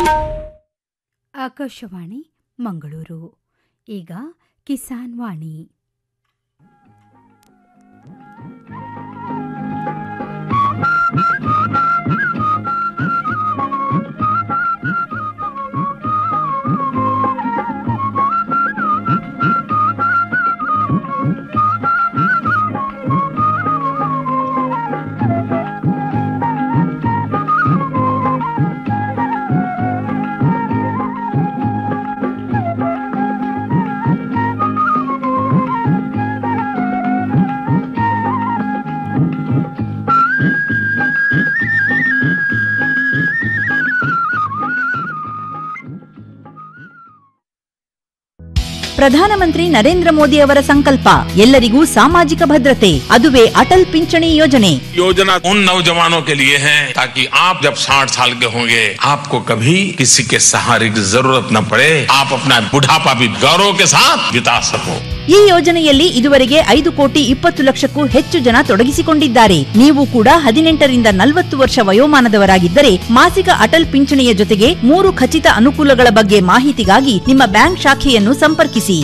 ಆಕಾಶವಾಣಿ ಮಂಗಳೂರು ಈಗ ಕಿಸಾನ್ ವಾಣಿ ಪ್ರಧಾನಮಂತ್ರಿ ನರೇಂದ್ರ ಮೋದಿ ಅವರ ಸಂಕಲ್ಪ ಎಲ್ಲರಿಗೂ ಸಾಮಾಜಿಕ ಭದ್ರತೆ ಅದುವೇ ಅಟಲ್ ಪಿಂಚಣಿ ಯೋಜನೆ योजना उन नौजवानों के लिए है ताकि आप जब 60 साल के होंगे आपको कभी किसी के सहारे की जरूरत न पड़े आप अपना बुढ़ापा भी गौरव के साथ बिता सको ಈ ಯೋಜನೆಯಲ್ಲಿ ಇದುವರೆಗೆ ಐದು ಕೋಟಿ ಇಪ್ಪತ್ತು ಲಕ್ಷಕ್ಕೂ ಹೆಚ್ಚು ಜನ ತೊಡಗಿಸಿಕೊಂಡಿದ್ದಾರೆ ನೀವು ಕೂಡ ಹದಿನೆಂಟರಿಂದ ನಲವತ್ತು ವರ್ಷ ವಯೋಮಾನದವರಾಗಿದ್ದರೆ ಮಾಸಿಕ ಅಟಲ್ ಪಿಂಚಣಿಯ ಜೊತೆಗೆ ಮೂರು ಖಚಿತ ಅನುಕೂಲಗಳ ಬಗ್ಗೆ ಮಾಹಿತಿಗಾಗಿ ನಿಮ್ಮ ಬ್ಯಾಂಕ್ ಶಾಖೆಯನ್ನು ಸಂಪರ್ಕಿಸಿ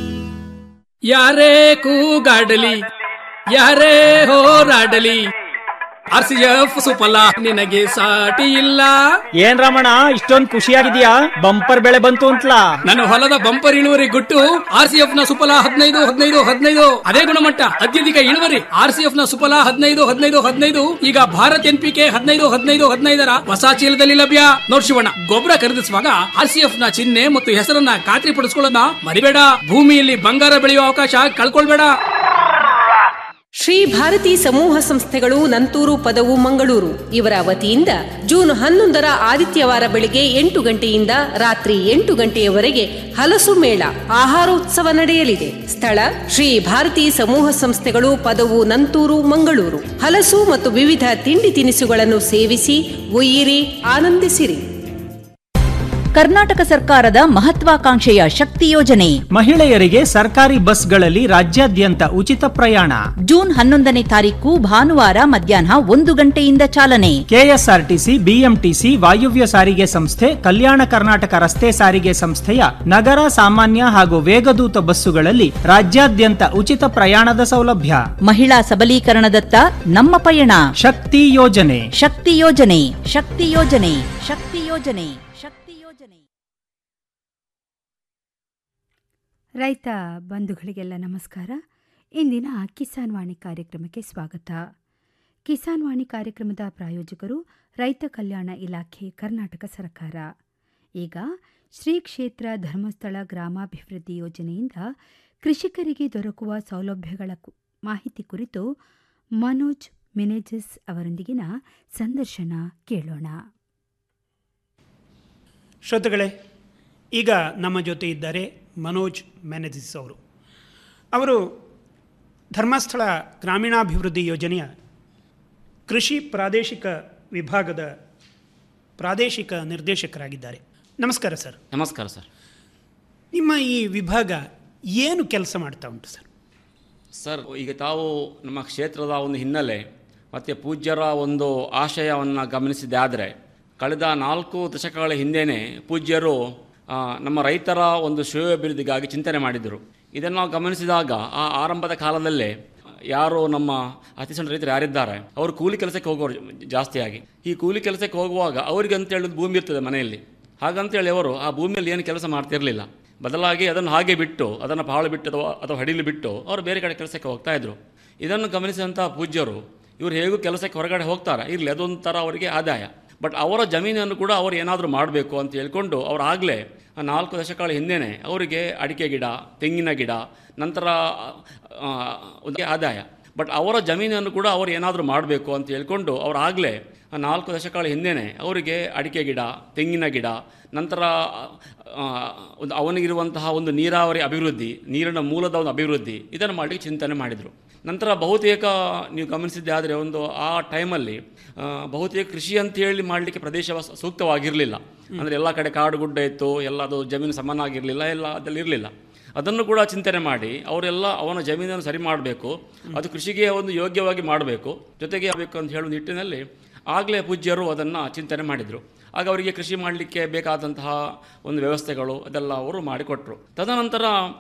ಯಾರೇ ಕೂಗಾಡಲಿ ಯಾರೇ ಹೋರಾಡಲಿ ಆರ್ ಸಿ ಎಫ್ ಸುಫಲ ನಿನಗೆ ಸಾಟಿ ಇಲ್ಲ ಏನ್ ರಮಣ ಇಷ್ಟೊಂದ್ ಖುಷಿಯಾಗಿದ್ಯಾ ಬಂಪರ್ ಬೆಳೆ ಬಂತು ಅಂತ್ಲಾ ನನ್ನ ಹೊಲದ ಬಂಪರ್ ಇಳುವರಿ ಗುಟ್ಟು ಆರ್ ಸಿ ಎಫ್ ನ ಸುಫಲ ಹದಿನೈದು ಹದಿನೈದು ಹದಿನೈದು ಅದೇ ಗುಣಮಟ್ಟ ಅತ್ಯಧಿಕ ಇಳುವರಿ ಆರ್ ಸಿ ಎಫ್ ನ ಸುಫಲ ಹದಿನೈದು ಹದಿನೈದು ಹದಿನೈದು ಈಗ ಭಾರತ್ ಎನ್ ಪಿ ಕೆ ಹದಿನೈದು ಹದಿನೈದು ಹದಿನೈದರ ಹೊಸ ಚೀಲದಲ್ಲಿ ಲಭ್ಯ ನೋಡ್ ಶಿವಣ್ಣ ಗೊಬ್ಬರ ಖರೀದಿಸುವಾಗ ಆರ್ ಸಿ ಎಫ್ ನ ಚಿಹ್ನೆ ಮತ್ತು ಹೆಸರನ್ನ ಖಾತ್ರಿಪಡಿಸಿಕೊಳ್ಳೋದನ್ನ ಮರಿಬೇಡ ಭೂಮಿಯಲ್ಲಿ ಬಂಗಾರ ಬೆಳೆಯುವ ಅವಕಾಶ ಕಳ್ಕೊಳ್ಬೇಡ ಶ್ರೀ ಭಾರತಿ ಸಮೂಹ ಸಂಸ್ಥೆಗಳು ನಂತೂರು ಪದವು ಮಂಗಳೂರು ಇವರ ವತಿಯಿಂದ ಜೂನ್ ಹನ್ನೊಂದರ ಆದಿತ್ಯವಾರ ಬೆಳಿಗ್ಗೆ ಎಂಟು ಗಂಟೆಯಿಂದ ರಾತ್ರಿ ಎಂಟು ಗಂಟೆಯವರೆಗೆ ಹಲಸು ಮೇಳ ಆಹಾರೋತ್ಸವ ನಡೆಯಲಿದೆ ಸ್ಥಳ ಶ್ರೀ ಭಾರತಿ ಸಮೂಹ ಸಂಸ್ಥೆಗಳು ಪದವು ನಂತೂರು ಮಂಗಳೂರು ಹಲಸು ಮತ್ತು ವಿವಿಧ ತಿಂಡಿ ತಿನಿಸುಗಳನ್ನು ಸೇವಿಸಿ ಒಯ್ಯಿರಿ ಆನಂದಿಸಿರಿ ಕರ್ನಾಟಕ ಸರ್ಕಾರದ ಮಹತ್ವಾಕಾಂಕ್ಷೆಯ ಶಕ್ತಿ ಯೋಜನೆ ಮಹಿಳೆಯರಿಗೆ ಸರ್ಕಾರಿ ಬಸ್ಗಳಲ್ಲಿ ರಾಜ್ಯಾದ್ಯಂತ ಉಚಿತ ಪ್ರಯಾಣ ಜೂನ್ ಹನ್ನೊಂದನೇ ತಾರೀಕು ಭಾನುವಾರ ಮಧ್ಯಾಹ್ನ ಒಂದು ಗಂಟೆಯಿಂದ ಚಾಲನೆ ಕೆಎಸ್ಆರ್ಟಿಸಿ ಬಿಎಂಟಿಸಿ ವಾಯುವ್ಯ ಸಾರಿಗೆ ಸಂಸ್ಥೆ ಕಲ್ಯಾಣ ಕರ್ನಾಟಕ ರಸ್ತೆ ಸಾರಿಗೆ ಸಂಸ್ಥೆಯ ನಗರ ಸಾಮಾನ್ಯ ಹಾಗೂ ವೇಗದೂತ ಬಸ್ಸುಗಳಲ್ಲಿ ರಾಜ್ಯಾದ್ಯಂತ ಉಚಿತ ಪ್ರಯಾಣದ ಸೌಲಭ್ಯ ಮಹಿಳಾ ಸಬಲೀಕರಣದತ್ತ ನಮ್ಮ ಪಯಣ ಶಕ್ತಿ ಯೋಜನೆ ಶಕ್ತಿ ಯೋಜನೆ ಶಕ್ತಿ ಯೋಜನೆ ಶಕ್ತಿ ಯೋಜನೆ ಶಕ್ತಿ ಯೋಜನೆ ರೈತ ಬಂಧುಗಳಿಗೆಲ್ಲ ನಮಸ್ಕಾರ ಇಂದಿನ ಕಿಸಾನ್ ವಾಣಿ ಕಾರ್ಯಕ್ರಮಕ್ಕೆ ಸ್ವಾಗತ ಕಿಸಾನ್ ವಾಣಿ ಕಾರ್ಯಕ್ರಮದ ಪ್ರಾಯೋಜಕರು ರೈತ ಕಲ್ಯಾಣ ಇಲಾಖೆ ಕರ್ನಾಟಕ ಸರ್ಕಾರ ಈಗ ಶ್ರೀ ಕ್ಷೇತ್ರ ಧರ್ಮಸ್ಥಳ ಗ್ರಾಮಾಭಿವೃದ್ಧಿ ಯೋಜನೆಯಿಂದ ಕೃಷಿಕರಿಗೆ ದೊರಕುವ ಸೌಲಭ್ಯಗಳ ಕು- ಮಾಹಿತಿ ಕುರಿತು ಮನೋಜ್ ಮೆನೇಜಸ್ ಅವರೊಂದಿಗಿನ ಸಂದರ್ಶನ ಕೇಳೋಣ ಶ್ರೋತೃಗಳೇ ಈಗ ನಮ್ಮ ಜೊತೆ ಇದ್ದಾರೆ ಮನೋಜ್ ಮ್ಯಾನೇಜಿಸ್ ಅವರು ಅವರು ಧರ್ಮಸ್ಥಳ ಗ್ರಾಮೀಣಾಭಿವೃದ್ಧಿ ಯೋಜನೆಯ ಕೃಷಿ ಪ್ರಾದೇಶಿಕ ವಿಭಾಗದ ಪ್ರಾದೇಶಿಕ ನಿರ್ದೇಶಕರಾಗಿದ್ದಾರೆ ನಮಸ್ಕಾರ ಸರ್ ನಮಸ್ಕಾರ ಸರ್ ನಿಮ್ಮ ಈ ವಿಭಾಗ ಏನು ಕೆಲಸ ಮಾಡ್ತಾ ಉಂಟು ಸರ್ ಸರ್ ಈಗ ತಾವು ನಮ್ಮ ಕ್ಷೇತ್ರದ ಒಂದು ಹಿನ್ನೆಲೆ ಮತ್ತು ಪೂಜ್ಯರ ಒಂದು ಆಶಯವನ್ನು ಗಮನಿಸಿದೆ ಆದರೆ ಕಳೆದ ನಾಲ್ಕು ದಶಕಗಳ ಹಿಂದೆಯೇ ಪೂಜ್ಯರು ಆ, ನಮ್ಮ ರೈತರ ಒಂದು ಶ್ರೇಯೋಭಿವೃದ್ಧಿಗಾಗಿ ಚಿಂತನೆ ಮಾಡಿದರು ಇದನ್ನು ನಾವು ಗಮನಿಸಿದಾಗ ಆ ಆರಂಭದ ಕಾಲದಲ್ಲೇ ಯಾರು ನಮ್ಮ ಅತಿ ಸಣ್ಣ ರೈತರು ಯಾರಿದ್ದಾರೆ ಅವರು ಕೂಲಿ ಕೆಲಸಕ್ಕೆ ಹೋಗೋರು ಜಾಸ್ತಿಯಾಗಿ ಈ ಕೂಲಿ ಕೆಲಸಕ್ಕೆ ಹೋಗುವಾಗ ಅವರಿಗೆ ಅಂತ ಹೇಳಿದ ಭೂಮಿ ಇರ್ತದೆ ಮನೆಯಲ್ಲಿ ಹಾಗಂತೇಳಿ ಅವರು ಆ ಭೂಮಿಯಲ್ಲಿ ಏನು ಕೆಲಸ ಮಾಡ್ತಿರಲಿಲ್ಲ ಬದಲಾಗಿ ಅದನ್ನು ಹಾಗೆ ಬಿಟ್ಟು ಅದನ್ನು ಪಾಳು ಬಿಟ್ಟು ಅಥವಾ ಅಥವಾ ಹಡಿಲು ಬಿಟ್ಟು ಅವರು ಬೇರೆ ಕಡೆ ಕೆಲಸಕ್ಕೆ ಹೋಗ್ತಾ ಇದ್ರು ಇದನ್ನು ಗಮನಿಸಿದಂಥ ಪೂಜ್ಯರು ಇವರು ಹೇಗೂ ಕೆಲಸಕ್ಕೆ ಹೊರಗಡೆ ಹೋಗ್ತಾರೆ ಇರಲಿ ಅದೊಂಥರ ಅವರಿಗೆ ಆದಾಯ ಬಟ್ ಅವರ ಜಮೀನನ್ನು ಕೂಡ ಅವರು ಏನಾದರೂ ಮಾಡಬೇಕು ಅಂತ ಹೇಳ್ಕೊಂಡು ಅವರು ಆಗಲೇ ನಾಲ್ಕು ದಶಕಗಳ ಹಿಂದೆಯೇ ಅವರಿಗೆ ಅಡಿಕೆ ಗಿಡ ತೆಂಗಿನ ಗಿಡ ನಂತರ ಆ, ಒಂದು ಆದಾಯ ಬಟ್ ಅವರ ಜಮೀನನ್ನು ಕೂಡ ಅವರು ಏನಾದರೂ ಮಾಡಬೇಕು ಅಂತ ಹೇಳ್ಕೊಂಡು ಅವರು ಆಗಲೇ ನಾಲ್ಕು ದಶಕಗಳ ಹಿಂದೆಯೇ ಅವರಿಗೆ ಅಡಿಕೆ ಗಿಡ ತೆಂಗಿನ ಗಿಡ ನಂತರ ಆ, ಒಂದು ಅವನಿಗಿರುವಂತಹ ಒಂದು ನೀರಾವರಿ ಅಭಿವೃದ್ಧಿ ನೀರಿನ ಮೂಲದ ಒಂದು ಅಭಿವೃದ್ಧಿ ಇದನ್ನು ಮಾಡಲಿಕ್ಕೆ ಚಿಂತನೆ ಮಾಡಿದರು ನಂತರ ಬಹುತೇಕ ನೀವು ಗಮನಿಸಿದ್ದೆ ಆದರೆ ಒಂದು ಆ ಟೈಮಲ್ಲಿ ಆ, ಬಹುತೇಕ ಕೃಷಿ ಅಂತೇಳಿ ಮಾಡಲಿಕ್ಕೆ ಪ್ರದೇಶ ವ- ಸೂಕ್ತವಾಗಿರಲಿಲ್ಲ ಅಂದರೆ ಎಲ್ಲ ಕಡೆ ಕಾಡು ಗುಡ್ಡ ಇತ್ತು ಎಲ್ಲ ಅದು ಜಮೀನು ಸಮನಾಗಿರಲಿಲ್ಲ ಎಲ್ಲ ಅದರಲ್ಲಿ ಇರಲಿಲ್ಲ ಅದನ್ನು ಕೂಡ ಚಿಂತನೆ ಮಾಡಿ ಅವರೆಲ್ಲ ಅವನ ಜಮೀನನ್ನು ಸರಿ ಮಾಡಬೇಕು ಅದು ಕೃಷಿಗೆ ಒಂದು ಯೋಗ್ಯವಾಗಿ ಮಾಡಬೇಕು ಜೊತೆಗೆ ಆಗಬೇಕು ಅಂತ ಹೇಳುವ ನಿಟ್ಟಿನಲ್ಲಿ ಆಗಲೇ ಪೂಜ್ಯರು ಅದನ್ನು ಚಿಂತನೆ ಮಾಡಿದರು ಆಗ ಅವರಿಗೆ ಕೃಷಿ ಮಾಡಲಿಕ್ಕೆ ಬೇಕಾದಂತಹ ಒಂದು ವ್ಯವಸ್ಥೆಗಳು ಅದೆಲ್ಲ ಅವರು ಮಾಡಿಕೊಟ್ರು ತದನಂತರ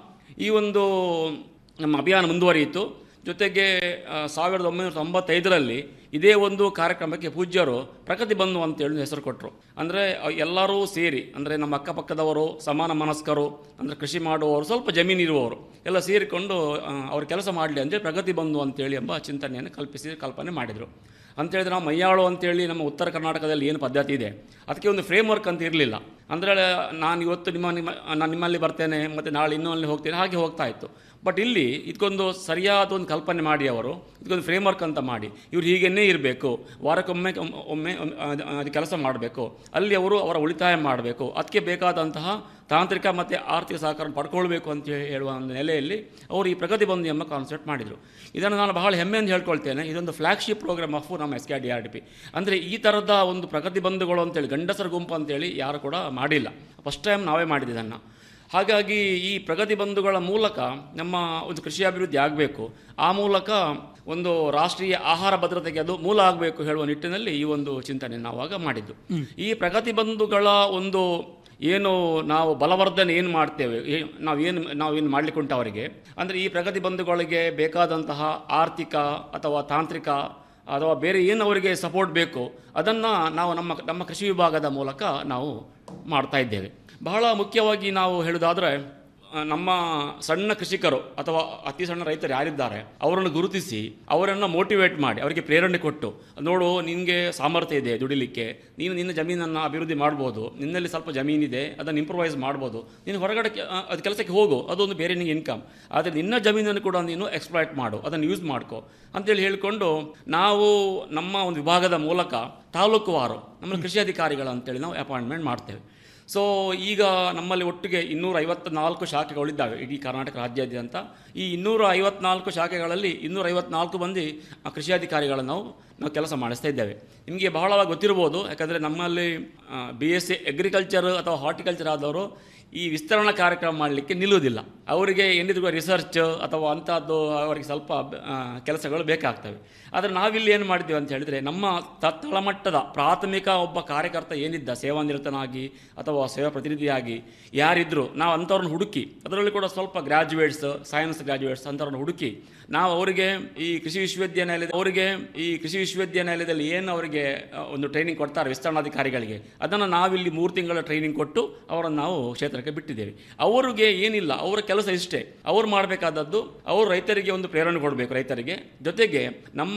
ಈ ಒಂದು ನಮ್ಮ ಅಭಿಯಾನ ಮುಂದುವರಿಯಿತು ಜೊತೆಗೆ ಆ, ಸಾವಿರದ ಒಂಬೈನೂರ ತೊಂಬತ್ತೈದರಲ್ಲಿ ಇದೇ ಒಂದು ಕಾರ್ಯಕ್ರಮಕ್ಕೆ ಪೂಜ್ಯರು ಪ್ರಗತಿ ಬಂಧು ಅಂತೇಳಿ ಹೆಸರು ಕೊಟ್ಟರು ಅಂದರೆ ಎಲ್ಲರೂ ಸೇರಿ ಅಂದರೆ ನಮ್ಮ ಅಕ್ಕಪಕ್ಕದವರು ಸಮಾನ ಮನಸ್ಕರು ಅಂದರೆ ಕೃಷಿ ಮಾಡುವವರು ಸ್ವಲ್ಪ ಜಮೀನು ಇರುವವರು ಎಲ್ಲ ಸೇರಿಕೊಂಡು ಆ, ಅವ್ರ ಕೆಲಸ ಮಾಡಲಿ ಅಂತೇಳಿ ಪ್ರಗತಿ ಬಂಧು ಅಂತೇಳಿ ಎಂಬ ಚಿಂತನೆಯನ್ನು ಕಲ್ಪಿಸಿ ಕಲ್ಪನೆ ಮಾಡಿದರು ಅಂತೇಳಿದ್ರೆ ನಾವು ಮೈಯಾಳು ಅಂತೇಳಿ ನಮ್ಮ ಉತ್ತರ ಕರ್ನಾಟಕದಲ್ಲಿ ಏನು ಪದ್ಧತಿ ಇದೆ ಅದಕ್ಕೆ ಒಂದು ಫ್ರೇಮ್ ವರ್ಕ್ ಅಂತ ಇರಲಿಲ್ಲ ಅಂದರೆ ನಾನು ಇವತ್ತು ನಿಮ್ಮ ನಿಮ್ಮ ನಾನು ನಿಮ್ಮಲ್ಲಿ ಬರ್ತೇನೆ ಮತ್ತು ನಾಳೆ ಇನ್ನೂ ಅಲ್ಲಿ ಹೋಗ್ತೇನೆ ಹಾಗೆ ಹೋಗ್ತಾ ಇತ್ತು ಬಟ್ ಇಲ್ಲಿ ಇದಕ್ಕೊಂದು ಸರಿಯಾದ ಒಂದು ಕಲ್ಪನೆ ಮಾಡಿ ಅವರು ಇದಕ್ಕೊಂದು ಫ್ರೇಮ್ ವರ್ಕ್ ಅಂತ ಮಾಡಿ ಇವ್ರು ಹೀಗೇನೇ ಇರಬೇಕು ವಾರಕ್ಕೊಮ್ಮೆ ಒಮ್ಮೆ ಒಮ್ಮೆ ಅದು ಅದು ಕೆಲಸ ಮಾಡಬೇಕು ಅಲ್ಲಿ ಅವರು ಅವರ ಉಳಿತಾಯ ಮಾಡಬೇಕು ಅದಕ್ಕೆ ಬೇಕಾದಂತಹ ತಾಂತ್ರಿಕ ಮತ್ತು ಆರ್ಥಿಕ ಸಹಕಾರ ಪಡ್ಕೊಳ್ಬೇಕು ಅಂತ ಹೇಳಿ ಹೇಳುವ ಒಂದು ನೆಲೆಯಲ್ಲಿ ಅವರು ಈ ಪ್ರಗತಿ ಬಂಧು ಎಂಬ ಕಾನ್ಸೆಪ್ಟ್ ಮಾಡಿದರು ಇದನ್ನು ನಾನು ಬಹಳ ಹೆಮ್ಮೆಯಿಂದ ಹೇಳ್ಕೊಳ್ತೇನೆ ಇದೊಂದು ಫ್ಲ್ಯಾಗ್ಶಿಪ್ ಪ್ರೋಗ್ರಾಮ್ ಆಫ್ ನಮ್ಮ S K D R D P ಅಂದರೆ ಈ ಥರದ ಒಂದು ಪ್ರಗತಿ ಬಂಧುಗಳು ಅಂತೇಳಿ ಗಂಡಸರ ಗುಂಪು ಅಂತೇಳಿ ಯಾರು ಕೂಡ ಮಾಡಿಲ್ಲ ಫಸ್ಟ್ ಟೈಮ್ ನಾವೇ ಮಾಡಿದ್ದನ್ನು ಹಾಗಾಗಿ ಈ ಪ್ರಗತಿ ಬಂಧುಗಳ ಮೂಲಕ ನಮ್ಮ ಒಂದು ಕೃಷಿ ಅಭಿವೃದ್ಧಿ ಆಗಬೇಕು ಆ ಮೂಲಕ ಒಂದು ರಾಷ್ಟ್ರೀಯ ಆಹಾರ ಭದ್ರತೆಗೆ ಅದು ಮೂಲ ಆಗಬೇಕು ಹೇಳುವ ನಿಟ್ಟಿನಲ್ಲಿ ಈ ಒಂದು ಚಿಂತನೆ ನಾವಾಗ ಮಾಡಿದ್ದು ಈ ಪ್ರಗತಿ ಬಂಧುಗಳ ಒಂದು ಏನು ನಾವು ಬಲವರ್ಧನೆ ಏನು ಮಾಡ್ತೇವೆ ಏ- ನಾವೇನು ನಾವೇನು ಮಾಡಲಿಕ್ಕೆ ಉಂಟು ಅವರಿಗೆ ಅಂದರೆ ಈ ಪ್ರಗತಿ ಬಂಧುಗಳಿಗೆ ಬೇಕಾದಂತಹ ಆರ್ಥಿಕ ಅಥವಾ ತಾಂತ್ರಿಕ ಅಥವಾ ಬೇರೆ ಏನು ಅವರಿಗೆ ಸಪೋರ್ಟ್ ಬೇಕು ಅದನ್ನು ನಾವು ನಮ್ಮ ನಮ್ಮ ಕೃಷಿ ವಿಭಾಗದ ಮೂಲಕ ನಾವು ಮಾಡ್ತಾ ಇದ್ದೇವೆ ಬಹಳ ಮುಖ್ಯವಾಗಿ ನಾವು ಹೇಳೋದಾದರೆ ಆ, ನಮ್ಮ ಸಣ್ಣ ಕೃಷಿಕರು ಅಥವಾ ಅತಿ ಸಣ್ಣ ರೈತರು ಯಾರಿದ್ದಾರೆ ಅವರನ್ನು ಗುರುತಿಸಿ ಅವರನ್ನು ಮೋಟಿವೇಟ್ ಮಾಡಿ ಅವರಿಗೆ ಪ್ರೇರಣೆ ಕೊಟ್ಟು ನೋಡು ನಿನಗೆ ಸಾಮರ್ಥ್ಯ ಇದೆ ದುಡಿಲಿಕ್ಕೆ ನೀನು ನಿನ್ನ ಜಮೀನನ್ನು ಅಭಿವೃದ್ಧಿ ಮಾಡ್ಬೋದು ನಿನ್ನಲ್ಲಿ ಸ್ವಲ್ಪ ಜಮೀನಿದೆ ಅದನ್ನು ಇಂಪ್ರೂವೈಸ್ ಮಾಡ್ಬೋದು ನೀನು ಹೊರಗಡೆ ಕೆ- ಆ, ಅದು ಕೆಲಸಕ್ಕೆ ಹೋಗು ಅದೊಂದು ಬೇರೆ ನಿನಗೆ ಇನ್ಕಮ್ ಆದರೆ ನಿನ್ನ ಜಮೀನನ್ನು ಕೂಡ ನೀನು ಎಕ್ಸ್ಪ್ಲಾಯ್ಟ್ ಮಾಡು ಅದನ್ನು ಯೂಸ್ ಮಾಡ್ಕೋ ಅಂತೇಳಿ ಹೇಳಿಕೊಂಡು ನಾವು ನಮ್ಮ ಒಂದು ವಿಭಾಗದ ಮೂಲಕ ತಾಲೂಕುವಾರು ನಮ್ಮ ಕೃಷಿ ಅಧಿಕಾರಿಗಳು ಅಂತೇಳಿ ನಾವು ಅಪಾಯಿಂಟ್ಮೆಂಟ್ ಮಾಡ್ತೇವೆ ಸೊ ಈಗ ನಮ್ಮಲ್ಲಿ ಒಟ್ಟಿಗೆ ಇನ್ನೂರ ಐವತ್ನಾಲ್ಕು ಶಾಖೆಗಳಿದ್ದಾವೆ ಇಡೀ ಕರ್ನಾಟಕ ರಾಜ್ಯಾದ್ಯಂತ ಈ ಇನ್ನೂರ ಐವತ್ನಾಲ್ಕು ಶಾಖೆಗಳಲ್ಲಿ ಇನ್ನೂರ ಐವತ್ನಾಲ್ಕು ಮಂದಿ ಆ, ಕೃಷಿ ಅಧಿಕಾರಿಗಳನ್ನು ನಾವು ನಾವು ಕೆಲಸ ಮಾಡಿಸ್ತಾ ಇದ್ದೇವೆ ನಿಮಗೆ ಬಹಳವಾಗಿ ಗೊತ್ತಿರ್ಬೋದು ಯಾಕಂದರೆ ನಮ್ಮಲ್ಲಿ ಬಿ ಎಸ್ ಸಿ ಅಗ್ರಿಕಲ್ಚರ್ ಅಥವಾ ಹಾರ್ಟಿಕಲ್ಚರ್ ಆದವರು ಈ ವಿಸ್ತರಣಾ ಕಾರ್ಯಕ್ರಮ ಮಾಡಲಿಕ್ಕೆ ನಿಲ್ಲುವುದಿಲ್ಲ ಅವರಿಗೆ ಏನಿದ್ರು ರಿಸರ್ಚ್ ಅಥವಾ ಅಂಥದ್ದು ಅವರಿಗೆ ಸ್ವಲ್ಪ ಆ, ಕೆಲಸಗಳು ಬೇಕಾಗ್ತವೆ ಆದರೆ ನಾವಿಲ್ಲಿ ಏನು ಮಾಡಿದ್ದೀವಿ ಅಂತ ಹೇಳಿದರೆ ನಮ್ಮ ತ ತಳಮಟ್ಟದ ಪ್ರಾಥಮಿಕ ಒಬ್ಬ ಕಾರ್ಯಕರ್ತ ಏನಿದ್ದ ಸೇವಾನಿರತನಾಗಿ ಅಥವಾ ಸೇವಾ ಪ್ರತಿನಿಧಿಯಾಗಿ ಯಾರಿದ್ರು ನಾವು ಅಂಥವ್ರನ್ನ ಹುಡುಕಿ ಅದರಲ್ಲಿ ಕೂಡ ಸ್ವಲ್ಪ ಗ್ರ್ಯಾಜುಯೇಟ್ಸ್ ಸೈನ್ಸ್ ಗ್ರ್ಯಾಜುಯೇಟ್ಸ್ ಅಂಥವ್ರನ್ನ ಹುಡುಕಿ ನಾವು ಅವರಿಗೆ ಈ ಕೃಷಿ ವಿಶ್ವವಿದ್ಯಾನಿಲಯದ ಅವರಿಗೆ ಈ ಕೃಷಿ ವಿಶ್ವವಿದ್ಯಾನಿಲಯದಲ್ಲಿ ಏನು ಅವರಿಗೆ ಆ, ಒಂದು ಟ್ರೈನಿಂಗ್ ಕೊಡ್ತಾರೆ ವಿಸ್ತರಣಾಧಿಕಾರಿಗಳಿಗೆ ಅದನ್ನು ನಾವಿಲ್ಲಿ ಮೂರು ತಿಂಗಳ ಟ್ರೈನಿಂಗ್ ಕೊಟ್ಟು ಅವರನ್ನು ನಾವು ಕ್ಷೇತ್ರಕ್ಕೆ ಬಿಟ್ಟಿದ್ದೇವೆ ಅವರಿಗೆ ಏನಿಲ್ಲ ಅವರ ಕೆಲಸ ಇಷ್ಟೇ ಅವ್ರು ಮಾಡಬೇಕಾದದ್ದು ಅವರು ರೈತರಿಗೆ ಒಂದು ಪ್ರೇರಣೆ ಕೊಡಬೇಕು ರೈತರಿಗೆ ಜೊತೆಗೆ ನಮ್ಮ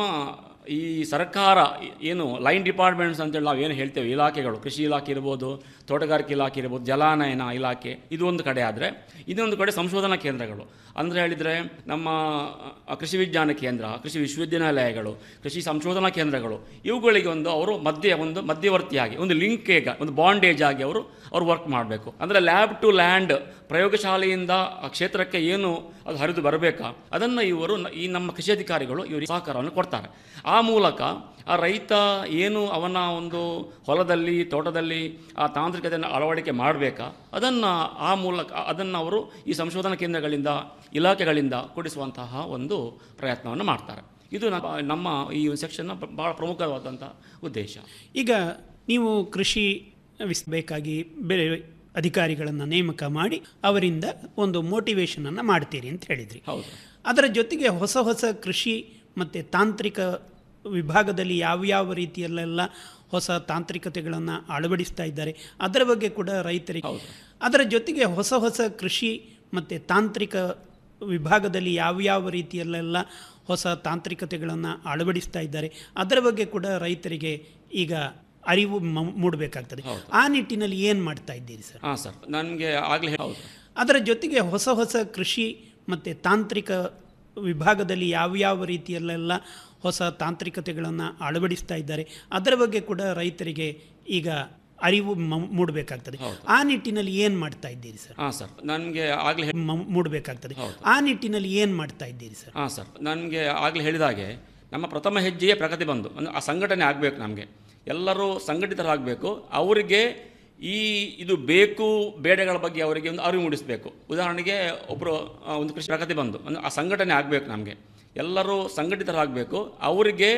ಈ ಸರ್ಕಾರ ಏನು ಲೈನ್ ಡಿಪಾರ್ಟ್ಮೆಂಟ್ಸ್ ಅಂತೇಳಿ ನಾವು ಏನು ಹೇಳ್ತೇವೆ ಇಲಾಖೆಗಳು ಕೃಷಿ ಇಲಾಖೆ ಇರ್ಬೋದು ತೋಟಗಾರಿಕೆ ಇಲಾಖೆ ಇರ್ಬೋದು ಜಲಾನಯನ ಇಲಾಖೆ ಇದು ಒಂದು ಕಡೆ ಆದರೆ ಇನ್ನೊಂದು ಕಡೆ ಸಂಶೋಧನಾ ಕೇಂದ್ರಗಳು ಅಂದರೆ ಹೇಳಿದರೆ ನಮ್ಮ ಅ, ಕೃಷಿ ವಿಜ್ಞಾನ ಕೇಂದ್ರ ಕೃಷಿ ವಿಶ್ವವಿದ್ಯಾನಿಲಯಗಳು ಕೃಷಿ ಸಂಶೋಧನಾ ಕೇಂದ್ರಗಳು ಇವುಗಳಿಗೆ ಒಂದು ಅವರು ಮಧ್ಯೆ ಒಂದು ಮಧ್ಯವರ್ತಿಯಾಗಿ ಒಂದು ಲಿಂಕೇಜ್ ಒಂದು ಬಾಂಡೇಜ್ ಆಗಿ ಅವರು ಅವರು ವರ್ಕ್ ಮಾಡಬೇಕು ಅಂದರೆ ಲ್ಯಾಬ್ ಟು ಲ್ಯಾಂಡ್ ಪ್ರಯೋಗಶಾಲೆಯಿಂದ ಆ ಕ್ಷೇತ್ರಕ್ಕೆ ಏನು ಅದು ಹರಿದು ಬರಬೇಕಾ ಅದನ್ನು ಇವರು ನ- ಈ ನಮ್ಮ ಕೃಷಿ ಅಧಿಕಾರಿಗಳು ಇವರಿಗೆ ಸಹಕಾರವನ್ನು ಕೊಡ್ತಾರೆ ಆ ಮೂಲಕ ಆ ರೈತ ಏನು ಅವನ ಒಂದು ಹೊಲದಲ್ಲಿ ತೋಟದಲ್ಲಿ ಆ ತಾಂತ್ರಿಕತೆಯನ್ನು ಅಳವಡಿಕೆ ಮಾಡಬೇಕಾ ಅದನ್ನು ಆ ಮೂಲಕ ಅದನ್ನು ಅವರು ಈ ಸಂಶೋಧನಾ ಕೇಂದ್ರಗಳಿಂದ ಇಲಾಖೆಗಳಿಂದ ಕೊಡಿಸುವಂತಹ ಒಂದು ಪ್ರಯತ್ನವನ್ನು ಮಾಡ್ತಾರೆ ಇದು ನಮ್ಮ ನಮ್ಮ ಈ ಸೆಕ್ಷನ್ನ ಬಹಳ ಪ್ರಮುಖವಾದಂಥ ಉದ್ದೇಶ ಈಗ ನೀವು ಕೃಷಿ ವಿಸ್ಬೇಕಾಗಿ ಬೇರೆ ಅಧಿಕಾರಿಗಳನ್ನು ನೇಮಕ ಮಾಡಿ ಅವರಿಂದ ಒಂದು ಮೋಟಿವೇಶನನ್ನು ಮಾಡ್ತೀರಿ ಅಂತ ಹೇಳಿದ್ರಿ ಹೌದು ಅದರ ಜೊತೆಗೆ ಹೊಸ ಹೊಸ ಕೃಷಿ ಮತ್ತು ತಾಂತ್ರಿಕ ವಿಭಾಗದಲ್ಲಿ ಯಾವ್ಯಾವ ರೀತಿಯಲ್ಲೆಲ್ಲ ಹೊಸ ತಾಂತ್ರಿಕತೆಗಳನ್ನು ಅಳವಡಿಸ್ತಾ ಇದ್ದಾರೆ ಅದರ ಬಗ್ಗೆ ಕೂಡ ರೈತರಿಗೆ ಅದರ ಜೊತೆಗೆ ಹೊಸ ಹೊಸ ಕೃಷಿ ಮತ್ತು ತಾಂತ್ರಿಕ ವಿಭಾಗದಲ್ಲಿ ಯಾವ್ಯಾವ ರೀತಿಯಲ್ಲೆಲ್ಲ ಹೊಸ ತಾಂತ್ರಿಕತೆಗಳನ್ನು ಅಳವಡಿಸ್ತಾ ಇದ್ದಾರೆ ಅದರ ಬಗ್ಗೆ ಕೂಡ ರೈತರಿಗೆ ಈಗ ಅರಿವು ಮ- ಮೂಡಬೇಕಾಗ್ತದೆ ಆ ನಿಟ್ಟಿನಲ್ಲಿ ಏನು ಮಾಡ್ತಾ ಇದ್ದೀರಿ ಸರ್ ಹಾಂ ಸರ್ ನನಗೆ ಆಗಲೇ ಹೌದು ಅದರ ಜೊತೆಗೆ ಹೊಸ ಹೊಸ ಕೃಷಿ ಮತ್ತು ತಾಂತ್ರಿಕ ವಿಭಾಗದಲ್ಲಿ ಯಾವ್ಯಾವ ರೀತಿಯಲ್ಲೆಲ್ಲ ಹೊಸ ತಾಂತ್ರಿಕತೆಗಳನ್ನು ಅಳವಡಿಸ್ತಾ ಇದ್ದಾರೆ ಅದರ ಬಗ್ಗೆ ಕೂಡ ರೈತರಿಗೆ ಈಗ ಅರಿವು ಮ- ಮೂಡಬೇಕಾಗ್ತದೆ ಆ ನಿಟ್ಟಿನಲ್ಲಿ ಏನು ಮಾಡ್ತಾ ಇದ್ದೀರಿ ಸರ್ ಹಾಂ ಸರ್ ನನಗೆ ಆಗಲೇ ಮ- ಮೂಡಬೇಕಾಗ್ತದೆ ಆ ನಿಟ್ಟಿನಲ್ಲಿ ಏನು ಮಾಡ್ತಾ ಇದ್ದೀರಿ ಸರ್ ಹಾಂ ಸರ್ ನನಗೆ ಆಗಲೇ ಹೇಳಿದ ಹಾಗೆ ನಮ್ಮ ಪ್ರಥಮ ಹೆಜ್ಜೆಯೇ ಪ್ರಗತಿ ಬಂದು ಅಂದರೆ ಆ ಸಂಘಟನೆ ಆಗಬೇಕು ನಮಗೆ ಎಲ್ಲರೂ ಸಂಘಟಿತರಾಗಬೇಕು ಅವರಿಗೆ ಈ ಇದು ಬೇಕು ಬೇಡಗಳ ಬಗ್ಗೆ ಅವರಿಗೆ ಒಂದು ಅರಿವು ಮೂಡಿಸಬೇಕು ಉದಾಹರಣೆಗೆ ಒಬ್ಬರು ಒಂದು ಕೃಷಿ ಪ್ರಗತಿ ಬಂದು ಅಂದರೆ ಆ ಸಂಘಟನೆ ಆಗಬೇಕು ನಮಗೆ ಎಲ್ಲರೂ ಸಂಘಟಿತರಾಗಬೇಕು ಅವರಿಗೆ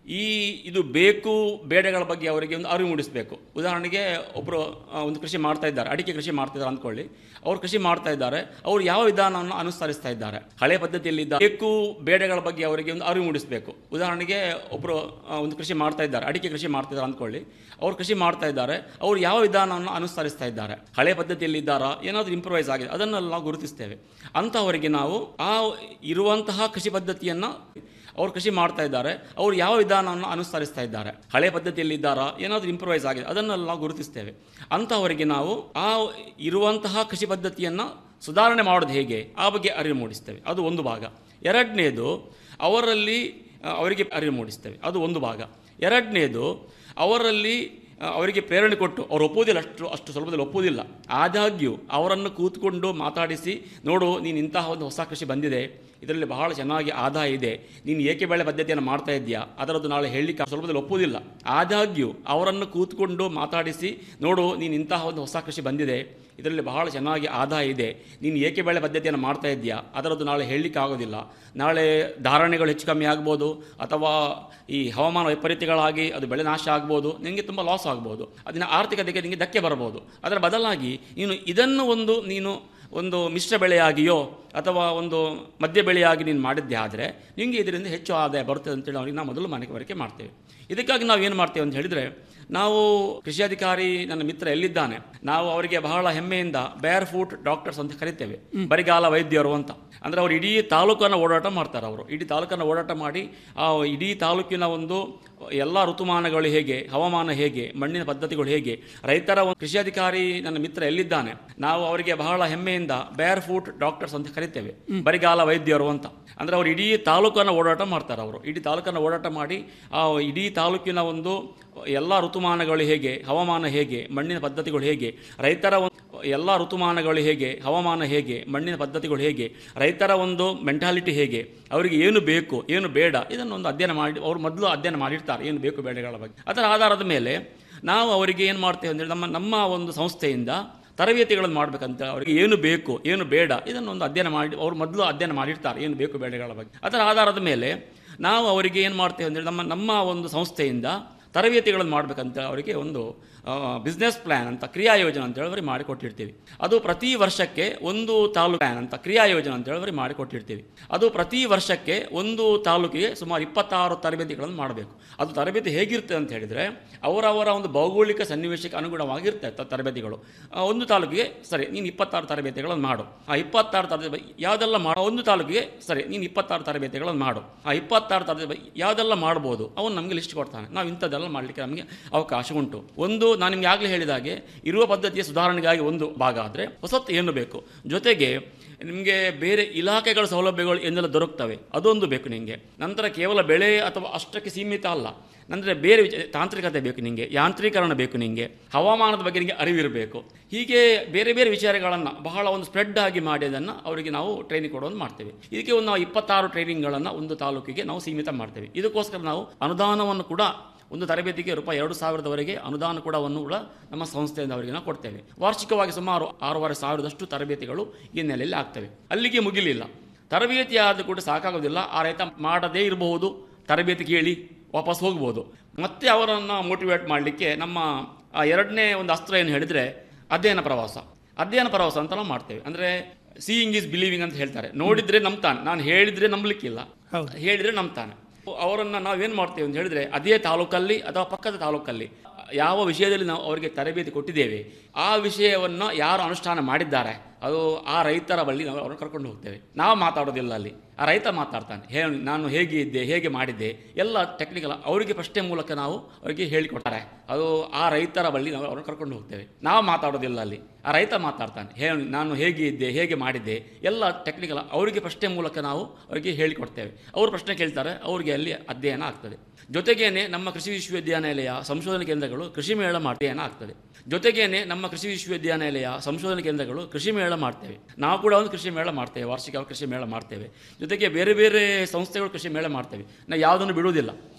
ಈ ಇದು ಬೇಕು ಬೇಡಗಳ ಬಗ್ಗೆ ಅವರಿಗೆ ಒಂದು ಅರಿವು ಮೂಡಿಸಬೇಕು ಉದಾಹರಣೆಗೆ ಒಬ್ಬರು ಒಂದು ಕೃಷಿ ಮಾಡ್ತಾ ಇದ್ದಾರೆ ಅಡಿಕೆ ಕೃಷಿ ಮಾಡ್ತಾ ಇದ್ದಾರೆ ಅಂದ್ಕೊಳ್ಳಿ ಅವರು ಕೃಷಿ ಮಾಡ್ತಾ ಇದ್ದಾರೆ ಅವರು ಯಾವ ವಿಧಾನವನ್ನು ಅನುಸರಿಸ್ತಾ ಇದ್ದಾರೆ ಹಳೆ ಪದ್ಧತಿಯಲ್ಲಿ ಇದ್ದ ಬೇಕು ಬೇಡಗಳ ಬಗ್ಗೆ ಅವರಿಗೆ ಒಂದು ಅರಿವು ಮೂಡಿಸಬೇಕು ಉದಾಹರಣೆಗೆ ಒಬ್ಬರು ಒಂದು ಕೃಷಿ ಮಾಡ್ತಾ ಇದ್ದಾರೆ ಅಡಿಕೆ ಕೃಷಿ ಮಾಡ್ತಾ ಇದ್ದಾರೆ ಅಂದ್ಕೊಳ್ಳಿ ಅವರು ಕೃಷಿ ಮಾಡ್ತಾ ಇದ್ದಾರೆ ಅವರು ಯಾವ ವಿಧಾನವನ್ನು ಅನುಸರಿಸ್ತಾ ಇದ್ದಾರೆ ಹಳೆ ಪದ್ಧತಿಯಲ್ಲಿ ಇದ್ದಾರಾ ಏನಾದರೂ ಇಂಪ್ರೂವೈಸ್ ಆಗಿದೆ ಅದನ್ನೆಲ್ಲ ನಾವು ಗುರುತಿಸ್ತೇವೆ ಅಂಥವರಿಗೆ ನಾವು ಆ ಇರುವಂತಹ ಕೃಷಿ ಪದ್ಧತಿಯನ್ನು ಅವ್ರು ಕೃಷಿ ಮಾಡ್ತಾ ಇದ್ದಾರೆ ಅವರು ಯಾವ ವಿಧಾನವನ್ನು ಅನುಸರಿಸ್ತಾ ಇದ್ದಾರೆ ಹಳೆ ಪದ್ಧತಿಯಲ್ಲಿ ಇದ್ದಾರಾ ಏನಾದರೂ ಇಂಪ್ರೂವೈಸ್ ಆಗಿದೆ ಅದನ್ನೆಲ್ಲ ನಾವು ಗುರುತಿಸ್ತೇವೆ ಅಂಥವರಿಗೆ ನಾವು ಆ ಇರುವಂತಹ ಕೃಷಿ ಪದ್ಧತಿಯನ್ನು ಸುಧಾರಣೆ ಮಾಡೋದು ಹೇಗೆ ಆ ಬಗ್ಗೆ ಅರಿವು ಮೂಡಿಸ್ತೇವೆ ಅದು ಒಂದು ಭಾಗ ಎರಡನೇದು ಅವರಲ್ಲಿ ಆ, ಅವರಿಗೆ ಅರಿವು ಮೂಡಿಸ್ತೇವೆ ಅದು ಒಂದು ಭಾಗ ಎರಡನೇದು ಅವರಲ್ಲಿ ಆ, ಅವರಿಗೆ ಪ್ರೇರಣೆ ಕೊಟ್ಟು ಅವ್ರು ಒಪ್ಪುವುದಿಲ್ಲ ಅಷ್ಟು ಅಷ್ಟು ಸುಲಭದಲ್ಲಿ ಒಪ್ಪುವುದಿಲ್ಲ ಆದಾಗ್ಯೂ ಅವರನ್ನು ಕೂತ್ಕೊಂಡು ಮಾತಾಡಿಸಿ ನೋಡು ನೀನು ಇಂತಹ ಒಂದು ಹೊಸ ಕೃಷಿ ಬಂದಿದೆ ಇದರಲ್ಲಿ ಬಹಳ ಚೆನ್ನಾಗಿ ಆದಾಯ ಇದೆ ನೀನು ಏಕೆ ಬೆಳೆ ಪದ್ಧತಿಯನ್ನು ಮಾಡ್ತಾ ಇದೆಯಾ ಅದರದ್ದು ನಾಳೆ ಹೇಳಲಿಕ್ಕೆ ಸುಲಭದಲ್ಲಿ ಒಪ್ಪುವುದಿಲ್ಲ ಆದಾಗ್ಯೂ ಅವರನ್ನು ಕೂತ್ಕೊಂಡು ಮಾತಾಡಿಸಿ ನೋಡು ನೀನು ಇಂತಹ ಒಂದು ಹೊಸ ಕೃಷಿ ಬಂದಿದೆ ಇದರಲ್ಲಿ ಬಹಳ ಚೆನ್ನಾಗಿ ಆದಾಯ ಇದೆ ನೀನು ಏಕೆ ಬೆಳೆ ಪದ್ಧತಿಯನ್ನು ಮಾಡ್ತಾ ಇದೆಯಾ ಅದರದ್ದು ನಾಳೆ ಹೇಳಲಿಕ್ಕೆ ಆಗೋದಿಲ್ಲ ನಾಳೆ ಧಾರಣೆಗಳು ಹೆಚ್ಚು ಕಮ್ಮಿ ಆಗ್ಬೋದು ಅಥವಾ ಈ ಹವಾಮಾನ ವೈಪರೀತ್ಯಗಳಾಗಿ ಅದು ಬೆಳೆ ನಾಶ ಆಗ್ಬೋದು ನಿನಗೆ ತುಂಬ ಲಾಸ್ ಆಗ್ಬೋದು ಅದನ್ನ ಆರ್ಥಿಕತೆಗೆ ನಿನಗೆ ಧಕ್ಕೆ ಬರಬಹುದು ಅದರ ಬದಲಾಗಿ ನೀನು ಇದನ್ನು ಒಂದು ನೀನು ಒಂದು ಮಿಶ್ರ ಬೆಳೆಯಾಗಿಯೋ ಅಥವಾ ಒಂದು ಮಧ್ಯ ಬೆಳೆಯಾಗಿ ನೀನು ಮಾಡಿದ್ದೆ ಆದರೆ ನಿಮಗೆ ಇದರಿಂದ ಹೆಚ್ಚು ಆದಾಯ ಬರ್ತದೆ ಅಂತೇಳಿ ಅವರಿಗೆ ನಾವು ಮೊದಲು ಮನವರಿಕೆ ಮಾಡ್ತೇವೆ ಇದಕ್ಕಾಗಿ ನಾವು ಏನು ಮಾಡ್ತೇವೆ ಅಂತ ಹೇಳಿದರೆ ನಾವು ಕೃಷಿಯಾಧಿಕಾರಿ ನನ್ನ ಮಿತ್ರ ಎಲ್ಲಿದ್ದಾನೆ ನಾವು ಅವರಿಗೆ ಬಹಳ ಹೆಮ್ಮೆಯಿಂದ ಬೇರ್ ಫೂಟ್ ಡಾಕ್ಟರ್ಸ್ ಅಂತ ಕರಿತೇವೆ ಬರಿಗಾಲ ವೈದ್ಯರು ಅಂತ ಅಂದರೆ ಅವರು ಇಡೀ ತಾಲೂಕನ್ನು ಓಡಾಟ ಮಾಡ್ತಾರೆ ಅವರು ಇಡೀ ತಾಲೂಕನ್ನು ಓಡಾಟ ಮಾಡಿ ಆ ಇಡೀ ತಾಲೂಕಿನ ಒಂದು ಎಲ್ಲ ಋತುಮಾನಗಳು ಹೇಗೆ ಹವಾಮಾನ ಹೇಗೆ ಮಣ್ಣಿನ ಪದ್ಧತಿಗಳು ಹೇಗೆ ರೈತರ ಒಂದು ಕೃಷಿಯಾಧಿಕಾರಿ ನನ್ನ ಮಿತ್ರ ಎಲ್ಲಿದ್ದಾನೆ ನಾವು ಅವರಿಗೆ ಬಹಳ ಹೆಮ್ಮೆಯಿಂದ ಬೇರ್ ಫೂಟ್ ಡಾಕ್ಟರ್ಸ್ ಅಂತ ಕರಿತೇವೆ ಬರಿಗಾಲ ವೈದ್ಯರು ಅಂತ ಅಂದರೆ ಅವರು ಇಡೀ ತಾಲೂಕನ್ನು ಓಡಾಟ ಮಾಡ್ತಾರೆ ಅವರು ಇಡೀ ತಾಲೂಕನ್ನು ಓಡಾಟ ಮಾಡಿ ಆ ಇಡೀ ತಾಲೂಕಿನ ಒಂದು ಎಲ್ಲ ಋತುಮಾನಗಳು ಹೇಗೆ ಹವಾಮಾನ ಹೇಗೆ ಮಣ್ಣಿನ ಪದ್ಧತಿಗಳು ಹೇಗೆ ರೈತರ ಒಂದು ಎಲ್ಲ ಋತುಮಾನಗಳು ಹೇಗೆ ಹವಾಮಾನ ಹೇಗೆ ಮಣ್ಣಿನ ಪದ್ಧತಿಗಳು ಹೇಗೆ ರೈತರ ಒಂದು ಮೆಂಟಾಲಿಟಿ ಹೇಗೆ ಅವರಿಗೆ ಏನು ಬೇಕು ಏನು ಬೇಡ ಇದನ್ನು ಒಂದು ಅಧ್ಯಯನ ಮಾಡಿ ಅವರು ಮೊದಲು ಅಧ್ಯಯನ ಮಾಡಿರ್ತಾರೆ ಏನು ಬೇಕು ಬೇಡಗಳ ಬಗ್ಗೆ ಅದರ ಆಧಾರದ ಮೇಲೆ ನಾವು ಅವರಿಗೆ ಏನು ಮಾಡ್ತೇವೆ ಅಂದರೆ ನಮ್ಮ ನಮ್ಮ ಒಂದು ಸಂಸ್ಥೆಯಿಂದ ತರಬೇತಿಗಳನ್ನು ಮಾಡಬೇಕಂತ ಅವರಿಗೆ ಏನು ಬೇಕು ಏನು ಬೇಡ ಇದನ್ನು ಒಂದು ಅಧ್ಯಯನ ಮಾಡಿ ಅವರು ಮೊದಲು ಅಧ್ಯಯನ ಮಾಡಿರ್ತಾರೆ ಏನು ಬೇಕು ಬೇಡಗಳ ಬಗ್ಗೆ ಅದರ ಆಧಾರದ ಮೇಲೆ ನಾವು ಅವರಿಗೆ ಏನು ಮಾಡ್ತೇವೆ ಅಂದರೆ ನಮ್ಮ ನಮ್ಮ ಒಂದು ಸಂಸ್ಥೆಯಿಂದ ತರಬೇತಿಗಳನ್ನು ಮಾಡಬೇಕಂತ ಅವರಿಗೆ ಒಂದು ಬಿಸ್ನೆಸ್ ಪ್ಲ್ಯಾನ್ ಅಂತ ಕ್ರಿಯಾ ಯೋಜನೆ ಅಂತ ಹೇಳಿ ಅವರಿಗೆ ಮಾಡಿಕೊಟ್ಟಿರ್ತೀವಿ ಅದು ಪ್ರತಿ ವರ್ಷಕ್ಕೆ ಒಂದು ತಾಲೂಕು ಪ್ಲ್ಯಾನ್ ಅಂತ ಕ್ರಿಯಾ ಯೋಜನೆ ಅಂತ ಹೇಳಿ ಅವರಿಗೆ ಮಾಡಿಕೊಟ್ಟಿರ್ತೀವಿ ಅದು ಪ್ರತಿ ವರ್ಷಕ್ಕೆ ಒಂದು ತಾಲೂಕಿಗೆ ಸುಮಾರು ಇಪ್ಪತ್ತಾರು ತರಬೇತಿಗಳನ್ನು ಮಾಡಬೇಕು ಅದು ತರಬೇತಿ ಹೇಗಿರುತ್ತೆ ಅಂತ ಹೇಳಿದರೆ ಅವರವರ ಒಂದು ಭೌಗೋಳಿಕ ಸನ್ನಿವೇಶಕ್ಕೆ ಅನುಗುಣವಾಗಿರುತ್ತೆ ತ- ತರಬೇತಿಗಳು ಆ, ಒಂದು ತಾಲೂಕಿಗೆ ಸರಿ ನೀನು ಇಪ್ಪತ್ತಾರು ತರಬೇತಿಗಳನ್ನು ಮಾಡು ಆ ಇಪ್ಪತ್ತಾರು ತರಬೇತಿ ಯಾವುದೆಲ್ಲ ಮಾಡೋ ಒಂದು ತಾಲೂಕಿಗೆ ಸರಿ ನೀನು ಇಪ್ಪತ್ತಾರು ತರಬೇತಿಗಳನ್ನು ಮಾಡು ಆ ಇಪ್ಪತ್ತಾರು ತರಬೇತಿ ಯಾವುದೆಲ್ಲ ಮಾಡ್ಬೋದು ಅವನು ನಮಗೆ ಲಿಸ್ಟ್ ಕೊಡ್ತಾನೆ ನಾವು ಇಂಥದ್ದೆಲ್ಲ ಮಾಡಲಿಕ್ಕೆ ನಮಗೆ ಅವಕಾಶ ಉಂಟು ಒಂದು ನಾನು ನಿಮ್ಗೆ ಆಗಲೇ ಹೇಳಿದಾಗೆ ಇರುವ ಪದ್ಧತಿಯ ಸುಧಾರಣೆಗಾಗಿ ಒಂದು ಭಾಗ ಆದರೆ ಹೊಸತ್ತು ಏನು ಬೇಕು ಜೊತೆಗೆ ನಿಮಗೆ ಬೇರೆ ಇಲಾಖೆಗಳ ಸೌಲಭ್ಯಗಳು ಏನೆಲ್ಲ ದೊರಕ್ತವೆ ಅದೊಂದು ಬೇಕು ನಿಮಗೆ ನಂತರ ಕೇವಲ ಬೆಳೆ ಅಥವಾ ಅಷ್ಟಕ್ಕೆ ಸೀಮಿತ ಅಲ್ಲ ನಂತರ ಬೇರೆ ವಿಚ ತಾಂತ್ರಿಕತೆ ಬೇಕು ನಿಮಗೆ ಯಾಂತ್ರೀಕರಣ ಬೇಕು ನಿಮಗೆ ಹವಾಮಾನದ ಬಗ್ಗೆ ನಿಮಗೆ ಅರಿವಿರಬೇಕು ಹೀಗೆ ಬೇರೆ ಬೇರೆ ವಿಚಾರಗಳನ್ನು ಬಹಳ ಒಂದು ಸ್ಪ್ರೆಡ್ ಆಗಿ ಮಾಡಿ ಅದನ್ನು ಅವರಿಗೆ ನಾವು ಟ್ರೈನಿಂಗ್ ಕೊಡೋದು ಮಾಡ್ತೇವೆ ಇದಕ್ಕೆ ಒಂದು ನಾವು ಇಪ್ಪತ್ತಾರು ಟ್ರೈನಿಂಗ್ಗಳನ್ನು ಒಂದು ತಾಲೂಕಿಗೆ ನಾವು ಸೀಮಿತ ಮಾಡ್ತೇವೆ ಇದಕ್ಕೋಸ್ಕರ ನಾವು ಅನುದಾನವನ್ನು ಕೂಡ ಒಂದು ತರಬೇತಿಗೆ ರೂಪಾಯಿ ಎರಡು ಸಾವಿರದವರೆಗೆ ಅನುದಾನ ಕೂಡವನ್ನು ಕೂಡ ನಮ್ಮ ಸಂಸ್ಥೆಯಿಂದ ಅವರಿಗೆ ನಾವು ಕೊಡ್ತೇವೆ ವಾರ್ಷಿಕವಾಗಿ ಸುಮಾರು ಆರೂವರೆ ಸಾವಿರದಷ್ಟು ತರಬೇತಿಗಳು ಈ ನೆಲೆಯಲ್ಲಿ ಆಗ್ತವೆ ಅಲ್ಲಿಗೆ ಮುಗಿಲಿಲ್ಲ ತರಬೇತಿ ಆದ ಕೂಡ ಸಾಕಾಗೋದಿಲ್ಲ ಆ ರೈತ ಮಾಡದೇ ಇರಬಹುದು ತರಬೇತಿ ಕೇಳಿ ವಾಪಸ್ ಹೋಗ್ಬೋದು ಮತ್ತೆ ಅವರನ್ನು ಮೋಟಿವೇಟ್ ಮಾಡಲಿಕ್ಕೆ ನಮ್ಮ ಆ ಎರಡನೇ ಒಂದು ಅಸ್ತ್ರ ಏನು ಹೇಳಿದರೆ ಅಧ್ಯಯನ ಪ್ರವಾಸ ಅಧ್ಯಯನ ಪ್ರವಾಸ ಅಂತ ನಾವು ಮಾಡ್ತೇವೆ ಅಂದರೆ ಸೀಯಿಂಗ್ ಈಸ್ ಬಿಲೀವಿಂಗ್ ಅಂತ ಹೇಳ್ತಾರೆ ನೋಡಿದ್ರೆ ನಂಬ್ತಾನೆ ನಾನು ಹೇಳಿದ್ರೆ ನಂಬಲಿಕ್ಕಿಲ್ಲ ಹೌದು. ಹೇಳಿದ್ರೆ ನಂಬ್ತಾನೆ ಅವರನ್ನು ನಾವೇನು ಮಾಡ್ತೇವೆ ಅಂತ ಹೇಳಿದ್ರೆ ಅದೇ ತಾಲೂಕಲ್ಲಿ ಅಥವಾ ಪಕ್ಕದ ತಾಲೂಕಲ್ಲಿ ಯಾವ ವಿಷಯದಲ್ಲಿ ನಾವು ಅವರಿಗೆ ತರಬೇತಿ ಕೊಟ್ಟಿದ್ದೇವೆ ಆ ವಿಷಯವನ್ನು ಯಾರು ಅನುಷ್ಠಾನ ಮಾಡಿದ್ದಾರೆ ಅದು ಆ ರೈತರ ಬಳಿ ನಾವು ಅವ್ರನ್ನ ಕರ್ಕೊಂಡು ಹೋಗ್ತೇವೆ ನಾವು ಮಾತಾಡೋದಿಲ್ಲ ಅಲ್ಲಿ ಆ ರೈತ ಮಾತಾಡ್ತಾನೆ ಹೇ ನಾನು ಹೇಗೆ ಇದ್ದೆ ಹೇಗೆ ಮಾಡಿದ್ದೆ ಎಲ್ಲ ಟೆಕ್ನಿಕಲ್ ಅವರಿಗೆ ಪ್ರಶ್ನೆ ಮೂಲಕ ನಾವು ಅವರಿಗೆ ಹೇಳಿಕೊಡ್ತಾರೆ ಅದು ಆ ರೈತರ ಬಳಿ ನಾವು ಅವ್ರನ್ನ ಕರ್ಕೊಂಡು ಹೋಗ್ತೇವೆ ನಾವು ಮಾತಾಡೋದಿಲ್ಲ ಅಲ್ಲಿ ಆ ರೈತ ಮಾತಾಡ್ತಾನೆ ಹೇ ನಾನು ಹೇಗೆ ಇದ್ದೆ ಹೇಗೆ ಮಾಡಿದ್ದೆ ಎಲ್ಲ ಟೆಕ್ನಿಕಲ್ ಅವರಿಗೆ ಪ್ರಶ್ನೆ ಮೂಲಕ ನಾವು ಅವರಿಗೆ ಹೇಳಿಕೊಡ್ತೇವೆ ಅವರು ಪ್ರಶ್ನೆ ಕೇಳ್ತಾರೆ ಅವರಿಗೆ ಅಲ್ಲಿ ಅಧ್ಯಯನ ಆಗ್ತದೆ ಜೊತೆಗೇನೆ ನಮ್ಮ ಕೃಷಿ ವಿಶ್ವವಿದ್ಯಾನಿಲಯ ಸಂಶೋಧನಾ ಕೇಂದ್ರಗಳು ಕೃಷಿ ಮೇಳ ಮಾಡ್ತೇನೆ ಆಗ್ತದೆ ಜೊತೆಗೇನೆ ನಮ್ಮ ಕೃಷಿ ವಿಶ್ವವಿದ್ಯಾನಿಲಯ ಸಂಶೋಧನಾ ಕೇಂದ್ರಗಳು ಕೃಷಿ ಮೇಳ ಮಾಡ್ತೇವೆ ನಾವು ಕೂಡ ಒಂದು ಕೃಷಿ ಮೇಳ ಮಾಡ್ತೇವೆ ವಾರ್ಷಿಕ ಕೃಷಿ ಮೇಳ ಮಾಡ್ತೇವೆ ಜೊತೆಗೆ ಬೇರೆ ಬೇರೆ ಸಂಸ್ಥೆಗಳು ಕೃಷಿ ಮೇಳ ಮಾಡ್ತೇವೆ ನಾವು ಯಾವುದನ್ನು ಬಿಡುವುದಿಲ್ಲ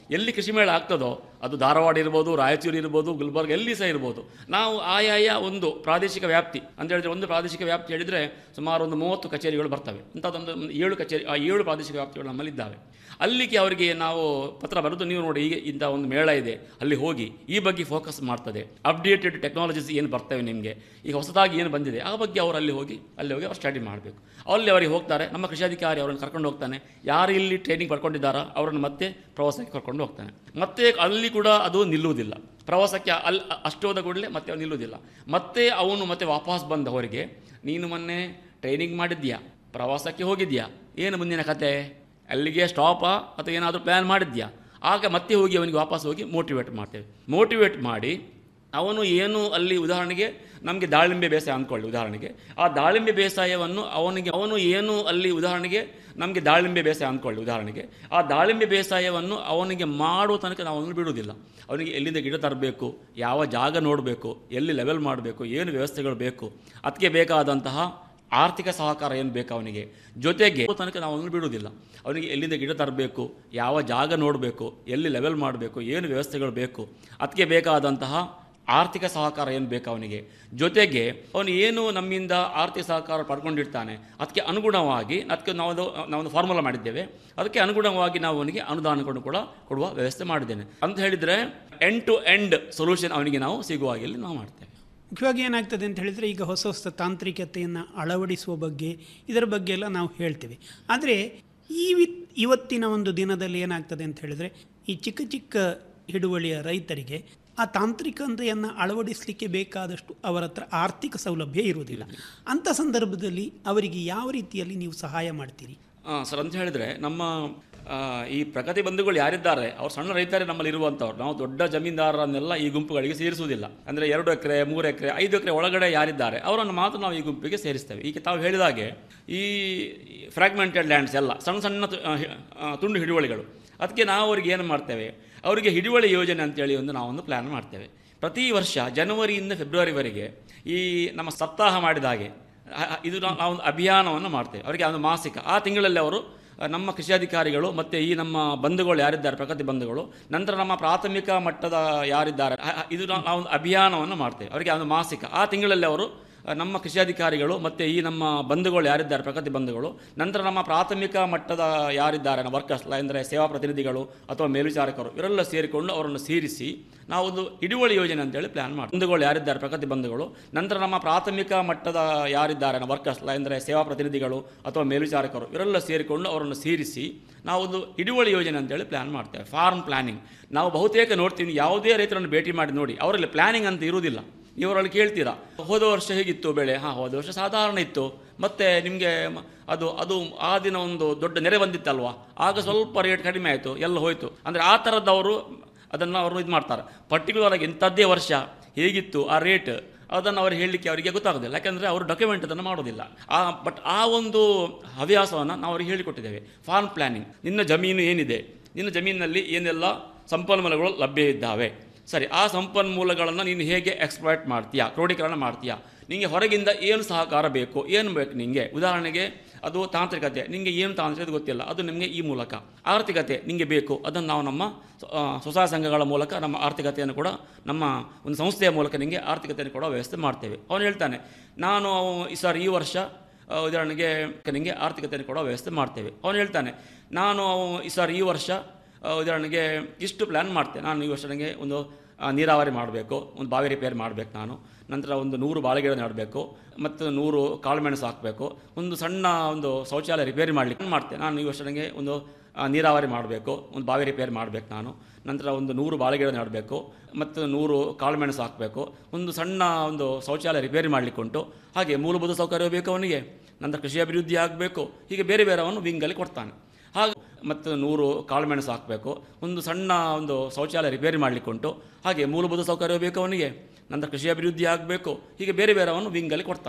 ಎಲ್ಲಿ ಕೃಷಿ ಮೇಳ ಆಗ್ತದೋ ಅದು ಧಾರವಾಡ ಇರ್ಬೋದು ರಾಯಚೂರು ಇರ್ಬೋದು ಗುಲ್ಬರ್ಗ ಎಲ್ಲಿ ಸಹ ಇರ್ಬೋದು ನಾವು ಆಯಾಯ ಒಂದು ಪ್ರಾದೇಶಿಕ ವ್ಯಾಪ್ತಿ ಅಂತ ಹೇಳಿದ್ರೆ ಒಂದು ಪ್ರಾದೇಶಿಕ ವ್ಯಾಪ್ತಿ ಹೇಳಿದರೆ ಸುಮಾರು ಒಂದು ಮೂವತ್ತು ಕಚೇರಿಗಳು ಬರ್ತವೆ ಇಂಥದ್ದೊಂದು ಒಂದು ಏಳು ಕಚೇರಿ ಆ ಏಳು ಪ್ರಾದೇಶಿಕ ವ್ಯಾಪ್ತಿಗಳು ನಮ್ಮಲ್ಲಿದ್ದಾವೆ ಅಲ್ಲಿಗೆ ಅವರಿಗೆ ನಾವು ಪತ್ರ ಬರೆದು ನೀವು ನೋಡಿ ಈಗ ಇಂಥ ಒಂದು ಮೇಳ ಇದೆ ಅಲ್ಲಿ ಹೋಗಿ ಈ ಬಗ್ಗೆ ಫೋಕಸ್ ಮಾಡ್ತದೆ ಅಪ್ಡೇಟೆಡ್ ಟೆಕ್ನಾಲಜೀಸ್ ಏನು ಬರ್ತವೆ ನಿಮಗೆ ಈಗ ಹೊಸದಾಗಿ ಏನು ಬಂದಿದೆ ಆ ಬಗ್ಗೆ ಅವರು ಅಲ್ಲಿ ಹೋಗಿ ಅಲ್ಲಿ ಹೋಗಿ ಅವ್ರು ಸ್ಟಡಿ ಮಾಡಬೇಕು ಅಲ್ಲಿ ಅವರಿಗೆ ಹೋಗ್ತಾರೆ ನಮ್ಮ ಕೃಷಿಯಾಧಿಕಾರಿ ಅವರನ್ನು ಕರ್ಕೊಂಡು ಹೋಗ್ತಾನೆ ಯಾರು ಇಲ್ಲಿ ಟ್ರೈನಿಂಗ್ ಪಡ್ಕೊಂಡಿದ್ದಾರೋ ಅವರನ್ನು ಮತ್ತೆ ಪ್ರವಾಸಕ್ಕೆ ಕರ್ಕೊಂಡು ಹೋಗ್ತಾನೆ ಮತ್ತೆ ಅಲ್ಲಿ ಕೂಡ ಅದು ನಿಲ್ಲುವುದಿಲ್ಲ ಪ್ರವಾಸಕ್ಕೆ ಅಲ್ಲಿ ಅಷ್ಟೋದ ಕೂಡಲೇ ಮತ್ತೆ ಅವ್ನು ನಿಲ್ಲುವುದಿಲ್ಲ ಮತ್ತೆ ಅವನು ಮತ್ತೆ ವಾಪಸ್ ಬಂದ ಹೊರಗೆ ನೀನು ಮೊನ್ನೆ ಟ್ರೈನಿಂಗ್ ಮಾಡಿದ್ಯಾ ಪ್ರವಾಸಕ್ಕೆ ಹೋಗಿದ್ಯಾ ಏನು ಮುಂದಿನ ಕತೆ ಅಲ್ಲಿಗೆ ಸ್ಟಾಪಾ ಅಥವಾ ಏನಾದರೂ ಪ್ಲ್ಯಾನ್ ಮಾಡಿದ್ಯಾ ಆಗ ಮತ್ತೆ ಹೋಗಿ ಅವನಿಗೆ ವಾಪಸ್ ಹೋಗಿ ಮೋಟಿವೇಟ್ ಮಾಡ್ತೇವೆ ಮೋಟಿವೇಟ್ ಮಾಡಿ ಅವನು ಏನು ಅಲ್ಲಿ ಉದಾಹರಣೆಗೆ ನಮಗೆ ದಾಳಿಂಬೆ ಬೇಸಾಯ ಅಂದ್ಕೊಳ್ಳಿ ಉದಾಹರಣೆಗೆ ಆ ದಾಳಿಂಬೆ ಬೇಸಾಯವನ್ನು ಅವನಿಗೆ ಅವನು ಏನು ಅಲ್ಲಿ ಉದಾಹರಣೆಗೆ ನಮಗೆ ದಾಳಿಂಬೆ ಬೇಸಾಯ ಅಂದ್ಕೊಳ್ಳಿ ಉದಾಹರಣೆಗೆ ಆ ದಾಳಿಂಬೆ ಬೇಸಾಯವನ್ನು ಅವನಿಗೆ ಮಾಡುವ ತನಕ ನಾವು ಅವನು ಬಿಡುವುದಿಲ್ಲ ಅವನಿಗೆ ಎಲ್ಲಿಂದ ಗಿಡ ತರಬೇಕು ಯಾವ ಜಾಗ ನೋಡಬೇಕು ಎಲ್ಲಿ ಲೆವೆಲ್ ಮಾಡಬೇಕು ಏನು ವ್ಯವಸ್ಥೆಗಳು ಬೇಕು ಅದಕ್ಕೆ ಬೇಕಾದಂತಹ ಆರ್ಥಿಕ ಸಹಕಾರ ಏನು ಬೇಕು ಅವನಿಗೆ ಜೊತೆಗೆ ತನಕ ನಾವು ಅವನು ಬಿಡುವುದಿಲ್ಲ ಅವನಿಗೆ ಎಲ್ಲಿಂದ ಗಿಡ ತರಬೇಕು ಯಾವ ಜಾಗ ನೋಡಬೇಕು ಎಲ್ಲಿ ಲೆವೆಲ್ ಮಾಡಬೇಕು ಏನು ವ್ಯವಸ್ಥೆಗಳು ಬೇಕು ಅದಕ್ಕೆ ಬೇಕಾದಂತಹ ಆರ್ಥಿಕ ಸಹಕಾರ ಏನು ಬೇಕು ಅವನಿಗೆ ಜೊತೆಗೆ ಅವನು ಏನು ನಮ್ಮಿಂದ ಆರ್ಥಿಕ ಸಹಕಾರ ಪಡ್ಕೊಂಡಿರ್ತಾನೆ ಅದಕ್ಕೆ ಅನುಗುಣವಾಗಿ ಅದಕ್ಕೆ ನಾವು ನಾವೊಂದು ಫಾರ್ಮುಲಾ ಮಾಡಿದ್ದೇವೆ ಅದಕ್ಕೆ ಅನುಗುಣವಾಗಿ ನಾವು ಅವನಿಗೆ ಅನುದಾನಗಳನ್ನು ಕೂಡ ಕೊಡುವ ವ್ಯವಸ್ಥೆ ಮಾಡಿದ್ದೇನೆ ಅಂತ ಹೇಳಿದರೆ ಎಂಡ್ ಟು ಎಂಡ್ ಸೊಲ್ಯೂಷನ್ ಅವನಿಗೆ ನಾವು ಸಿಗುವ ಹಾಗೆ ನಾವು ಮಾಡ್ತೇವೆ ಮುಖ್ಯವಾಗಿ ಏನಾಗ್ತದೆ ಅಂತ ಹೇಳಿದರೆ ಈಗ ಹೊಸ ಹೊಸ ತಾಂತ್ರಿಕತೆಯನ್ನು ಅಳವಡಿಸುವ ಬಗ್ಗೆ ಇದರ ಬಗ್ಗೆ ಎಲ್ಲ ನಾವು ಹೇಳ್ತೇವೆ ಆದರೆ ಈ ವಿ ಇವತ್ತಿನ ಒಂದು ದಿನದಲ್ಲಿ ಏನಾಗ್ತದೆ ಅಂತ ಹೇಳಿದರೆ ಈ ಚಿಕ್ಕ ಚಿಕ್ಕ ಹಿಡುವಳಿಯ ರೈತರಿಗೆ ಆ ತಾಂತ್ರಿಕತೆಯನ್ನು ಅಳವಡಿಸಲಿಕ್ಕೆ ಬೇಕಾದಷ್ಟು ಅವರ ಹತ್ರ ಆರ್ಥಿಕ ಸೌಲಭ್ಯ ಇರುವುದಿಲ್ಲ ಅಂಥ ಸಂದರ್ಭದಲ್ಲಿ ಅವರಿಗೆ ಯಾವ ರೀತಿಯಲ್ಲಿ ನೀವು ಸಹಾಯ ಮಾಡ್ತೀರಿ ಹಾಂ ಸರ್ ಅಂತ ಹೇಳಿದರೆ ನಮ್ಮ ಆ, ಈ ಪ್ರಗತಿ ಬಂಧುಗಳು ಯಾರಿದ್ದಾರೆ ಅವ್ರು ಸಣ್ಣ ರೈತರೇ ನಮ್ಮಲ್ಲಿ ಇರುವಂಥವ್ರು ನಾವು ದೊಡ್ಡ ಜಮೀನ್ದಾರರನ್ನೆಲ್ಲ ಈ ಗುಂಪುಗಳಿಗೆ ಸೇರಿಸುವುದಿಲ್ಲ ಅಂದರೆ ಎರಡು ಎಕರೆ ಮೂರು ಎಕರೆ ಐದು ಎಕರೆ ಒಳಗಡೆ ಯಾರಿದ್ದಾರೆ ಅವರನ್ನು ಮಾತ್ರ ನಾವು ಈ ಗುಂಪಿಗೆ ಸೇರಿಸ್ತೇವೆ ಈಗ ತಾವು ಹೇಳಿದಾಗೆ ಈ ಫ್ರಾಗ್ಮೆಂಟೆಡ್ ಲ್ಯಾಂಡ್ಸ್ ಎಲ್ಲ ಸಣ್ಣ ಸಣ್ಣ ತು- ಆ, ಹಿ- ಆ, ತುಂಡು ಹಿಡುವಳಿಗಳು ಅದಕ್ಕೆ ನಾವು ಅವ್ರಿಗೆ ಏನು ಮಾಡ್ತೇವೆ ಅವರಿಗೆ ಹಿಡುವಳಿ ಯೋಜನೆ ಅಂತೇಳಿ ಒಂದು ನಾವೊಂದು ಪ್ಲ್ಯಾನ್ ಮಾಡ್ತೇವೆ ಪ್ರತಿ ವರ್ಷ ಜನವರಿಯಿಂದ ಫೆಬ್ರವರಿವರೆಗೆ ಈ ನಮ್ಮ ಸಪ್ತಾಹ ಮಾಡಿದ ಹಾಗೆ ಆ- ಆ- ಇದು ನಾವು ಒಂದು ಅಭಿಯಾನವನ್ನು ಮಾಡ್ತೇವೆ ಅವರಿಗೆ ಒಂದು ಮಾಸಿಕ ಆ ತಿಂಗಳಲ್ಲಿ ಅವರು ಆ, ನಮ್ಮ ಕೃಷಿಯಾಧಿಕಾರಿಗಳು ಮತ್ತು ಈ ನಮ್ಮ ಬಂಧುಗಳು ಯಾರಿದ್ದಾರೆ ಪ್ರಗತಿ ಬಂಧುಗಳು ನಂತರ ನಮ್ಮ ಪ್ರಾಥಮಿಕ ಮಟ್ಟದ ಯಾರಿದ್ದಾರೆ ಆ- ಆ- ಇದು ನಾವು ಒಂದು ಅಭಿಯಾನವನ್ನು ಮಾಡ್ತೇವೆ ಅವರಿಗೆ ಒಂದು ಮಾಸಿಕ ಆ ತಿಂಗಳಲ್ಲಿ ಅವರು ಆ, ನಮ್ಮ ಕೃಷಿಯಾಧಿಕಾರಿಗಳು ಮತ್ತು ಈ ನಮ್ಮ ಬಂಧುಗಳು ಯಾರಿದ್ದಾರೆ ಪ್ರಗತಿ ಬಂಧುಗಳು ನಂತರ ನಮ್ಮ ಪ್ರಾಥಮಿಕ ಮಟ್ಟದ ಯಾರಿದ್ದಾರೆ ವರ್ಕರ್ಸ್ ಅಂದರೆ ಸೇವಾ ಪ್ರತಿನಿಧಿಗಳು ಅಥವಾ ಮೇಲ್ವಿಚಾರಕರು ಇವರೆಲ್ಲ ಸೇರಿಕೊಂಡು ಅವರನ್ನು ಸೇರಿಸಿ ನಾವೊಂದು ಹಿಡುವಳಿ ಯೋಜನೆ ಅಂತೇಳಿ ಪ್ಲ್ಯಾನ್ ಮಾಡಿ ಬಂಧುಗಳು ಯಾರಿದ್ದಾರೆ ಪ್ರಗತಿ ಬಂಧುಗಳು ನಂತರ ನಮ್ಮ ಪ್ರಾಥಮಿಕ ಮಟ್ಟದ ಯಾರಿದ್ದಾರೆ ವರ್ಕರ್ಸ್ ಅಂದರೆ ಸೇವಾ ಪ್ರತಿನಿಧಿಗಳು ಅಥವಾ ಮೇಲ್ವಿಚಾರಕರು ಇವರೆಲ್ಲ ಸೇರಿಕೊಂಡು ಅವರನ್ನು ಸೇರಿಸಿ ನಾವೊಂದು ಹಿಡುವಳಿ ಯೋಜನೆ ಅಂತೇಳಿ ಪ್ಲ್ಯಾನ್ ಮಾಡ್ತೇವೆ ಫಾರ್ಮ್ ಪ್ಲಾನಿಂಗ್ ನಾವು ಬಹುತೇಕ ನೋಡ್ತೀವಿ ಯಾವುದೇ ರೈತರನ್ನು ಭೇಟಿ ಮಾಡಿ ನೋಡಿ ಅವರಲ್ಲಿ ಪ್ಲಾನಿಂಗ್ ಅಂತ ಇರುವುದಿಲ್ಲ ಇವರಲ್ಲಿ ಕೇಳ್ತೀರಾ ಹೋದ ವರ್ಷ ಹೇಗಿತ್ತು ಬೆಳೆ ಹಾಂ ಹೋದ ವರ್ಷ ಸಾಧಾರಣ ಇತ್ತು ಮತ್ತೆ ನಿಮಗೆ ಅದು ಅದು ಆ ದಿನ ಒಂದು ದೊಡ್ಡ ನೆರೆ ಬಂದಿತ್ತಲ್ವಾ ಆಗ ಸ್ವಲ್ಪ ರೇಟ್ ಕಡಿಮೆ ಆಯಿತು ಎಲ್ಲ ಹೋಯಿತು ಅಂದರೆ ಆ ಥರದವರು ಅದನ್ನು ಅವರು ಇದು ಮಾಡ್ತಾರೆ ಪರ್ಟಿಕ್ಯುಲರ್ ಆಗಿ ಇಂಥದ್ದೇ ವರ್ಷ ಹೇಗಿತ್ತು ಆ ರೇಟ್ ಅದನ್ನು ಅವರು ಹೇಳಲಿಕ್ಕೆ ಅವರಿಗೆ ಗೊತ್ತಾಗೋದಿಲ್ಲ ಯಾಕಂದರೆ ಅವರು ಡಾಕ್ಯುಮೆಂಟ್ ಅದನ್ನು ಮಾಡೋದಿಲ್ಲ ಆ ಬಟ್ ಆ ಒಂದು ಹವ್ಯಾಸವನ್ನು ನಾವು ಅವರಿಗೆ ಹೇಳಿಕೊಟ್ಟಿದ್ದೇವೆ ಫಾರ್ಮ್ ಪ್ಲಾನಿಂಗ್ ನಿನ್ನ ಜಮೀನು ಏನಿದೆ ನಿನ್ನ ಜಮೀನಿನಲ್ಲಿ ಏನೆಲ್ಲ ಸಂಪನ್ಮೂಲಗಳು ಲಭ್ಯ ಇದ್ದಾವೆ ಸರಿ ಆ ಸಂಪನ್ಮೂಲಗಳನ್ನು ನೀನು ಹೇಗೆ ಎಕ್ಸ್ಪ್ಲಾಯ್ಟ್ ಮಾಡ್ತೀಯಾ ಕ್ರೋಢೀಕರಣ ಮಾಡ್ತೀಯಾ ನಿಮಗೆ ಹೊರಗಿಂದ ಏನು ಸಹಕಾರ ಬೇಕು ಏನು ಬೇಕು ನಿಮಗೆ ಉದಾಹರಣೆಗೆ ಅದು ತಾಂತ್ರಿಕತೆ ನಿಮಗೆ ಏನು ತಾಂತ್ರಿಕತೆ ಗೊತ್ತಿಲ್ಲ ಅದು ನಿಮಗೆ ಈ ಮೂಲಕ ಆರ್ಥಿಕತೆ ನಿಮಗೆ ಬೇಕು ಅದನ್ನು ನಾವು ನಮ್ಮ ಆ, ಸ್ವಸಹಾಯ ಸಂಘಗಳ ಮೂಲಕ ನಮ್ಮ ಆರ್ಥಿಕತೆಯನ್ನು ಕೂಡ ನಮ್ಮ ಒಂದು ಸಂಸ್ಥೆಯ ಮೂಲಕ ನಿಮಗೆ ಆರ್ಥಿಕತೆಯನ್ನು ಕೊಡೋ ವ್ಯವಸ್ಥೆ ಮಾಡ್ತೇವೆ ಅವನು ಹೇಳ್ತಾನೆ ನಾನು ಈ ಸರ್ ಈ ವರ್ಷ ಆ, ಉದಾಹರಣೆಗೆ ನಿಮಗೆ ಆರ್ಥಿಕತೆಯನ್ನು ಕೊಡೋ ವ್ಯವಸ್ಥೆ ಮಾಡ್ತೇವೆ ಅವನು ಹೇಳ್ತಾನೆ ನಾನು ಈ ಸರ್ ಈ ವರ್ಷ ಆ, ಉದಾಹರಣೆಗೆ ಇಷ್ಟು ಪ್ಲ್ಯಾನ್ ಮಾಡ್ತೇನೆ ನಾನು ಈ ವರ್ಷ ನನಗೆ ಒಂದು ಆ, ನೀರಾವರಿ ಮಾಡಬೇಕು ಒಂದು ಬಾವಿ ರಿಪೇರ್ ಮಾಡಬೇಕು ನಾನು ನಂತರ ಒಂದು ನೂರು ಬಾಳೆಗಿಡ ನೆಡಬೇಕು ಮತ್ತು ನೂರು ಕಾಳುಮೆಣಸು ಹಾಕಬೇಕು ಒಂದು ಸಣ್ಣ ಒಂದು ಶೌಚಾಲಯ ರಿಪೇರಿ ಮಾಡಲಿಕ್ಕೆ ಮಾಡ್ತೇನೆ ನಾನು ಈ ವರ್ಷ ನನಗೆ ಒಂದು ಆ, ನೀರಾವರಿ ಮಾಡಬೇಕು ಒಂದು ಬಾವಿ ರಿಪೇರ್ ಮಾಡಬೇಕು ನಾನು ನಂತರ ಒಂದು ನೂರು ಬಾಳೆಗಿಡ ನೆಡಬೇಕು ಮತ್ತು ನೂರು ಕಾಳುಮೆಣಸು ಹಾಕಬೇಕು ಒಂದು ಸಣ್ಣ ಒಂದು ಶೌಚಾಲಯ ರಿಪೇರಿ ಮಾಡಲಿಕ್ಕೆ ಉಂಟು ಹಾಗೆ ಮೂಲಭೂತ ಸೌಕರ್ಯ ಬೇಕು ಅವನಿಗೆ ನಂತರ ಕೃಷಿ ಅಭಿವೃದ್ಧಿ ಆಗಬೇಕು ಹೀಗೆ ಬೇರೆ ಬೇರೆ ಅವನು ವಿಂಗಲ್ಲಿ ಕೊಡ್ತಾನೆ ಹಾಗೆ ಮತ್ತು ನೂರು ಕಾಳುಮೆಣಸು ಹಾಕಬೇಕು ಒಂದು ಸಣ್ಣ ಒಂದು ಶೌಚಾಲಯ ರಿಪೇರಿ ಮಾಡಲಿಕ್ಕೆ ಉಂಟು ಹಾಗೆ ಮೂಲಭೂತ ಸೌಕರ್ಯ ಬೇಕು ಅವನಿಗೆ ನಂತರ ಕೃಷಿ ಅಭಿವೃದ್ಧಿ ಆಗಬೇಕು ಹೀಗೆ ಬೇರೆ ಬೇರೆ ಅವನು ವಿಂಗಲ್ಲಿ ಕೊಡ್ತಾನೆ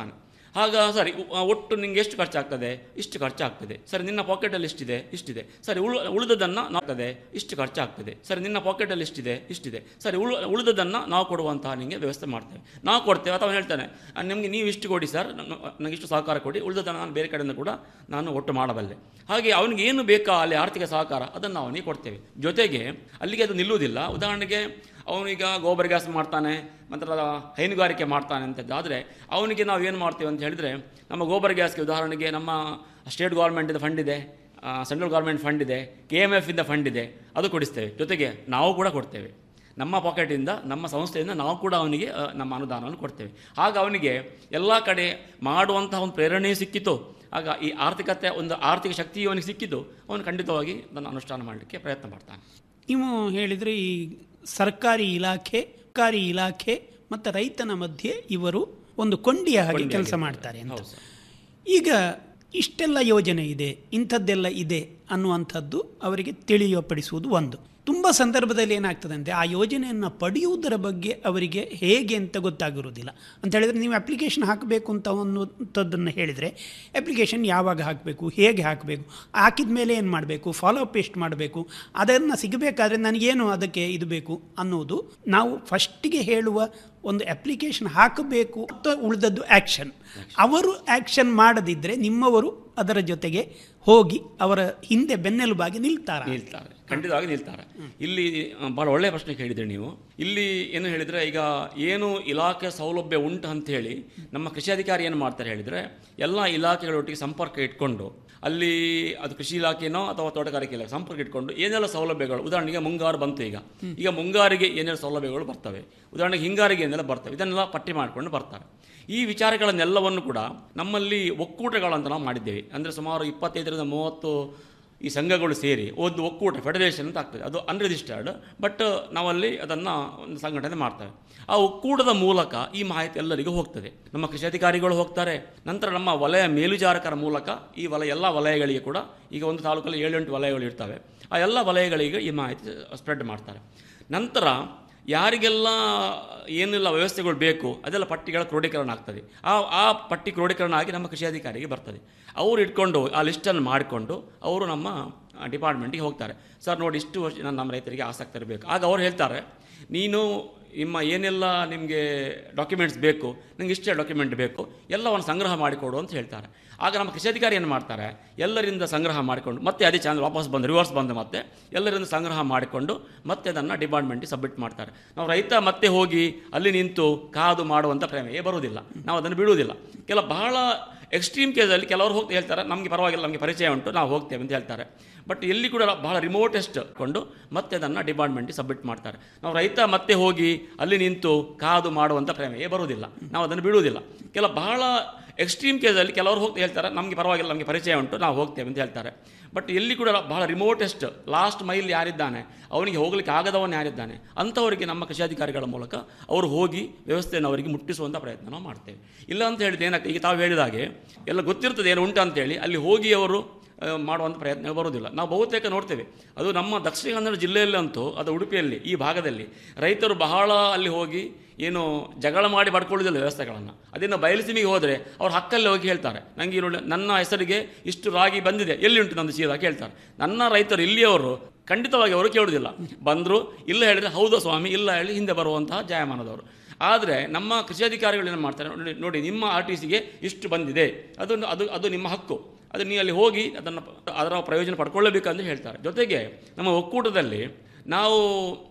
ಆಗ ಸರಿ ಉ- ಆ, ಒಟ್ಟು ನಿಂಗೆ ಎಷ್ಟು ಖರ್ಚಾಗ್ತದೆ ಇಷ್ಟು ಖರ್ಚಾಗ್ತದೆ ಸರಿ ನಿನ್ನ ಪಾಕೆಟಲ್ಲಿ ಎಷ್ಟಿದೆ ಇಷ್ಟಿದೆ ಸರಿ ಉಳು ಉಳಿದದನ್ನು ನಾಗ್ತದೆ ಇಷ್ಟು ಖರ್ಚಾಗ್ತದೆ ಸರಿ ನಿನ್ನ ಪಾಕೆಟಲ್ಲಿ ಎಷ್ಟಿದೆ ಇಷ್ಟಿದೆ ಸರಿ ಉಳು ಉಳಿದದನ್ನು ನಾವು ಕೊಡುವಂತಹ ನಿಮಗೆ ವ್ಯವಸ್ಥೆ ಮಾಡ್ತೇವೆ ನಾವು ಕೊಡ್ತೇವೆ ಅಥವಾ ಅವ್ನು ಹೇಳ್ತಾನೆ "ಆ, ನಿಮಗೆ ನೀವು ಇಷ್ಟು ಕೊಡಿ ಸರ್ ನನಗೆ ಇಷ್ಟು ಸಹಕಾರ ಕೊಡಿ ಉಳಿದದನ್ನು ನಾನು ಬೇರೆ ಕಡೆಯಿಂದ ಕೂಡ ನಾನು ಒಟ್ಟು ಮಾಡಬಲ್ಲೆ ಹಾಗೆ ಅವನಿಗೆ ಏನು ಬೇಕಾ ಅಲ್ಲಿ ಆರ್ಥಿಕ ಸಹಕಾರ ಅದನ್ನು ನಾವು ಅವನಿಗೆ ಕೊಡ್ತೇವೆ ಜೊತೆಗೆ ಅಲ್ಲಿಗೆ ಅದು ನಿಲ್ಲುವುದಿಲ್ಲ ಉದಾಹರಣೆಗೆ ಅವನೀಗ ಗೋಬರ್ ಗ್ಯಾಸ್ ಮಾಡ್ತಾನೆ ನಂತರ ಹೈನುಗಾರಿಕೆ ಮಾಡ್ತಾನೆ ಅಂತದ್ದಾದರೆ ಅವನಿಗೆ ನಾವು ಏನು ಮಾಡ್ತೇವೆ ಅಂತ ಹೇಳಿದರೆ ನಮ್ಮ ಗೋಬರ್ ಗ್ಯಾಸ್ಗೆ ಉದಾಹರಣೆಗೆ ನಮ್ಮ ಸ್ಟೇಟ್ ಗೌರ್ಮೆಂಟಿಂದ ಫಂಡ್ ಇದೆ ಸೆಂಟ್ರಲ್ ಗೌರ್ಮೆಂಟ್ ಫಂಡ್ ಇದೆ ಕೆ ಎಮ್ ಎಫ್ ಇಂದ ಫಂಡ್ ಇದೆ ಅದು ಕೊಡಿಸ್ತೇವೆ ಜೊತೆಗೆ ನಾವು ಕೂಡ ಕೊಡ್ತೇವೆ ನಮ್ಮ ಪಾಕೆಟಿಂದ ನಮ್ಮ ಸಂಸ್ಥೆಯಿಂದ ನಾವು ಕೂಡ ಅವನಿಗೆ ಆ, ನಮ್ಮ ಅನುದಾನವನ್ನು ಕೊಡ್ತೇವೆ ಆಗ ಅವನಿಗೆ ಎಲ್ಲ ಕಡೆ ಮಾಡುವಂತಹ ಒಂದು ಪ್ರೇರಣೆ ಸಿಕ್ಕಿತು ಆಗ ಈ ಆರ್ಥಿಕತೆ ಒಂದು ಆರ್ಥಿಕ ಶಕ್ತಿ ಅವನಿಗೆ ಸಿಕ್ಕಿದ್ದು ಅವನು ಖಂಡಿತವಾಗಿ ಅದನ್ನು ಅನುಷ್ಠಾನ ಮಾಡಲಿಕ್ಕೆ ಪ್ರಯತ್ನ ಮಾಡ್ತಾನೆ ನೀವು ಹೇಳಿದರೆ ಈ ಸರ್ಕಾರಿ ಇಲಾಖೆ ಸರ್ಕಾರಿ ಇಲಾಖೆ ಮತ್ತು ರೈತನ ಮಧ್ಯೆ ಇವರು ಒಂದು ಕೊಂಡಿಯ ಹಾಗೆ ಕೊಂಡಿಯಾಗಿ ಕೆಲಸ ಇರ್ತಾರೆ. ಮಾಡ್ತಾರೆ ಅಂತ ಹೌದು ಸರ್. ಈಗ ಇಷ್ಟೆಲ್ಲ ಯೋಜನೆ ಇದೆ ಇಂಥದ್ದೆಲ್ಲ ಇದೆ ಅನ್ನುವಂಥದ್ದು ಅವರಿಗೆ ತಿಳಿಯಪಡಿಸುವುದು ಒಂದು ತುಂಬ ಸಂದರ್ಭದಲ್ಲಿ ಏನಾಗ್ತದೆ ಅಂದರೆ ಆ ಯೋಜನೆಯನ್ನು ಪಡೆಯುವುದರ ಬಗ್ಗೆ ಅವರಿಗೆ ಹೇಗೆ ಅಂತ ಗೊತ್ತಾಗಿರೋದಿಲ್ಲ ಅಂತ ಹೇಳಿದರೆ ನೀವು ಅಪ್ಲಿಕೇಶನ್ ಹಾಕಬೇಕು ಅಂತ ಅನ್ನುವಂಥದ್ದನ್ನು ಹೇಳಿದರೆ ಅಪ್ಲಿಕೇಶನ್ ಯಾವಾಗ ಹಾಕಬೇಕು ಹೇಗೆ ಹಾಕಬೇಕು ಹಾಕಿದ ಮೇಲೆ ಏನು ಮಾಡಬೇಕು ಫಾಲೋ ಅಪ್ ಎಷ್ಟು ಮಾಡಬೇಕು ಅದನ್ನು ಸಿಗಬೇಕಾದ್ರೆ ನನಗೇನು ಅದಕ್ಕೆ ಇದು ಬೇಕು ಅನ್ನೋದು ನಾವು ಫಸ್ಟಿಗೆ ಹೇಳುವ ಒಂದು ಅಪ್ಲಿಕೇಶನ್ ಹಾಕಬೇಕು ಅಥವಾ ಉಳಿದದ್ದು ಆ್ಯಕ್ಷನ್ ಅವರು ಆ್ಯಕ್ಷನ್ ಮಾಡದಿದ್ದರೆ ನಿಮ್ಮವರು ಅದರ ಜೊತೆಗೆ ಹೋಗಿ ಅವರ ಹಿಂದೆ ಬೆನ್ನೆಲುಬಾಗಿ ನಿಲ್ತಾರ ನಿಲ್ತಾರೆ ಖಂಡಿತವಾಗಿ ನಿಲ್ತಾರೆ ಇಲ್ಲಿ ಆ, ಬಹಳ ಒಳ್ಳೆಯ ಪ್ರಶ್ನೆ ಕೇಳಿದ್ರಿ ನೀವು ಇಲ್ಲಿ ಏನು ಹೇಳಿದರೆ ಈಗ ಏನು ಇಲಾಖೆ ಸೌಲಭ್ಯ ಉಂಟು ಅಂತ ಹೇಳಿ ನಮ್ಮ ಕೃಷಿ ಅಧಿಕಾರಿ ಏನು ಮಾಡ್ತಾರೆ ಹೇಳಿದರೆ ಎಲ್ಲ ಇಲಾಖೆಗಳೊಟ್ಟಿಗೆ ಸಂಪರ್ಕ ಇಟ್ಕೊಂಡು ಅಲ್ಲಿ ಅದು ಕೃಷಿ ಇಲಾಖೆನೋ ಅಥವಾ ತೋಟಗಾರಿಕೆ ಇಲಾಖೆ ಸಂಪರ್ಕ ಇಟ್ಕೊಂಡು ಏನೆಲ್ಲ ಸೌಲಭ್ಯಗಳು ಉದಾಹರಣೆಗೆ ಮುಂಗಾರು ಬಂತು ಈಗ ಈಗ ಮುಂಗಾರಿಗೆ ಏನೆಲ್ಲ ಸೌಲಭ್ಯಗಳು ಬರ್ತವೆ ಉದಾಹರಣೆಗೆ ಹಿಂಗಾರಿಗೆ ಏನೆಲ್ಲ ಬರ್ತವೆ ಇದನ್ನೆಲ್ಲ ಪಟ್ಟಿ ಮಾಡಿಕೊಂಡು ಬರ್ತಾರೆ ಈ ವಿಚಾರಗಳನ್ನೆಲ್ಲವನ್ನು ಕೂಡ ನಮ್ಮಲ್ಲಿ ಒಕ್ಕೂಟಗಳಂತ ನಾವು ಮಾಡಿದ್ದೇವೆ ಅಂದರೆ ಸುಮಾರು ಇಪ್ಪತ್ತೈದರಿಂದ ಮೂವತ್ತು ಈ ಸಂಘಗಳು ಸೇರಿ ಒಂದು ಒಕ್ಕೂಟ ಫೆಡರೇಷನ್ ಅಂತ ಆಗ್ತದೆ ಅದು ಅನ್ರಿಜಿಸ್ಟರ್ಡ್ ಬಟ್ ನಾವಲ್ಲಿ ಅದನ್ನು ಒಂದು ಸಂಘಟನೆ ಮಾಡ್ತೇವೆ ಆ ಒಕ್ಕೂಟದ ಮೂಲಕ ಈ ಮಾಹಿತಿ ಎಲ್ಲರಿಗೂ ಹೋಗ್ತದೆ ನಮ್ಮ ಕೃಷಿ ಅಧಿಕಾರಿಗಳು ಹೋಗ್ತಾರೆ ನಂತರ ನಮ್ಮ ವಲಯ ಮೇಲುಜಾರಕರ ಮೂಲಕ ಈ ವಲಯ ಎಲ್ಲ ವಲಯಗಳಿಗೆ ಕೂಡ ಈಗ ಒಂದು ತಾಲೂಕಲ್ಲಿ ಏಳೆಂಟು ವಲಯಗಳು ಇರ್ತವೆ ಆ ಎಲ್ಲ ವಲಯಗಳಿಗೆ ಈ ಮಾಹಿತಿ ಸ್ಪ್ರೆಡ್ ಮಾಡ್ತಾರೆ ನಂತರ ಯಾರಿಗೆಲ್ಲ ಏನೆಲ್ಲ ವ್ಯವಸ್ಥೆಗಳು ಬೇಕು ಅದೆಲ್ಲ ಪಟ್ಟಿಗಳ ಕ್ರೋಢೀಕರಣ ಆಗ್ತದೆ ಆ ಆ ಪಟ್ಟಿ ಕ್ರೋಢೀಕರಣ ಆಗಿ ನಮ್ಮ ಕೃಷಿ ಅಧಿಕಾರಿಗೆ ಬರ್ತದೆ ಅವರು ಇಟ್ಕೊಂಡು ಆ ಲಿಸ್ಟನ್ನು ಮಾಡಿಕೊಂಡು ಅವರು ನಮ್ಮ ಡಿಪಾರ್ಟ್ಮೆಂಟಿಗೆ ಹೋಗ್ತಾರೆ ಸರ್ ನೋಡಿ ಇಷ್ಟು ವರ್ಷ ನಾನು ನಮ್ಮ ರೈತರಿಗೆ ಆಸಕ್ತಿ ಇರಬೇಕು ಆಗ ಅವ್ರು ಹೇಳ್ತಾರೆ ನೀನು ನಿಮ್ಮ ಏನೆಲ್ಲ ನಿಮಗೆ ಡಾಕ್ಯುಮೆಂಟ್ಸ್ ಬೇಕು ನಿಮ್ಗೆ ಇಷ್ಟೇ ಡಾಕ್ಯುಮೆಂಟ್ ಬೇಕು ಎಲ್ಲವನ್ನು ಸಂಗ್ರಹ ಮಾಡಿಕೊಡು ಅಂತ ಹೇಳ್ತಾರೆ ಆಗ ನಮ್ಮ ಕೃಷಿ ಅಧಿಕಾರಿ ಏನು ಮಾಡ್ತಾರೆ ಎಲ್ಲರಿಂದ ಸಂಗ್ರಹ ಮಾಡಿಕೊಂಡು ಮತ್ತೆ ಅದೇ ಚಾನಲ್ ವಾಪಸ್ ಬಂದು ರಿವರ್ಸ್ ಬಂದು ಮತ್ತೆ ಎಲ್ಲರಿಂದ ಸಂಗ್ರಹ ಮಾಡಿಕೊಂಡು ಮತ್ತೆ ಅದನ್ನು ಡಿಪಾರ್ಟ್ಮೆಂಟಿಗೆ ಸಬ್ಮಿಟ್ ಮಾಡ್ತಾರೆ ನಾವು ರೈತ ಮತ್ತೆ ಹೋಗಿ ಅಲ್ಲಿ ನಿಂತು ಕಾದು ಮಾಡುವಂಥ ಪ್ರಮೇಯ ಬರುವುದಿಲ್ಲ ನಾವು ಅದನ್ನು ಬಿಡುವುದಿಲ್ಲ ಕೆಲ ಬಹಳ ಎಕ್ಸ್ಟ್ರೀಮ್ ಕೇಸಲ್ಲಿ ಕೆಲವರು ಹೋಗ್ತಾ ಹೇಳ್ತಾರೆ ನಮಗೆ ಪರವಾಗಿಲ್ಲ ನಮಗೆ ಪರಿಚಯ ಉಂಟು ನಾವು ಹೋಗ್ತೇವೆ ಅಂತ ಹೇಳ್ತಾರೆ ಬಟ್ ಎಲ್ಲಿ ಕೂಡ ಬಹಳ ರಿಮೋಟೆಸ್ಟ್ ಕೊಂಡು ಮತ್ತೆ ಅದನ್ನು ಡಿಪಾರ್ಟ್ಮೆಂಟಿಗೆ ಸಬ್ಮಿಟ್ ಮಾಡ್ತಾರೆ ನಾವು ರೈತ ಮತ್ತೆ ಹೋಗಿ ಅಲ್ಲಿ ನಿಂತು ಕಾದು ಮಾಡುವಂಥ ಪ್ರಮೇಯ ಬರುವುದಿಲ್ಲ ನಾವು ಅದನ್ನು ಬಿಡುವುದಿಲ್ಲ ಕೆಲ ಬಹಳ ಎಕ್ಸ್ಟ್ರೀಮ್ ಕೇಸಲ್ಲಿ ಕೆಲವರು ಹೋಗ್ತಾ ಹೇಳ್ತಾರೆ ನಮಗೆ ಪರವಾಗಿಲ್ಲ ನಮಗೆ ಪರಿಚಯ ಉಂಟು ನಾವು ಹೋಗ್ತೇವೆ ಅಂತ ಹೇಳ್ತಾರೆ ಬಟ್ ಎಲ್ಲಿ ಕೂಡ ಬಹಳ ರಿಮೋಟೆಸ್ಟ್ ಲಾಸ್ಟ್ ಮೈಲ್ ಯಾರಿದ್ದಾನೆ ಅವನಿಗೆ ಹೋಗ್ಲಿಕ್ಕೆ ಆಗದವನು ಯಾರಿದ್ದಾನೆ ಅಂಥವರಿಗೆ ನಮ್ಮ ಕೃಷಿ ಅಧಿಕಾರಿಗಳ ಮೂಲಕ ಅವರು ಹೋಗಿ ವ್ಯವಸ್ಥೆಯನ್ನು ಅವರಿಗೆ ಮುಟ್ಟಿಸುವಂಥ ಪ್ರಯತ್ನ ನಾವು ಮಾಡ್ತೇವೆ ಇಲ್ಲ ಅಂತ ಹೇಳಿದ್ರೆ ಏನಾಗ್ತದೆ ಈಗ ತಾವು ಹೇಳಿದ ಹಾಗೆ ಎಲ್ಲ ಗೊತ್ತಿರ್ತದೆ ಏನು ಉಂಟು ಅಂತೇಳಿ ಅಲ್ಲಿ ಹೋಗಿ ಅವರು ಆ, ಮಾಡುವಂಥ ಪ್ರಯತ್ನ ಬರೋದಿಲ್ಲ ನಾವು ಬಹುತೇಕ ನೋಡ್ತೇವೆ ಅದು ನಮ್ಮ ದಕ್ಷಿಣ ಕನ್ನಡ ಜಿಲ್ಲೆಯಲ್ಲಂತೂ ಅದು ಉಡುಪಿಯಲ್ಲಿ ಈ ಭಾಗದಲ್ಲಿ ರೈತರು ಬಹಳ ಅಲ್ಲಿ ಹೋಗಿ ಏನು ಜಗಳ ಮಾಡಿ ಪಡ್ಕೊಳ್ಳೋದಿಲ್ಲ ವ್ಯವಸ್ಥೆಗಳನ್ನು ಅದನ್ನು ಬಯಲುಸೀಮೆಗೆ ಹೋದರೆ ಅವ್ರು ಹಕ್ಕಲ್ಲಿ ಹೋಗಿ ಹೇಳ್ತಾರೆ ನನಗೆ ನೋಡಿ ನನ್ನ ಹೆಸರಿಗೆ ಇಷ್ಟು ರಾಗಿ ಬಂದಿದೆ ಎಲ್ಲಿ ಉಂಟು ನಂದು ಚೀಲ ಕೇಳ್ತಾರೆ ನನ್ನ ರೈತರು ಇಲ್ಲಿಯವರು ಖಂಡಿತವಾಗಿ ಅವರು ಕೇಳೋದಿಲ್ಲ ಬಂದರು ಇಲ್ಲ ಹೇಳಿದರೆ ಹೌದು ಸ್ವಾಮಿ ಇಲ್ಲ ಹೇಳಿ ಹಿಂದೆ ಬರುವಂತಹ ಜಾಯಮಾನದವರು ಆದರೆ ನಮ್ಮ ಕೃಷಿ ಅಧಿಕಾರಿಗಳು ಏನು ಮಾಡ್ತಾರೆ ನೋಡಿ ನೋಡಿ ನಿಮ್ಮ ಆರ್ ಟಿ ಸಿಗೆ ಇಷ್ಟು ಬಂದಿದೆ ಅದನ್ನು ಅದು ಅದು ನಿಮ್ಮ ಹಕ್ಕು ಅದು ನೀವು ಅಲ್ಲಿ ಹೋಗಿ ಅದನ್ನು ಅದರ ಪ್ರಯೋಜನ ಪಡ್ಕೊಳ್ಳಬೇಕಂತ ಹೇಳ್ತಾರೆ ಜೊತೆಗೆ ನಮ್ಮ ಒಕ್ಕೂಟದಲ್ಲಿ ನಾವು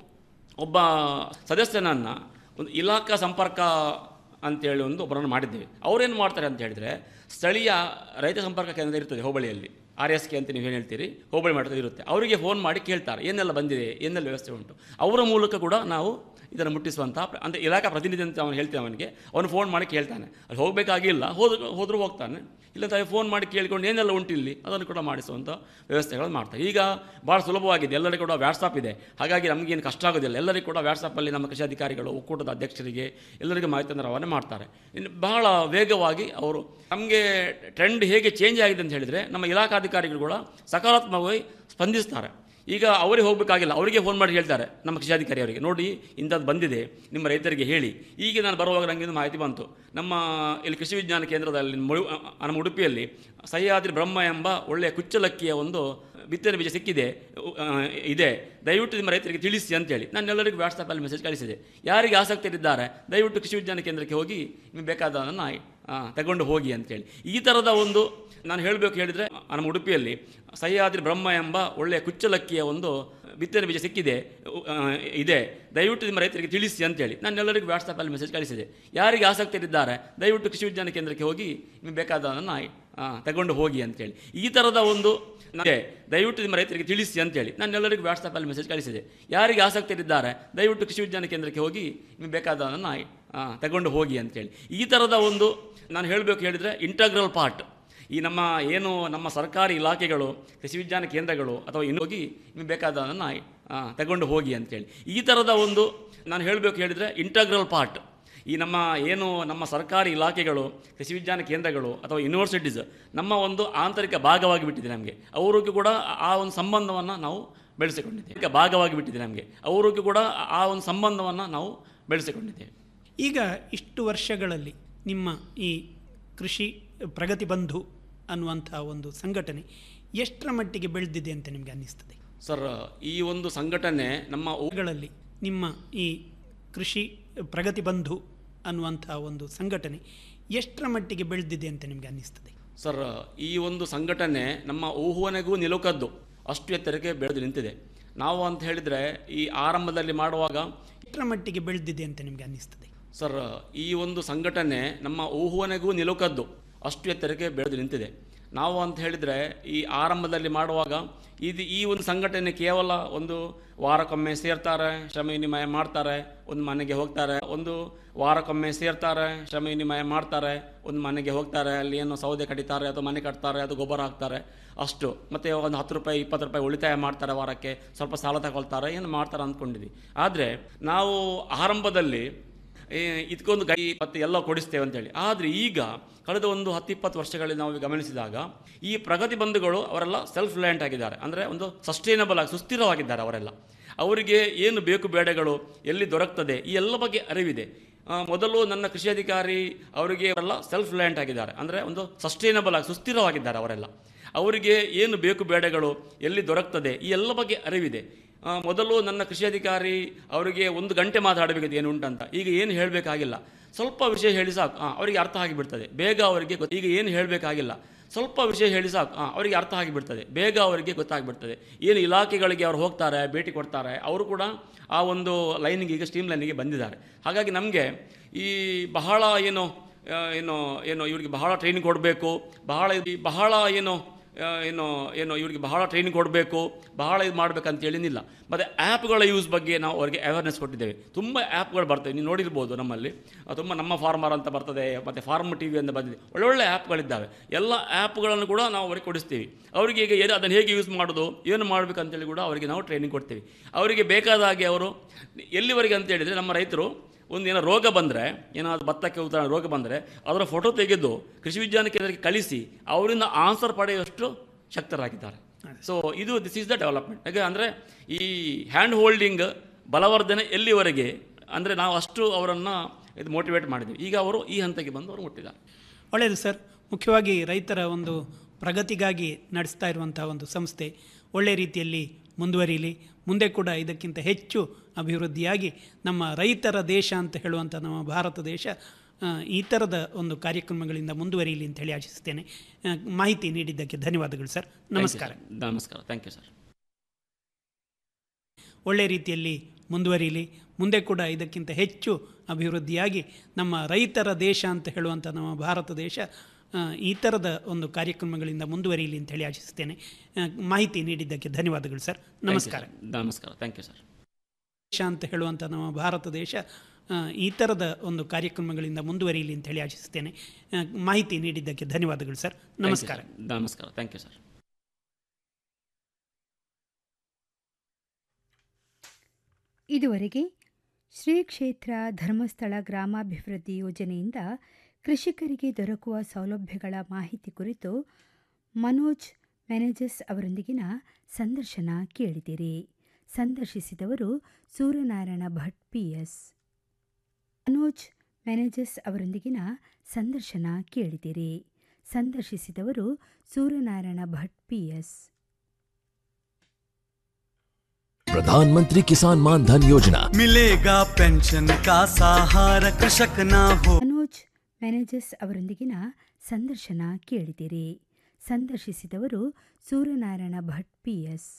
ಒಬ್ಬ ಸದಸ್ಯನನ್ನು ಒಂದು ಇಲಾಖಾ ಸಂಪರ್ಕ ಅಂತೇಳಿ ಒಂದು ಒಬ್ಬರನ್ನು ಮಾಡಿದ್ದೇವೆ ಅವರೇನು ಮಾಡ್ತಾರೆ ಅಂತ ಹೇಳಿದರೆ ಸ್ಥಳೀಯ ರೈತ ಸಂಪರ್ಕ ಕೇಂದ್ರ ಇರ್ತದೆ ಹೋಬಳಿಯಲ್ಲಿ ಆರ್ ಎಸ್ ಕೆ ಅಂತ ನೀವು ಏನು ಹೇಳ್ತೀರಿ ಹೋಬಳಿ ಮಟ್ಟದಲ್ಲಿ ಇರುತ್ತೆ ಅವರಿಗೆ ಫೋನ್ ಮಾಡಿ ಕೇಳ್ತಾರೆ ಏನೆಲ್ಲ ಬಂದಿದೆ ಏನೆಲ್ಲ ವ್ಯವಸ್ಥೆ ಉಂಟು ಅವರ ಮೂಲಕ ಕೂಡ ನಾವು ಇದನ್ನು ಮುಟ್ಟಿಸುವಂಥ ಪ್ರ- ಅಂದರೆ ಇಲಾಖಾ ಪ್ರತಿನಿಧಿ ಅಂತ ಅವನು ಹೇಳ್ತೇವೆ ಅವನಿಗೆ ಅವನು ಫೋನ್ ಮಾಡಿ ಕೇಳ್ತಾನೆ ಅಲ್ಲಿ ಹೋಗಬೇಕಾಗಿಲ್ಲ ಹೋದ್ರು ಹೋದರೂ ಹೋಗ್ತಾನೆ ಇಲ್ಲ ತಾಯಿ ಫೋನ್ ಮಾಡಿ ಕೇಳಿಕೊಂಡು ಏನೆಲ್ಲ ಉಂಟು ಇಲ್ಲಿ ಅದನ್ನು ಕೂಡ ಮಾಡಿಸುವಂಥ ವ್ಯವಸ್ಥೆಗಳು ಮಾಡ್ತಾರೆ ಈಗ ಭಾಳ ಸುಲಭವಾಗಿದೆ ಎಲ್ಲರಿಗೂ ಕೂಡ ವ್ಯಾಟ್ಸಪ್ ಇದೆ ಹಾಗಾಗಿ ನಮಗೇನು ಕಷ್ಟ ಆಗೋದಿಲ್ಲ ಎಲ್ಲರಿಗೂ ಕೂಡ ವ್ಯಾಟ್ಸಪ್ಪಲ್ಲಿ ನಮ್ಮ ಕೃಷಿ ಅಧಿಕಾರಿಗಳು ಒಕ್ಕೂಟದ ಅಧ್ಯಕ್ಷರಿಗೆ ಎಲ್ಲರಿಗೂ ಮಾಹಿತಿಯನ್ನು ರವಾನೆ ಮಾಡ್ತಾರೆ ಇನ್ನು ಬಹಳ ವೇಗವಾಗಿ ಅವರು ನಮಗೆ ಟ್ರೆಂಡ್ ಹೇಗೆ ಚೇಂಜ್ ಆಗಿದೆ ಅಂತ ಹೇಳಿದರೆ ನಮ್ಮ ಇಲಾಖಾಧಿಕಾರಿಗಳು ಕೂಡ ಸಕಾರಾತ್ಮಕವಾಗಿ ಸ್ಪಂದಿಸ್ತಾರೆ ಈಗ ಅವರಿಗೆ ಹೋಗಬೇಕಾಗಿಲ್ಲ ಅವರಿಗೆ ಫೋನ್ ಮಾಡಿ ಹೇಳ್ತಾರೆ ನಮ್ಮ ಕೃಷಿಯಾಧಿಕಾರಿ ಅವರಿಗೆ ನೋಡಿ ಇಂಥದ್ದು ಬಂದಿದೆ ನಿಮ್ಮ ರೈತರಿಗೆ ಹೇಳಿ ಈಗ ನಾನು ಬರುವಾಗ ನನಗೆ ಒಂದು ಮಾಹಿತಿ ಬಂತು ನಮ್ಮ ಇಲ್ಲಿ ಕೃಷಿ ವಿಜ್ಞಾನ ಕೇಂದ್ರದಲ್ಲಿ ಮುಳು- ನಮ್ಮ ಉಡುಪಿಯಲ್ಲಿ ಸಹ್ಯಾದ್ರಿ ಬ್ರಹ್ಮ ಎಂಬ ಒಳ್ಳೆಯ ಕುಚ್ಚಲಕ್ಕಿಯ ಒಂದು ಬಿತ್ತನೆ ಬೀಜ ಸಿಕ್ಕಿದೆ ಆ, ಇದೆ ದಯವಿಟ್ಟು ನಿಮ್ಮ ರೈತರಿಗೆ ತಿಳಿಸಿ ಅಂತೇಳಿ ನಾನು ಎಲ್ಲರಿಗೂ ವಾಟ್ಸಪ್ಪಲ್ಲಿ ಮೆಸೇಜ್ ಕಳಿಸಿದೆ ಯಾರಿಗೆ ಆಸಕ್ತರಿದ್ದಾರೆ ದಯವಿಟ್ಟು ಕೃಷಿ ವಿಜ್ಞಾನ ಕೇಂದ್ರಕ್ಕೆ ಹೋಗಿ ನಿಮಗೆ ಬೇಕಾದದನ್ನು ಆ, ತಗೊಂಡು ಹೋಗಿ ಅಂತೇಳಿ ಈ ಥರದ ಒಂದು ನಾನು ಹೇಳಬೇಕು ಹೇಳಿದರೆ ನಮ್ಮ ಉಡುಪಿಯಲ್ಲಿ ಸಹ್ಯಾದ್ರಿ ಬ್ರಹ್ಮ ಎಂಬ ಒಳ್ಳೆಯ ಕುಚ್ಚಲಕ್ಕಿಯ ಒಂದು ಬಿತ್ತನೆ ಬೀಜ ಸಿಕ್ಕಿದೆ ಆ, ಇದೆ ದಯವಿಟ್ಟು ನಿಮ್ಮ ರೈತರಿಗೆ ತಿಳಿಸಿ ಅಂತೇಳಿ ನಾನು ಎಲ್ಲರಿಗೂ ವಾಟ್ಸಪ್ಪಲ್ಲಿ ಮೆಸೇಜ್ ಕಳಿಸಿದೆ ಯಾರಿಗೆ ಆಸಕ್ತರಿದ್ದಾರೆ ದಯವಿಟ್ಟು ಕೃಷಿ ವಿಜ್ಞಾನ ಕೇಂದ್ರಕ್ಕೆ ಹೋಗಿ ನಿಮಗೆ ಬೇಕಾದದನ್ನು ಆ, ತಗೊಂಡು ಹೋಗಿ ಅಂತೇಳಿ ಈ ಥರದ ಒಂದು ಇದೆ ದಯವಿಟ್ಟು ನಿಮ್ಮ ರೈತರಿಗೆ ತಿಳಿಸಿ ಅಂತೇಳಿ ನಾನು ಎಲ್ಲರಿಗೂ ವಾಟ್ಸಪ್ಪಲ್ಲಿ ಮೆಸೇಜ್ ಕಳಿಸಿದೆ ಯಾರಿಗೆ ಆಸಕ್ತರಿದ್ದಾರೆ ದಯವಿಟ್ಟು ಕೃಷಿ ವಿಜ್ಞಾನ ಕೇಂದ್ರಕ್ಕೆ ಹೋಗಿ ನಿಮಗೆ ಬೇಕಾದದನ್ನು ಆ, ತಗೊಂಡು ಹೋಗಿ ಅಂತೇಳಿ ಈ ಥರದ ಒಂದು ನಾನು ಹೇಳಬೇಕು ಹೇಳಿದರೆ ಇಂಟಗ್ರಲ್ ಪಾರ್ಟ್ ಈ ನಮ್ಮ ಏನು ನಮ್ಮ ಸರ್ಕಾರಿ ಇಲಾಖೆಗಳು ಕೃಷಿ ವಿಜ್ಞಾನ ಕೇಂದ್ರಗಳು ಅಥವಾ ಇನ್ನು ಹೋಗಿ ನಿಮಗೆ ಬೇಕಾದದನ್ನು ಆ, ತಗೊಂಡು ಹೋಗಿ ಅಂತೇಳಿ ಈ ಥರದ ಒಂದು ನಾನು ಹೇಳಬೇಕು ಹೇಳಿದರೆ ಇಂಟಗ್ರಲ್ ಪಾರ್ಟ್ ಈ ನಮ್ಮ ಏನು ನಮ್ಮ ಸರ್ಕಾರಿ ಇಲಾಖೆಗಳು ಕೃಷಿ ವಿಜ್ಞಾನ ಕೇಂದ್ರಗಳು ಅಥವಾ ಯೂನಿವರ್ಸಿಟೀಸ್ ನಮ್ಮ ಒಂದು ಆಂತರಿಕ ಭಾಗವಾಗಿ ಬಿಟ್ಟಿದೆ ನಮಗೆ ಅವರಿಗೂ ಕೂಡ ಆ ಒಂದು ಸಂಬಂಧವನ್ನು ನಾವು ಬೆಳೆಸಿಕೊಂಡಿದ್ದೇವೆ ಈಗ ಭಾಗವಾಗಿ ಬಿಟ್ಟಿದೆ ನಮಗೆ ಅವರಿಗೂ ಕೂಡ ಆ ಒಂದು ಸಂಬಂಧವನ್ನು ನಾವು ಬೆಳೆಸಿಕೊಂಡಿದ್ದೇವೆ ಈಗ ಇಷ್ಟು ವರ್ಷಗಳಲ್ಲಿ ನಿಮ್ಮ ಈ ಕೃಷಿ ಪ್ರಗತಿ ಬಂಧು ಅನ್ನುವಂಥ ಒಂದು ಸಂಘಟನೆ ಎಷ್ಟರ ಮಟ್ಟಿಗೆ ಬೆಳೆದಿದೆ ಅಂತ ನಿಮಗೆ ಅನ್ನಿಸ್ತದೆ ಸರ್ ಈ ಒಂದು ಸಂಘಟನೆ ನಮ್ಮ ಊ- ಗಳಲ್ಲಿ ನಿಮ್ಮ ಈ ಕೃಷಿ ಪ್ರಗತಿ ಬಂಧು ಅನ್ನುವಂಥ ಒಂದು ಸಂಘಟನೆ ಎಷ್ಟರ ಮಟ್ಟಿಗೆ ಬೆಳೆದಿದೆ ಅಂತ ನಿಮಗೆ ಅನ್ನಿಸ್ತದೆ ಸರ್ ಈ ಒಂದು ಸಂಘಟನೆ ನಮ್ಮ ಊಹುವನೆಗೂ ನಿಲುಕದ್ದು ಅಷ್ಟು ಎತ್ತರಕ್ಕೆ ಬೆಳೆದು ನಿಂತಿದೆ ನಾವು ಅಂತ ಹೇಳಿದರೆ ಈ ಆರಂಭದಲ್ಲಿ ಮಾಡುವಾಗ ಎಷ್ಟರ ಮಟ್ಟಿಗೆ ಬೆಳೆದಿದೆ ಅಂತ ನಿಮಗೆ ಅನ್ನಿಸ್ತದೆ ಸರ್ ಈ ಒಂದು ಸಂಘಟನೆ ನಮ್ಮ ಊಹುವನೆಗೂ ನಿಲುಕದ್ದು ಅಷ್ಟು ಎತ್ತರಕ್ಕೆ ಬೆಳೆದು ನಿಂತಿದೆ ನಾವು ಅಂತ ಹೇಳಿದರೆ ಈ ಆರಂಭದಲ್ಲಿ ಮಾಡುವಾಗ ಇದು ಈ ಒಂದು ಸಂಘಟನೆ ಕೇವಲ ಒಂದು ವಾರಕ್ಕೊಮ್ಮೆ ಸೇರ್ತಾರೆ ಶ್ರಮ ವಿನಿಮಯ ಮಾಡ್ತಾರೆ ಒಂದು ಮನೆಗೆ ಹೋಗ್ತಾರೆ ಒಂದು ವಾರಕ್ಕೊಮ್ಮೆ ಸೇರ್ತಾರೆ ಶ್ರಮ ವಿನಿಮಯ ಮಾಡ್ತಾರೆ ಒಂದು ಮನೆಗೆ ಹೋಗ್ತಾರೆ ಅಲ್ಲಿ ಏನು ಸೌದೆ ಕಡಿತಾರೆ ಅಥವಾ ಮನೆ ಕಟ್ತಾರೆ ಅದು ಗೊಬ್ಬರ ಹಾಕ್ತಾರೆ ಅಷ್ಟು ಮತ್ತು ಒಂದು ಹತ್ತು ರೂಪಾಯಿ ಇಪ್ಪತ್ತು ರೂಪಾಯಿ ಉಳಿತಾಯ ಮಾಡ್ತಾರೆ ವಾರಕ್ಕೆ ಸ್ವಲ್ಪ ಸಾಲ ತಗೊಳ್ತಾರೆ ಏನು ಮಾಡ್ತಾರೆ ಅಂದ್ಕೊಂಡಿದ್ವಿ ಆದರೆ ನಾವು ಆರಂಭದಲ್ಲಿ ಏ, ಇದಕ್ಕೊಂದು ಗೈ ಮತ್ತು ಎಲ್ಲ ಕೊಡಿಸ್ತೇವೆ ಅಂತೇಳಿ ಆದರೆ ಈಗ ಕಳೆದ ಒಂದು ಹತ್ತು ಇಪ್ಪತ್ತು ವರ್ಷಗಳಲ್ಲಿ ನಾವು ಗಮನಿಸಿದಾಗ ಈ ಪ್ರಗತಿ ಬಂಧುಗಳು ಅವರೆಲ್ಲ ಸೆಲ್ಫ್ ರಿಲಯಂಟ್ ಆಗಿದ್ದಾರೆ ಅಂದರೆ ಒಂದು ಸಸ್ಟೈನಬಲ್ ಆಗಿ ಸುಸ್ಥಿರವಾಗಿದ್ದಾರೆ ಅವರೆಲ್ಲ ಅವರಿಗೆ ಏನು ಬೇಕು ಬೇಡಗಳು ಎಲ್ಲಿ ದೊರಕ್ತದೆ ಈ ಎಲ್ಲ ಬಗ್ಗೆ ಅರಿವಿದೆ ಆ, ಮೊದಲು ನನ್ನ ಕೃಷಿ ಅಧಿಕಾರಿ ಅವರಿಗೆ ಅವರೆಲ್ಲ ಸೆಲ್ಫ್ ರಿಲಯಂಟ್ ಆಗಿದ್ದಾರೆ ಅಂದರೆ ಒಂದು ಸಸ್ಟೈನಬಲ್ ಆಗಿ ಸುಸ್ಥಿರವಾಗಿದ್ದಾರೆ ಅವರೆಲ್ಲ ಅವರಿಗೆ ಏನು ಬೇಕು ಬೇಡಗಳು ಎಲ್ಲಿ ದೊರಕ್ತದೆ ಈ ಎಲ್ಲ ಬಗ್ಗೆ ಅರಿವಿದೆ ಆ, ಮೊದಲು ನನ್ನ ಕೃಷಿ ಅಧಿಕಾರಿ ಅವರಿಗೆ ಒಂದು ಗಂಟೆ ಮಾತಾಡಬೇಕಿತ್ತು ಏನು ಉಂಟಂತ ಈಗ ಏನು ಹೇಳಬೇಕಾಗಿಲ್ಲ ಸ್ವಲ್ಪ ವಿಷಯ ಹೇಳಿ ಸಾಕು ಆ, ಅವರಿಗೆ ಅರ್ಥ ಆಗಿಬಿಡ್ತದೆ ಬೇಗ ಅವರಿಗೆ ಗೊತ್ತು ಈಗ ಏನು ಹೇಳಬೇಕಾಗಿಲ್ಲ ಸ್ವಲ್ಪ ವಿಷಯ ಹೇಳಿ ಸಾಕು ಆ, ಅವರಿಗೆ ಅರ್ಥ ಆಗಿಬಿಡ್ತದೆ ಬೇಗ ಅವರಿಗೆ ಗೊತ್ತಾಗ್ಬಿಡ್ತದೆ ಏನು ಇಲಾಖೆಗಳಿಗೆ ಅವರು ಹೋಗ್ತಾರೆ ಭೇಟಿ ಕೊಡ್ತಾರೆ ಅವರು ಕೂಡ ಆ ಒಂದು ಲೈನಿಗೆ ಈಗ ಸ್ಟ್ರೀಮ್ ಲೈನಿಗೆ ಬಂದಿದ್ದಾರೆ ಹಾಗಾಗಿ ನಮಗೆ ಈ ಬಹಳ ಏನು ಆ, ಏನು ಏನು ಇವರಿಗೆ ಬಹಳ ಟ್ರೈನಿಂಗ್ ಕೊಡಬೇಕು ಬಹಳ ಈ ಬಹಳ ಏನು ಆ, ಏನು ಏನು ಇವರಿಗೆ ಬಹಳ ಟ್ರೈನಿಂಗ್ ಕೊಡಬೇಕು ಬಹಳ ಇದು ಮಾಡಬೇಕಂತ ಹೇಳಿನಿಲ್ಲ ಮತ್ತು ಆ್ಯಪ್ಗಳ ಯೂಸ್ ಬಗ್ಗೆ ನಾವು ಅವರಿಗೆ ಅವೇರ್ನೆಸ್ ಕೊಟ್ಟಿದ್ದೇವೆ ತುಂಬ ಆ್ಯಪ್ಗಳು ಬರ್ತವೆ ನೀವು ನೋಡಿರ್ಬೋದು ನಮ್ಮಲ್ಲಿ ಆ, ತುಂಬ ನಮ್ಮ ಫಾರ್ಮರ್ ಅಂತ ಬರ್ತದೆ ಮತ್ತು ಫಾರ್ಮ್ ಟಿ ವಿ ಅಂತ ಬಂದಿದೆ ಒಳ್ಳೊಳ್ಳೆ ಆ್ಯಪ್ಗಳಿದ್ದಾವೆ ಎಲ್ಲ ಆ್ಯಪ್ಗಳನ್ನು ಕೂಡ ನಾವು ಅವರಿಗೆ ಕೊಡಿಸ್ತೀವಿ ಅವರಿಗೆ ಈಗ ಏನು ಅದನ್ನು ಹೇಗೆ ಯೂಸ್ ಮಾಡೋದು ಏನು ಮಾಡಬೇಕಂತೇಳಿ ಕೂಡ ಅವರಿಗೆ ನಾವು ಟ್ರೈನಿಂಗ್ ಕೊಡ್ತೀವಿ ಅವರಿಗೆ ಬೇಕಾದ ಹಾಗೆ ಅವರು ಎಲ್ಲಿವರೆಗೆ ಅಂತ ಹೇಳಿದರೆ ನಮ್ಮ ರೈತರು ಒಂದು ಏನೋ ರೋಗ ಬಂದರೆ ಏನಾದ್ರು ಭತ್ತಕ್ಕೆ ಉದಾಹರಣೆ ರೋಗ ಬಂದರೆ ಅದರ ಫೋಟೋ ತೆಗೆದು ಕೃಷಿ ವಿಜ್ಞಾನ ಕೇಂದ್ರಕ್ಕೆ ಕಳಿಸಿ ಅವರಿಂದ ಆನ್ಸರ್ ಪಡೆಯುವಷ್ಟು ಶಕ್ತರಾಗಿದ್ದಾರೆ ಸೊ ಇದು ದಿಸ್ ಈಸ್ ದ ಡೆವಲಪ್ಮೆಂಟ್ ಯಾಕೆ ಅಂದರೆ ಈ ಹ್ಯಾಂಡ್ ಹೋಲ್ಡಿಂಗ್ ಬಲವರ್ಧನೆ ಎಲ್ಲಿವರೆಗೆ ಅಂದರೆ ನಾವು ಅಷ್ಟು ಅವರನ್ನು ಇದು ಮೋಟಿವೇಟ್ ಮಾಡಿದ್ವಿ ಈಗ ಅವರು ಈ ಹಂತಕ್ಕೆ ಬಂದು ಅವರು ಮುಟ್ಟಿದ್ದಾರೆ ಒಳ್ಳೆಯದು ಸರ್ ಮುಖ್ಯವಾಗಿ ರೈತರ ಒಂದು ಪ್ರಗತಿಗಾಗಿ ನಡೆಸ್ತಾ ಇರುವಂಥ ಒಂದು ಸಂಸ್ಥೆ ಒಳ್ಳೆಯ ರೀತಿಯಲ್ಲಿ ಮುಂದುವರಿಯಲಿ ಮುಂದೆ ಕೂಡ ಇದಕ್ಕಿಂತ ಹೆಚ್ಚು ಅಭಿವೃದ್ಧಿಯಾಗಿ ನಮ್ಮ ರೈತರ ದೇಶ ಅಂತ ಹೇಳುವಂಥ ನಮ್ಮ ಭಾರತ ದೇಶ ಆ, ಈ ಥರದ ಒಂದು ಕಾರ್ಯಕ್ರಮಗಳಿಂದ ಮುಂದುವರಿಯಲಿ ಅಂತ ಹೇಳಿ ಆಶಿಸ್ತೇನೆ ಆ, ಮಾಹಿತಿ ನೀಡಿದ್ದಕ್ಕೆ ಧನ್ಯವಾದಗಳು ಸರ್ ನಮಸ್ಕಾರ ನಮಸ್ಕಾರ ಥ್ಯಾಂಕ್ ಯು ಸರ್ ಒಳ್ಳೆಯ ರೀತಿಯಲ್ಲಿ ಮುಂದುವರಿಯಲಿ ಮುಂದೆ ಕೂಡ ಇದಕ್ಕಿಂತ ಹೆಚ್ಚು ಅಭಿವೃದ್ಧಿಯಾಗಿ ನಮ್ಮ ರೈತರ ದೇಶ ಅಂತ ಹೇಳುವಂಥ ನಮ್ಮ ಭಾರತ ದೇಶ ಆ, ಈ ಥರದ ಒಂದು ಕಾರ್ಯಕ್ರಮಗಳಿಂದ ಮುಂದುವರಿಯಲಿ ಅಂತ ಹೇಳಿ ಆಶಿಸ್ತೇನೆ ಆ, ಮಾಹಿತಿ ನೀಡಿದ್ದಕ್ಕೆ ಧನ್ಯವಾದಗಳು ಸರ್ ನಮಸ್ಕಾರ ನಮಸ್ಕಾರ ಥ್ಯಾಂಕ್ ಯು ಸರ್ ದೇಶ ಅಂತ ಹೇಳುವಂಥ ನಮ್ಮ ಭಾರತ ದೇಶ ಆ, ಈ ಥರದ ಒಂದು ಕಾರ್ಯಕ್ರಮಗಳಿಂದ ಮುಂದುವರಿಯಲಿ ಅಂತ ಹೇಳಿ ಆಶಿಸ್ತೇನೆ ಆ, ಮಾಹಿತಿ ನೀಡಿದ್ದಕ್ಕೆ ಧನ್ಯವಾದಗಳು ಸರ್ ನಮಸ್ಕಾರ ನಮಸ್ಕಾರ ಥ್ಯಾಂಕ್ ಯು ಸರ್ ಇದುವರೆಗೆ ಶ್ರೀ ಕ್ಷೇತ್ರ ಧರ್ಮಸ್ಥಳ ಗ್ರಾಮಾಭಿವೃದ್ಧಿ ಯೋಜನೆಯಿಂದ ಕೃಷಿಕರಿಗೆ ದೊರಕುವ ಸೌಲಭ್ಯಗಳ ಮಾಹಿತಿ ಕುರಿತು ಮನೋಜ್ ಮ್ಯಾನೇಜರ್ಸ್ ಅವರೊಂದಿಗಿನ ಸಂದರ್ಶನ ಕೇಳಿದಿರಿ ಸಂದರ್ಶಿಸಿದವರು ಸೂರ್ಯನಾರಾಯಣ ಭಟ್ ಪಿಎಸ್ ಮನೋಜ್ ಮ್ಯಾನೇಜರ್ಸ್ ಅವರೊಂದಿಗಿನ ಸಂದರ್ಶನ ಕೇಳಿದಿರಿ ಸಂದರ್ಶಿಸಿದವರು ಸೂರ್ಯನಾರಾಯಣ ಭಟ್ ಪಿಎಸ್ प्रधानमंत्री किसान मान धन योजना मिलेगा पेंशन का सहारा कृषक ना हो ಮನೋಜ್ ಮ್ಯಾನೇಜರ್ಸ್ ಅವರೊಂದಿಗಿನ ಸಂದರ್ಶನ ಕೇಳಿದಿರಿ ಸಂದರ್ಶಿಸಿದವರು ಸೂರ್ಯನಾರಾಯಣ ಭಟ್ ಪಿಎಸ್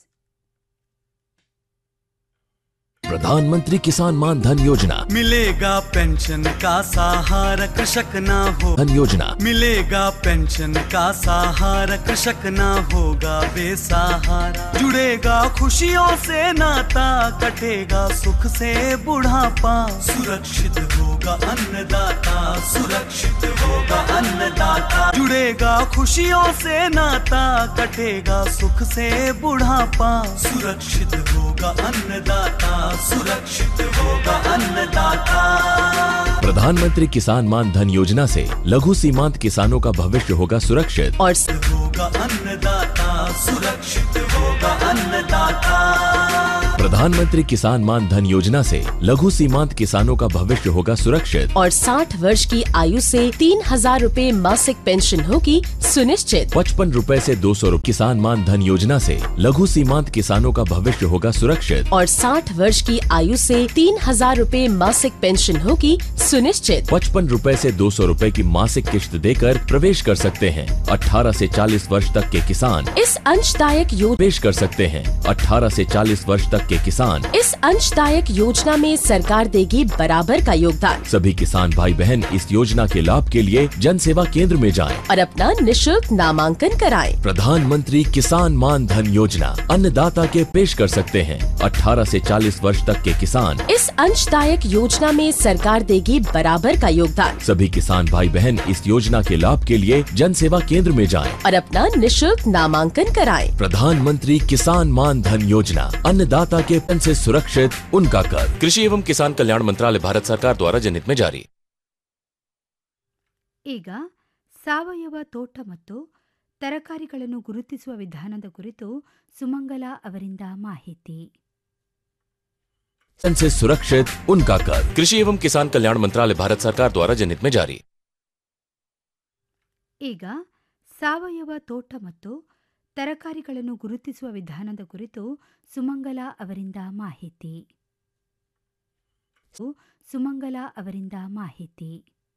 प्रधानमंत्री किसान मान धन योजना मिलेगा पेंशन का सहारा कृषक ना हो धन योजना मिलेगा पेंशन का सहारा कृषक ना होगा बेसहारा जुड़ेगा खुशियों से नाता कटेगा सुख से बुढ़ापा सुरक्षित होगा अन्नदाता सुरक्षित होगा अन्नदाता जुड़ेगा खुशियों से नाता कटेगा सुख से बुढ़ापा सुरक्षित होगा अन्नदाता सुरक्षित होगा अन्नदाता प्रधानमंत्री किसान मान धन योजना से लघु सीमांत किसानों का भविष्य होगा सुरक्षित और होगा अन्नदाता सुरक्षित होगा अन्नदाता प्रधानमंत्री किसान मान धन योजना से लघु सीमांत किसानों का भविष्य होगा सुरक्षित और 60 वर्ष की आयु से तीन हजार रूपए मासिक पेंशन होगी सुनिश्चित पचपन रूपए से दो सौ किसान मान धन योजना से लघु सीमांत किसानों का भविष्य होगा सुरक्षित और 60 वर्ष की आयु से तीन हजार रूपए मासिक पेंशन होगी सुनिश्चित पचपन रूपए से दो सौ रूपए की मासिक किश्त देकर प्रवेश कर सकते हैं 18 से 40 वर्ष तक के किसान इस अंशदायक योजना प्रवेश कर सकते हैं 18 से 40 वर्ष तक के किसान इस अंशदायक योजना में सरकार देगी बराबर का योगदान सभी किसान भाई बहन इस योजना के लाभ के लिए जन सेवा केंद्र में जाएं। और अपना निशुल्क नामांकन कराएं। प्रधानमंत्री किसान मान धन योजना अन्नदाता के पेश कर सकते हैं 18 से 40 वर्ष तक के किसान इस अंशदायक योजना में सरकार देगी बराबर का योगदान सभी किसान भाई बहन इस योजना के लाभ के लिए जन सेवा केंद्र में जाएं। और अपना निशुल्क नामांकन कराएं। प्रधानमंत्री किसान मान धन योजना अन्नदाता के पेन से सुरक्षित उनका कर कृषि एवं किसान कल्याण मंत्रालय भारत सरकार द्वारा जनहित में जारी ಈಗ ಸಾವಯವ ತೋಟ ಮತ್ತು ತರಕಾರಿಗಳನ್ನು ಗುರುತಿಸುವ ವಿಧಾನದ ಕುರಿತು ಸುಮಂಗಲ ಅವರಿಂದ ಮಾಹಿತಿ पेन से सुरक्षित उनका कर कृषि एवं किसान कल्याण मंत्रालय भारत सरकार द्वारा जनहित में जारी ಈಗ ಸಾವಯವ ತೋಟ ಮತ್ತು ತರಕಾರಿಗಳನ್ನು ಗುರುತಿಸುವ ವಿಧಾನದ ಕುರಿತು ಸುಮಂಗಲ ಅವರಿಂದ ಮಾಹಿತಿ ಸುಮಂಗಲ ಅವರಿಂದ ಮಾಹಿತಿ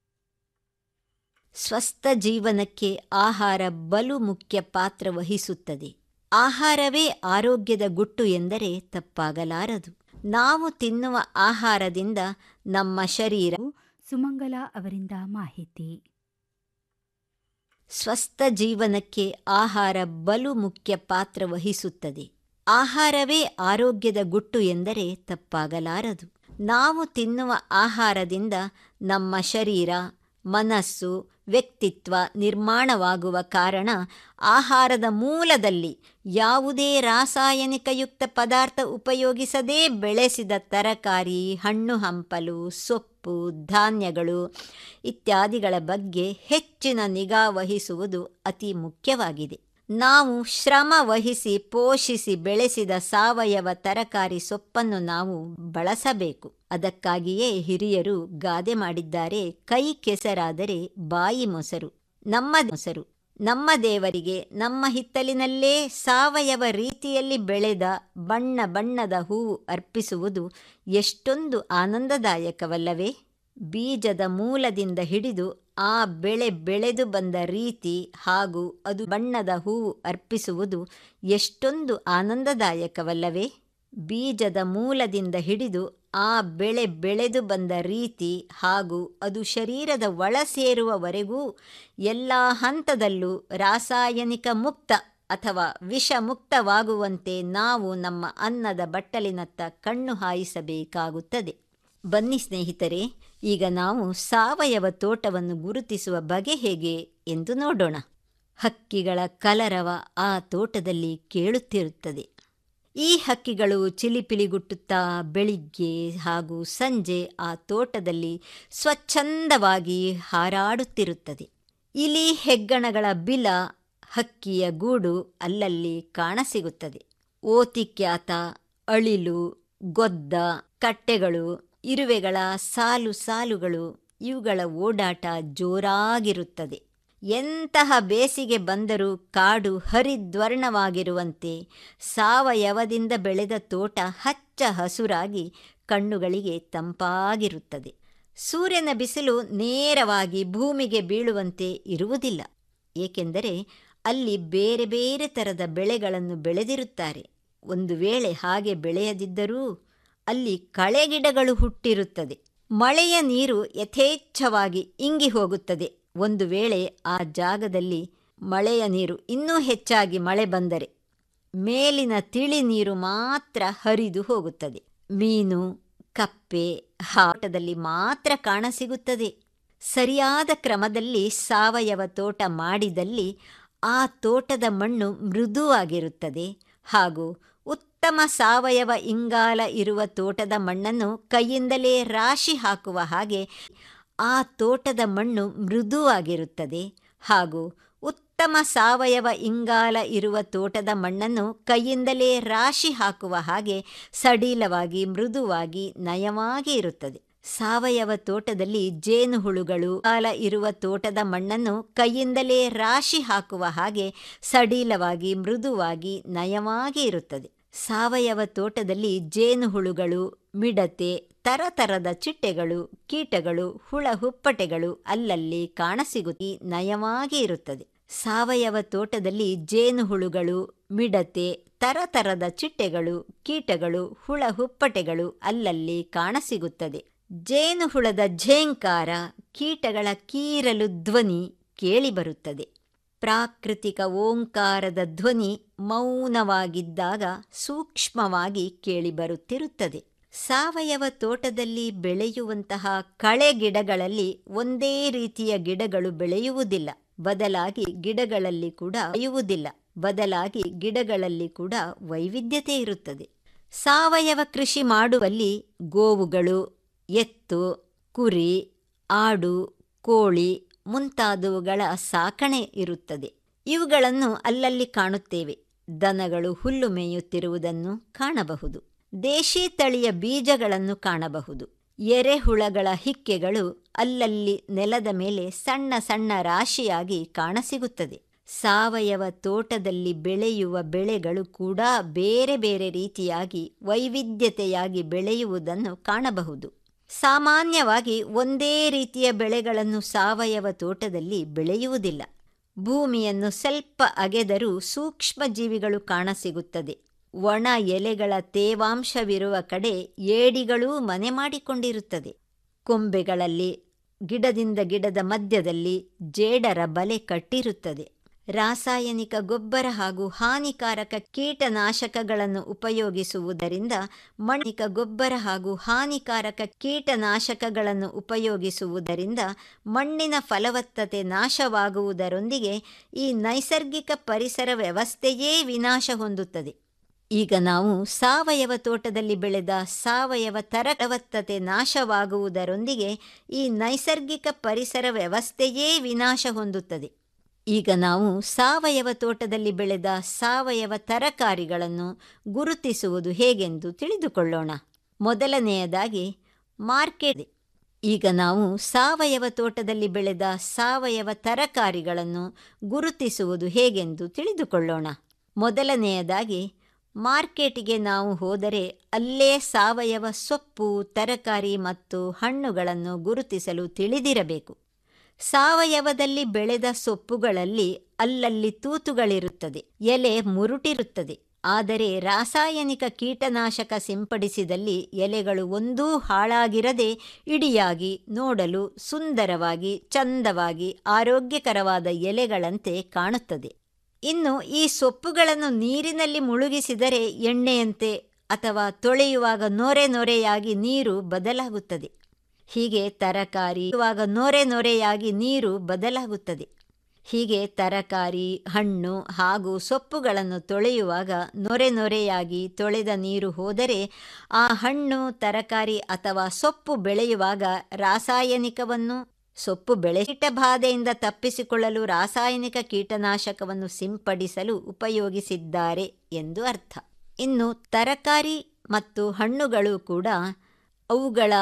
ಸ್ವಸ್ಥ ಜೀವನಕ್ಕೆ ಆಹಾರ ಬಲು ಮುಖ್ಯ ಪಾತ್ರ ವಹಿಸುತ್ತದೆ ಆಹಾರವೇ ಆರೋಗ್ಯದ ಗುಟ್ಟು ಎಂದರೆ ತಪ್ಪಾಗಲಾರದು ನಾವು ತಿನ್ನುವ ಆಹಾರದಿಂದ ನಮ್ಮ ಶರೀರ ಸುಮಂಗಲ ಅವರಿಂದ ಮಾಹಿತಿ ಸ್ವಸ್ಥ ಜೀವನಕ್ಕೆ ಆಹಾರ ಬಲು ಮುಖ್ಯ ಪಾತ್ರ ವಹಿಸುತ್ತದೆ ಆಹಾರವೇ ಆರೋಗ್ಯದ ಗುಟ್ಟು ಎಂದರೆ ತಪ್ಪಾಗಲಾರದು ನಾವು ತಿನ್ನುವ ಆಹಾರದಿಂದ ನಮ್ಮ ಶರೀರ ಮನಸ್ಸು ವ್ಯಕ್ತಿತ್ವ ನಿರ್ಮಾಣವಾಗುವ ಕಾರಣ ಆಹಾರದ ಮೂಲದಲ್ಲಿ ಯಾವುದೇ ರಾಸಾಯನಿಕಯುಕ್ತ ಪದಾರ್ಥ ಉಪಯೋಗಿಸದೇ ಬೆಳೆಸಿದ ತರಕಾರಿ ಹಣ್ಣು ಹಂಪಲು ಸೊಪ್ಪು ಧಾನ್ಯಗಳು ಇತ್ಯಾದಿಗಳ ಬಗ್ಗೆ ಹೆಚ್ಚಿನ ನಿಗಾ ವಹಿಸುವುದು ಅತಿ ಮುಖ್ಯವಾಗಿದೆ ನಾವು ಶ್ರಮ ವಹಿಸಿ ಪೋಷಿಸಿ ಬೆಳೆಸಿದ ಸಾವಯವ ತರಕಾರಿ ಸೊಪ್ಪನ್ನು ನಾವು ಬಳಸಬೇಕು ಅದಕ್ಕಾಗಿಯೇ ಹಿರಿಯರು ಗಾದೆ ಮಾಡಿದ್ದಾರೆ ಕೈ ಕೆಸರಾದರೆ ಬಾಯಿ ಮೊಸರು ನಮ್ಮ ಮೊಸರು ನಮ್ಮ ದೇವರಿಗೆ ನಮ್ಮ ಹಿತ್ತಲಿನಲ್ಲೇ ಸಾವಯವ ರೀತಿಯಲ್ಲಿ ಬೆಳೆದ ಬಣ್ಣ ಬಣ್ಣದ ಹೂವು ಅರ್ಪಿಸುವುದು ಎಷ್ಟೊಂದು ಆನಂದದಾಯಕವಲ್ಲವೇ ಬೀಜದ ಮೂಲದಿಂದ ಹಿಡಿದು ಆ ಬೆಳೆ ಬೆಳೆದು ಬಂದ ರೀತಿ ಹಾಗೂ ಅದು ಬಣ್ಣದ ಹೂವು ಅರ್ಪಿಸುವುದು ಎಷ್ಟೊಂದು ಆನಂದದಾಯಕವಲ್ಲವೇ ಬೀಜದ ಮೂಲದಿಂದ ಹಿಡಿದು ಆ ಬೆಳೆ ಬೆಳೆದು ಬಂದ ರೀತಿ ಹಾಗೂ ಅದು ಶರೀರದ ಒಳ ಸೇರುವವರೆಗೂ ಎಲ್ಲ ಹಂತದಲ್ಲೂ ರಾಸಾಯನಿಕ ಮುಕ್ತ ಅಥವಾ ವಿಷ ಮುಕ್ತವಾಗುವಂತೆ ನಾವು ನಮ್ಮ ಅನ್ನದ ಬಟ್ಟಲಿನತ್ತ ಕಣ್ಣು ಹಾಯಿಸಬೇಕಾಗುತ್ತದೆ ಬನ್ನಿ ಸ್ನೇಹಿತರೆ ಈಗ ನಾವು ಸಾವಯವ ತೋಟವನ್ನು ಗುರುತಿಸುವ ಬಗೆ ಹೇಗೆ ಎಂದು ನೋಡೋಣ ಹಕ್ಕಿಗಳ ಕಲರವ ಆ ತೋಟದಲ್ಲಿ ಕೇಳುತ್ತಿರುತ್ತದೆ ಈ ಹಕ್ಕಿಗಳು ಚಿಲಿಪಿಲಿಗುಟ್ಟುತ್ತಾ ಬೆಳಿಗ್ಗೆ ಹಾಗೂ ಸಂಜೆ ಆ ತೋಟದಲ್ಲಿ ಸ್ವಚ್ಛಂದವಾಗಿ ಹಾರಾಡುತ್ತಿರುತ್ತದೆ ಇಲಿ ಹೆಗ್ಗಣಗಳ ಬಿಲ ಹಕ್ಕಿಯ ಗೂಡು ಅಲ್ಲಲ್ಲಿ ಕಾಣಸಿಗುತ್ತದೆ ಓತಿಕ್ಯಾತ ಅಳಿಲು ಗೊದ್ದ ಕಟ್ಟೆಗಳು ಇರುವೆಗಳ ಸಾಲು ಸಾಲುಗಳು ಇವುಗಳ ಓಡಾಟ ಜೋರಾಗಿರುತ್ತದೆ ಎಂತಹ ಬೇಸಿಗೆ ಬಂದರೂ ಕಾಡು ಹರಿದ್ವರ್ಣವಾಗಿರುವಂತೆ ಸಾವಯವದಿಂದ ಬೆಳೆದ ತೋಟ ಹಚ್ಚ ಹಸುರಾಗಿ ಕಣ್ಣುಗಳಿಗೆ ತಂಪಾಗಿರುತ್ತದೆ ಸೂರ್ಯನ ಬಿಸಿಲು ನೇರವಾಗಿ ಭೂಮಿಗೆ ಬೀಳುವಂತೆ ಇರುವುದಿಲ್ಲ ಏಕೆಂದರೆ ಅಲ್ಲಿ ಬೇರೆ ಬೇರೆ ಥರದ ಬೆಳೆಗಳನ್ನು ಬೆಳೆದಿರುತ್ತಾರೆ ಒಂದು ವೇಳೆ ಹಾಗೆ ಬೆಳೆಯದಿದ್ದರೂ ಅಲ್ಲಿ ಕಳೆಗಿಡಗಳು ಹುಟ್ಟಿರುತ್ತದೆ ಮಳೆಯ ನೀರು ಯಥೇಚ್ಛವಾಗಿ ಇಂಗಿ ಹೋಗುತ್ತದೆ ಒಂದು ವೇಳೆ ಆ ಜಾಗದಲ್ಲಿ ಮಳೆಯ ನೀರು ಇನ್ನೂ ಹೆಚ್ಚಾಗಿ ಮಳೆ ಬಂದರೆ ಮೇಲಿನ ತಿಳಿ ನೀರು ಮಾತ್ರ ಹರಿದು ಹೋಗುತ್ತದೆ ಮೀನು ಕಪ್ಪೆ ಹಾಟದಲ್ಲಿ ಮಾತ್ರ ಕಾಣಸಿಗುತ್ತದೆ ಸರಿಯಾದ ಕ್ರಮದಲ್ಲಿ ಸಾವಯವ ತೋಟ ಮಾಡಿದಲ್ಲಿ ಆ ತೋಟದ ಮಣ್ಣು ಮೃದುವಾಗಿರುತ್ತದೆ ಹಾಗೂ ಉತ್ತಮ ಸಾವಯವ ಇಂಗಾಲ ಇರುವ ತೋಟದ ಮಣ್ಣನ್ನು ಕೈಯಿಂದಲೇ ರಾಶಿ ಹಾಕುವ ಹಾಗೆ ಆ ತೋಟದ ಮಣ್ಣು ಮೃದುವಾಗಿರುತ್ತದೆ ಹಾಗೂ ಉತ್ತಮ ಸಾವಯವ ಇಂಗಾಲ ಇರುವ ತೋಟದ ಮಣ್ಣನ್ನು ಕೈಯಿಂದಲೇ ರಾಶಿ ಹಾಕುವ ಹಾಗೆ ಸಡಿಲವಾಗಿ ಮೃದುವಾಗಿ ನಯವಾಗಿ ಇರುತ್ತದೆ ಸಾವಯವ ತೋಟದಲ್ಲಿ ಜೇನುಹುಳುಗಳು ಕಾಲ ಇರುವ ತೋಟದ ಮಣ್ಣನ್ನು ಕೈಯಿಂದಲೇ ರಾಶಿ ಹಾಕುವ ಹಾಗೆ ಸಡಿಲವಾಗಿ ಮೃದುವಾಗಿ ನಯವಾಗಿ ಇರುತ್ತದೆ ಸಾವಯವ ತೋಟದಲ್ಲಿ ಜೇನುಹುಳುಗಳು ಮಿಡತೆ ತರತರದ ಚಿಟ್ಟೆಗಳು ಕೀಟಗಳು ಹುಳ ಹುಪ್ಪಟೆಗಳು ಅಲ್ಲಲ್ಲಿ ಕಾಣಸಿಗುತ್ತಿ ನಯವಾಗಿ ಇರುತ್ತದೆ ಸಾವಯವ ತೋಟದಲ್ಲಿ ಜೇನುಹುಳುಗಳು ಮಿಡತೆ ತರತರದ ಚಿಟ್ಟೆಗಳು ಕೀಟಗಳು ಹುಳ ಹುಪ್ಪಟೆಗಳು ಅಲ್ಲಲ್ಲಿ ಕಾಣಸಿಗುತ್ತದೆ ಜೇನುಹುಳದ ಝೇಂಕಾರ ಕೀಟಗಳ ಕೀರಲು ಧ್ವನಿ ಕೇಳಿಬರುತ್ತದೆ ಪ್ರಾಕೃತಿಕ ಓಂಕಾರದ ಧ್ವನಿ ಮೌನವಾಗಿದ್ದಾಗ ಸೂಕ್ಷ್ಮವಾಗಿ ಕೇಳಿಬರುತ್ತಿರುತ್ತದೆ ಸಾವಯವ ತೋಟದಲ್ಲಿ ಬೆಳೆಯುವಂತಹ ಕಳೆ ಗಿಡಗಳಲ್ಲಿ ಒಂದೇ ರೀತಿಯ ಗಿಡಗಳು ಬೆಳೆಯುವುದಿಲ್ಲ ಬದಲಾಗಿ ಗಿಡಗಳಲ್ಲಿ ಕೂಡ ಬೆಳೆಯುವುದಿಲ್ಲ ಬದಲಾಗಿ ಗಿಡಗಳಲ್ಲಿ ಕೂಡ ವೈವಿಧ್ಯತೆ ಇರುತ್ತದೆ ಸಾವಯವ ಕೃಷಿ ಮಾಡುವಲ್ಲಿ ಗೋವುಗಳು ಎತ್ತು ಕುರಿ ಆಡು ಕೋಳಿ ಮುಂತಾದವುಗಳ ಸಾಕಣೆ ಇರುತ್ತದೆ ಇವುಗಳನ್ನು ಅಲ್ಲಲ್ಲಿ ಕಾಣುತ್ತೇವೆ ದನಗಳು ಹುಲ್ಲು ಮೇಯುತ್ತಿರುವುದನ್ನು ಕಾಣಬಹುದು ದೇಶಿ ತಳಿಯ ಬೀಜಗಳನ್ನು ಕಾಣಬಹುದು ಎರೆಹುಳಗಳ ಹಿಕ್ಕೆಗಳು ಅಲ್ಲಲ್ಲಿ ನೆಲದ ಮೇಲೆ ಸಣ್ಣ ಸಣ್ಣ ರಾಶಿಯಾಗಿ ಕಾಣಸಿಗುತ್ತದೆ ಸಾವಯವ ತೋಟದಲ್ಲಿ ಬೆಳೆಯುವ ಬೆಳೆಗಳು ಕೂಡ ಬೇರೆ ಬೇರೆ ರೀತಿಯಾಗಿ ವೈವಿಧ್ಯತೆಯಾಗಿ ಬೆಳೆಯುವುದನ್ನು ಕಾಣಬಹುದು ಸಾಮಾನ್ಯವಾಗಿ ಒಂದೇ ರೀತಿಯ ಬೆಳೆಗಳನ್ನು ಸಾವಯವ ತೋಟದಲ್ಲಿ ಬೆಳೆಯುವುದಿಲ್ಲ ಭೂಮಿಯನ್ನು ಸ್ವಲ್ಪ ಅಗೆದರೂ ಸೂಕ್ಷ್ಮ ಜೀವಿಗಳು ಕಾಣಸಿಗುತ್ತದೆ ಒಣ ಎಲೆಗಳ ತೇವಾಂಶವಿರುವ ಕಡೆ ಏಡಿಗಳೂ ಮನೆ ಮಾಡಿಕೊಂಡಿರುತ್ತದೆ ಕೊಂಬೆಗಳಲ್ಲಿ ಗಿಡದಿಂದ ಗಿಡದ ಮಧ್ಯದಲ್ಲಿ ಜೇಡರ ಬಲೆ ಕಟ್ಟಿರುತ್ತದೆ ರಾಸಾಯನಿಕ ಗೊಬ್ಬರ ಹಾಗೂ ಹಾನಿಕಾರಕ ಕೀಟನಾಶಕಗಳನ್ನು ಉಪಯೋಗಿಸುವುದರಿಂದ ಮಣ್ಣಿಕ ಗೊಬ್ಬರ ಹಾಗೂ ಹಾನಿಕಾರಕ ಕೀಟನಾಶಕಗಳನ್ನು ಉಪಯೋಗಿಸುವುದರಿಂದ ಮಣ್ಣಿನ ಫಲವತ್ತತೆ ನಾಶವಾಗುವುದರೊಂದಿಗೆ ಈ ನೈಸರ್ಗಿಕ ಪರಿಸರ ವ್ಯವಸ್ಥೆಯೇ ವಿನಾಶ ಹೊಂದುತ್ತದೆ ಈಗ ನಾವು ಸಾವಯವ ತೋಟದಲ್ಲಿ ಬೆಳೆದ ಸಾವಯವ ತರವತ್ತತೆ ನಾಶವಾಗುವುದರೊಂದಿಗೆ ಈ ನೈಸರ್ಗಿಕ ಪರಿಸರ ವ್ಯವಸ್ಥೆಯೇ ವಿನಾಶ ಹೊಂದುತ್ತದೆ ಈಗ ನಾವು ಸಾವಯವ ತೋಟದಲ್ಲಿ ಬೆಳೆದ ಸಾವಯವ ತರಕಾರಿಗಳನ್ನು ಗುರುತಿಸುವುದು ಹೇಗೆಂದು ತಿಳಿದುಕೊಳ್ಳೋಣ ಮೊದಲನೆಯದಾಗಿ ಮಾರ್ಕೆಟ್ ಈಗ ನಾವು ಸಾವಯವ ತೋಟದಲ್ಲಿ ಬೆಳೆದ ಸಾವಯವ ತರಕಾರಿಗಳನ್ನು ಗುರುತಿಸುವುದು ಹೇಗೆಂದು ತಿಳಿದುಕೊಳ್ಳೋಣ ಮೊದಲನೆಯದಾಗಿ ಮಾರ್ಕೆಟಿಗೆ ನಾವು ಹೋದರೆ ಅಲ್ಲೇ ಸಾವಯವ ಸೊಪ್ಪು ತರಕಾರಿ ಮತ್ತು ಹಣ್ಣುಗಳನ್ನು ಗುರುತಿಸಲು ತಿಳಿದಿರಬೇಕು ಸಾವಯವದಲ್ಲಿ ಬೆಳೆದ ಸೊಪ್ಪುಗಳಲ್ಲಿ ಅಲ್ಲಲ್ಲಿ ತೂತುಗಳಿರುತ್ತದೆ ಎಲೆ ಮುರುಟಿರುತ್ತದೆ ಆದರೆ ರಾಸಾಯನಿಕ ಕೀಟನಾಶಕ ಸಿಂಪಡಿಸಿದಲ್ಲಿ ಎಲೆಗಳು ಒಂದೂ ಹಾಳಾಗಿರದೆ ಇಡಿಯಾಗಿ ನೋಡಲು ಸುಂದರವಾಗಿ ಚಂದವಾಗಿ ಆರೋಗ್ಯಕರವಾದ ಎಲೆಗಳಂತೆ ಕಾಣುತ್ತದೆ ಇನ್ನು ಈ ಸೊಪ್ಪುಗಳನ್ನು ನೀರಿನಲ್ಲಿ ಮುಳುಗಿಸಿದರೆ ಎಣ್ಣೆಯಂತೆ ಅಥವಾ ತೊಳೆಯುವಾಗ ನೊರೆ ನೊರೆಯಾಗಿ ನೀರು ಬದಲಾಗುತ್ತದೆ ಹೀಗೆ ತರಕಾರಿ ಇವಾಗ ನೊರೆ ನೊರೆಯಾಗಿ ನೀರು ಬದಲಾಗುತ್ತದೆ ಹೀಗೆ ತರಕಾರಿ ಹಣ್ಣು ಹಾಗೂ ಸೊಪ್ಪುಗಳನ್ನು ತೊಳೆಯುವಾಗ ನೊರೆ ನೊರೆಯಾಗಿ ತೊಳೆದ ನೀರು ಹೋದರೆ ಆ ಹಣ್ಣು ತರಕಾರಿ ಅಥವಾ ಸೊಪ್ಪು ಬೆಳೆಯುವಾಗ ರಾಸಾಯನಿಕವನ್ನು ಸೊಪ್ಪು ಬೆಳೆ ಕೀಟ ಬಾಧೆಯಿಂದ ತಪ್ಪಿಸಿಕೊಳ್ಳಲು ರಾಸಾಯನಿಕ ಕೀಟನಾಶಕವನ್ನು ಸಿಂಪಡಿಸಲು ಉಪಯೋಗಿಸಿದ್ದಾರೆ ಎಂದು ಅರ್ಥ ಇನ್ನು ತರಕಾರಿ ಮತ್ತು ಹಣ್ಣುಗಳು ಕೂಡ ಅವುಗಳ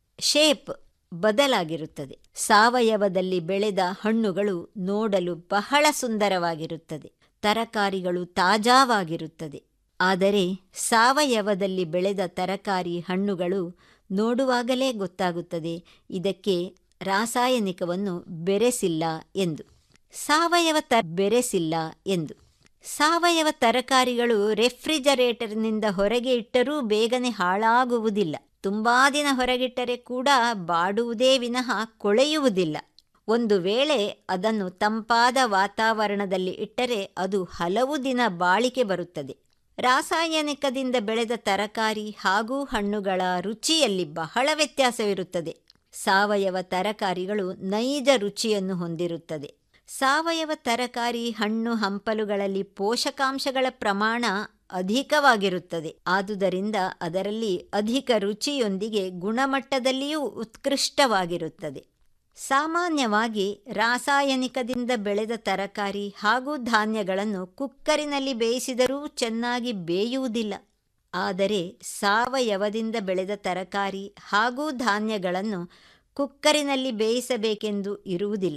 ಶೇಪ್ ಬದಲಾಗಿರುತ್ತದೆ ಸಾವಯವದಲ್ಲಿ ಬೆಳೆದ ಹಣ್ಣುಗಳು ನೋಡಲು ಬಹಳ ಸುಂದರವಾಗಿರುತ್ತದೆ ತರಕಾರಿಗಳು ತಾಜಾವಾಗಿರುತ್ತದೆ ಆದರೆ ಸಾವಯವದಲ್ಲಿ ಬೆಳೆದ ತರಕಾರಿ ಹಣ್ಣುಗಳು ನೋಡುವಾಗಲೇ ಗೊತ್ತಾಗುತ್ತದೆ ಇದಕ್ಕೆ ರಾಸಾಯನಿಕವನ್ನು ಬೆರೆಸಿಲ್ಲ ಎಂದು ಸಾವಯವ ತ ಬೆರೆಸಿಲ್ಲ ಎಂದು ಸಾವಯವ ತರಕಾರಿಗಳು ರೆಫ್ರಿಜರೇಟರ್ನಿಂದ ಹೊರಗೆ ಇಟ್ಟರೂ ಬೇಗನೆ ಹಾಳಾಗುವುದಿಲ್ಲ ತುಂಬಾ ದಿನ ಹೊರಗಿಟ್ಟರೆ ಕೂಡ ಬಾಡುವುದೇ ವಿನಃ ಕೊಳೆಯುವುದಿಲ್ಲ ಒಂದು ವೇಳೆ ಅದನ್ನು ತಂಪಾದ ವಾತಾವರಣದಲ್ಲಿ ಇಟ್ಟರೆ ಅದು ಹಲವು ದಿನ ಬಾಳಿಕೆ ಬರುತ್ತದೆ ರಾಸಾಯನಿಕದಿಂದ ಬೆಳೆದ ತರಕಾರಿ ಹಾಗೂ ಹಣ್ಣುಗಳ ರುಚಿಯಲ್ಲಿ ಬಹಳ ವ್ಯತ್ಯಾಸವಿರುತ್ತದೆ ಸಾವಯವ ತರಕಾರಿಗಳು ನೈಜ ರುಚಿಯನ್ನು ಹೊಂದಿರುತ್ತದೆ ಸಾವಯವ ತರಕಾರಿ ಹಣ್ಣು ಹಂಪಲುಗಳಲ್ಲಿ ಪೋಷಕಾಂಶಗಳ ಪ್ರಮಾಣ ಅಧಿಕವಾಗಿರುತ್ತದೆ ಆದುದರಿಂದ ಅದರಲ್ಲಿ ಅಧಿಕ ರುಚಿಯೊಂದಿಗೆ ಗುಣಮಟ್ಟದಲ್ಲಿಯೂ ಉತ್ಕೃಷ್ಟವಾಗಿರುತ್ತದೆ ಸಾಮಾನ್ಯವಾಗಿ ರಾಸಾಯನಿಕದಿಂದ ಬೆಳೆದ ತರಕಾರಿ ಹಾಗೂ ಧಾನ್ಯಗಳನ್ನು ಕುಕ್ಕರಿನಲ್ಲಿ ಬೇಯಿಸಿದರೂ ಚೆನ್ನಾಗಿ ಬೇಯುವುದಿಲ್ಲ ಆದರೆ ಸಾವಯವದಿಂದ ಬೆಳೆದ ತರಕಾರಿ ಹಾಗೂ ಧಾನ್ಯಗಳನ್ನು ಕುಕ್ಕರಿನಲ್ಲಿ ಬೇಯಿಸಬೇಕೆಂದು ಇರುವುದಿಲ್ಲ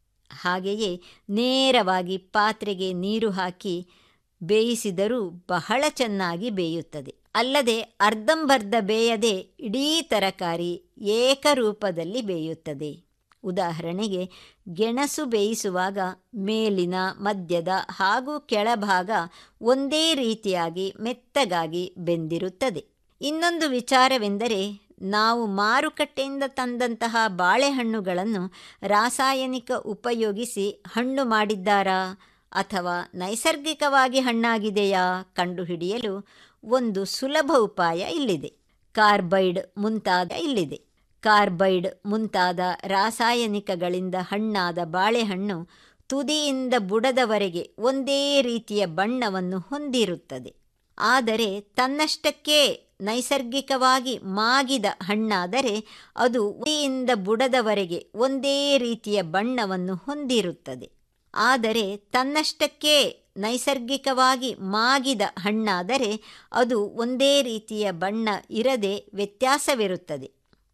ಹಾಗೆಯೇ ನೇರವಾಗಿ ಪಾತ್ರೆಗೆ ನೀರು ಹಾಕಿ ಬೇಯಿಸಿದರೂ ಬಹಳ ಚೆನ್ನಾಗಿ ಬೇಯುತ್ತದೆ ಅಲ್ಲದೆ ಅರ್ಧಂಬರ್ಧ ಬೇಯದೆ ಇಡೀ ತರಕಾರಿ ಏಕರೂಪದಲ್ಲಿ ಬೇಯುತ್ತದೆ ಉದಾಹರಣೆಗೆ ಗೆಣಸು ಬೇಯಿಸುವಾಗ ಮೇಲಿನ ಮಧ್ಯದ ಹಾಗೂ ಕೆಳಭಾಗ ಒಂದೇ ರೀತಿಯಾಗಿ ಮೆತ್ತಗಾಗಿ ಬೆಂದಿರುತ್ತದೆ ಇನ್ನೊಂದು ವಿಚಾರವೆಂದರೆ ನಾವು ಮಾರುಕಟ್ಟೆಯಿಂದ ತಂದಂತಹ ಬಾಳೆಹಣ್ಣುಗಳನ್ನು ರಾಸಾಯನಿಕ ಉಪಯೋಗಿಸಿ ಹಣ್ಣು ಮಾಡಿದ್ದಾರಾ ಅಥವಾ ನೈಸರ್ಗಿಕವಾಗಿ ಹಣ್ಣಾಗಿದೆಯಾ ಕಂಡುಹಿಡಿಯಲು ಒಂದು ಸುಲಭ ಉಪಾಯ ಇಲ್ಲಿದೆ ಕಾರ್ಬೈಡ್ ಮುಂತಾದ ಇಲ್ಲಿದೆ ಕಾರ್ಬೈಡ್ ಮುಂತಾದ ರಾಸಾಯನಿಕಗಳಿಂದ ಹಣ್ಣಾದ ಬಾಳೆಹಣ್ಣು ತುದಿಯಿಂದ ಬುಡದವರೆಗೆ ಒಂದೇ ರೀತಿಯ ಬಣ್ಣವನ್ನು ಹೊಂದಿರುತ್ತದೆ ಆದರೆ ತನ್ನಷ್ಟಕ್ಕೆ ನೈಸರ್ಗಿಕವಾಗಿ ಮಾಗಿದ ಹಣ್ಣಾದರೆ ಅದು ಉಡಿಯಿಂದ ಬುಡದವರೆಗೆ ಒಂದೇ ರೀತಿಯ ಬಣ್ಣವನ್ನು ಹೊಂದಿರುತ್ತದೆ ಆದರೆ ತನ್ನಷ್ಟಕ್ಕೆ ನೈಸರ್ಗಿಕವಾಗಿ ಮಾಗಿದ ಹಣ್ಣಾದರೆ ಅದು ಒಂದೇ ರೀತಿಯ ಬಣ್ಣ ಇರದೆ ವ್ಯತ್ಯಾಸವಿರುತ್ತದೆ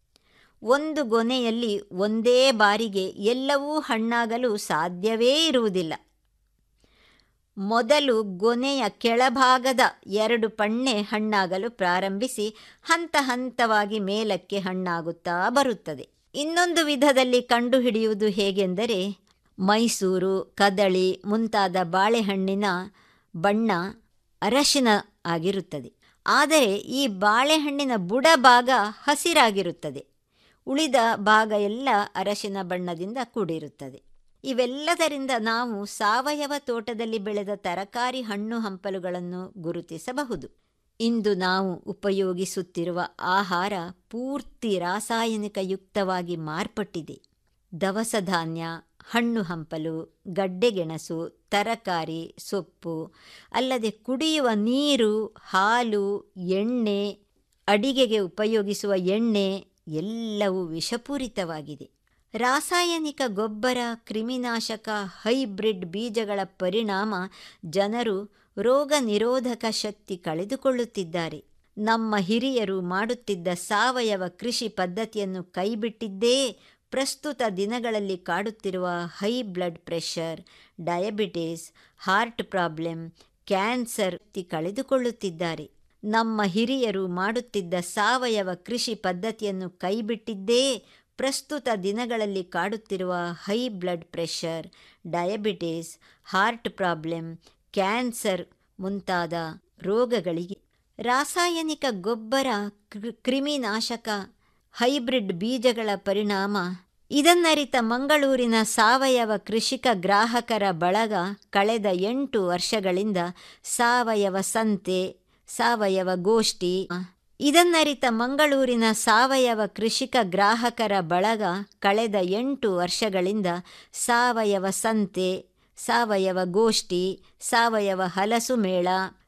ಒಂದು ಗೊನೆಯಲ್ಲಿ ಒಂದೇ ಬಾರಿಗೆ ಎಲ್ಲವೂ ಹಣ್ಣಾಗಲು ಸಾಧ್ಯವೇ ಇರುವುದಿಲ್ಲ ಮೊದಲು ಗೊನೆಯ ಕೆಳಭಾಗದ ಎರಡು ಪಣ್ಣೆ ಹಣ್ಣಾಗಲು ಪ್ರಾರಂಭಿಸಿ ಹಂತ ಹಂತವಾಗಿ ಮೇಲಕ್ಕೆ ಹಣ್ಣಾಗುತ್ತಾ ಬರುತ್ತದೆ ಇನ್ನೊಂದು ವಿಧದಲ್ಲಿ ಕಂಡುಹಿಡಿಯುವುದು ಹೇಗೆಂದರೆ ಮೈಸೂರು ಕದಳಿ ಮುಂತಾದ ಬಾಳೆಹಣ್ಣಿನ ಬಣ್ಣ ಅರಶಿನ ಆಗಿರುತ್ತದೆ ಆದರೆ ಈ ಬಾಳೆಹಣ್ಣಿನ ಬುಡ ಭಾಗ ಹಸಿರಾಗಿರುತ್ತದೆ ಉಳಿದ ಭಾಗ ಎಲ್ಲ ಅರಶಿನ ಬಣ್ಣದಿಂದ ಕೂಡಿರುತ್ತದೆ ಇವೆಲ್ಲದರಿಂದ ನಾವು ಸಾವಯವ ತೋಟದಲ್ಲಿ ಬೆಳೆದ ತರಕಾರಿ ಹಣ್ಣು ಹಂಪಲುಗಳನ್ನು ಗುರುತಿಸಬಹುದು ಇಂದು ನಾವು ಉಪಯೋಗಿಸುತ್ತಿರುವ ಆಹಾರ ಪೂರ್ತಿ ರಾಸಾಯನಿಕಯುಕ್ತವಾಗಿ ಮಾರ್ಪಟ್ಟಿದೆ ದವಸ ಧಾನ್ಯ ಹಣ್ಣು ಹಂಪಲು ಗಡ್ಡೆಗೆಣಸು ತರಕಾರಿ ಸೊಪ್ಪು ಅಲ್ಲದೆ ಕುಡಿಯುವ ನೀರು ಹಾಲು ಎಣ್ಣೆ ಅಡಿಗೆಗೆ ಉಪಯೋಗಿಸುವ ಎಣ್ಣೆ ಎಲ್ಲವೂ ವಿಷಪೂರಿತವಾಗಿದೆ ರಾಸಾಯನಿಕ ಗೊಬ್ಬರ ಕ್ರಿಮಿನಾಶಕ ಹೈಬ್ರಿಡ್ ಬೀಜಗಳ ಪರಿಣಾಮ ಜನರು ರೋಗ ನಿರೋಧಕ ಶಕ್ತಿ ಕಳೆದುಕೊಳ್ಳುತ್ತಿದ್ದಾರೆ ನಮ್ಮ ಹಿರಿಯರು ಮಾಡುತ್ತಿದ್ದ ಸಾವಯವ ಕೃಷಿ ಪದ್ಧತಿಯನ್ನು ಕೈಬಿಟ್ಟಿದ್ದೇ ಪ್ರಸ್ತುತ ದಿನಗಳಲ್ಲಿ ಕಾಡುತ್ತಿರುವ high blood pressure diabetes heart problem cancer ಕಳೆದುಕೊಳ್ಳುತ್ತಿದ್ದಾರೆ ನಮ್ಮ ಹಿರಿಯರು ಮಾಡುತ್ತಿದ್ದ ಸಾವಯವ ಕೃಷಿ ಪದ್ಧತಿಯನ್ನು ಕೈಬಿಟ್ಟಿದ್ದೇ ಪ್ರಸ್ತುತ ದಿನಗಳಲ್ಲಿ ಕಾಡುತ್ತಿರುವ high blood pressure diabetes heart problem cancer ಮುಂತಾದ ರೋಗಗಳಿಗೆ ರಾಸಾಯನಿಕ ಗೊಬ್ಬರ ಕ್ರಿಮಿನಾಶಕ ಹೈಬ್ರಿಡ್ ಬೀಜಗಳ ಪರಿಣಾಮ ಇದನ್ನರಿತ ಮಂಗಳೂರಿನ ಸಾವಯವ ಕೃಷಿಕ ಗ್ರಾಹಕರ ಬಳಗ ಕಳೆದ ಎಂಟು ವರ್ಷಗಳಿಂದ ಸಾವಯವ ಸಂತೆ ಸಾವಯವ ಗೋಷ್ಠಿ ಇದನ್ನರಿತ ಮಂಗಳೂರಿನ ಸಾವಯವ ಕೃಷಿಕ ಗ್ರಾಹಕರ ಬಳಗ ಕಳೆದ ಎಂಟು ವರ್ಷಗಳಿಂದ ಸಾವಯವ ಸಂತೆ ಸಾವಯವ ಗೋಷ್ಠಿ ಸಾವಯವ ಹಲಸು ಮೇಳ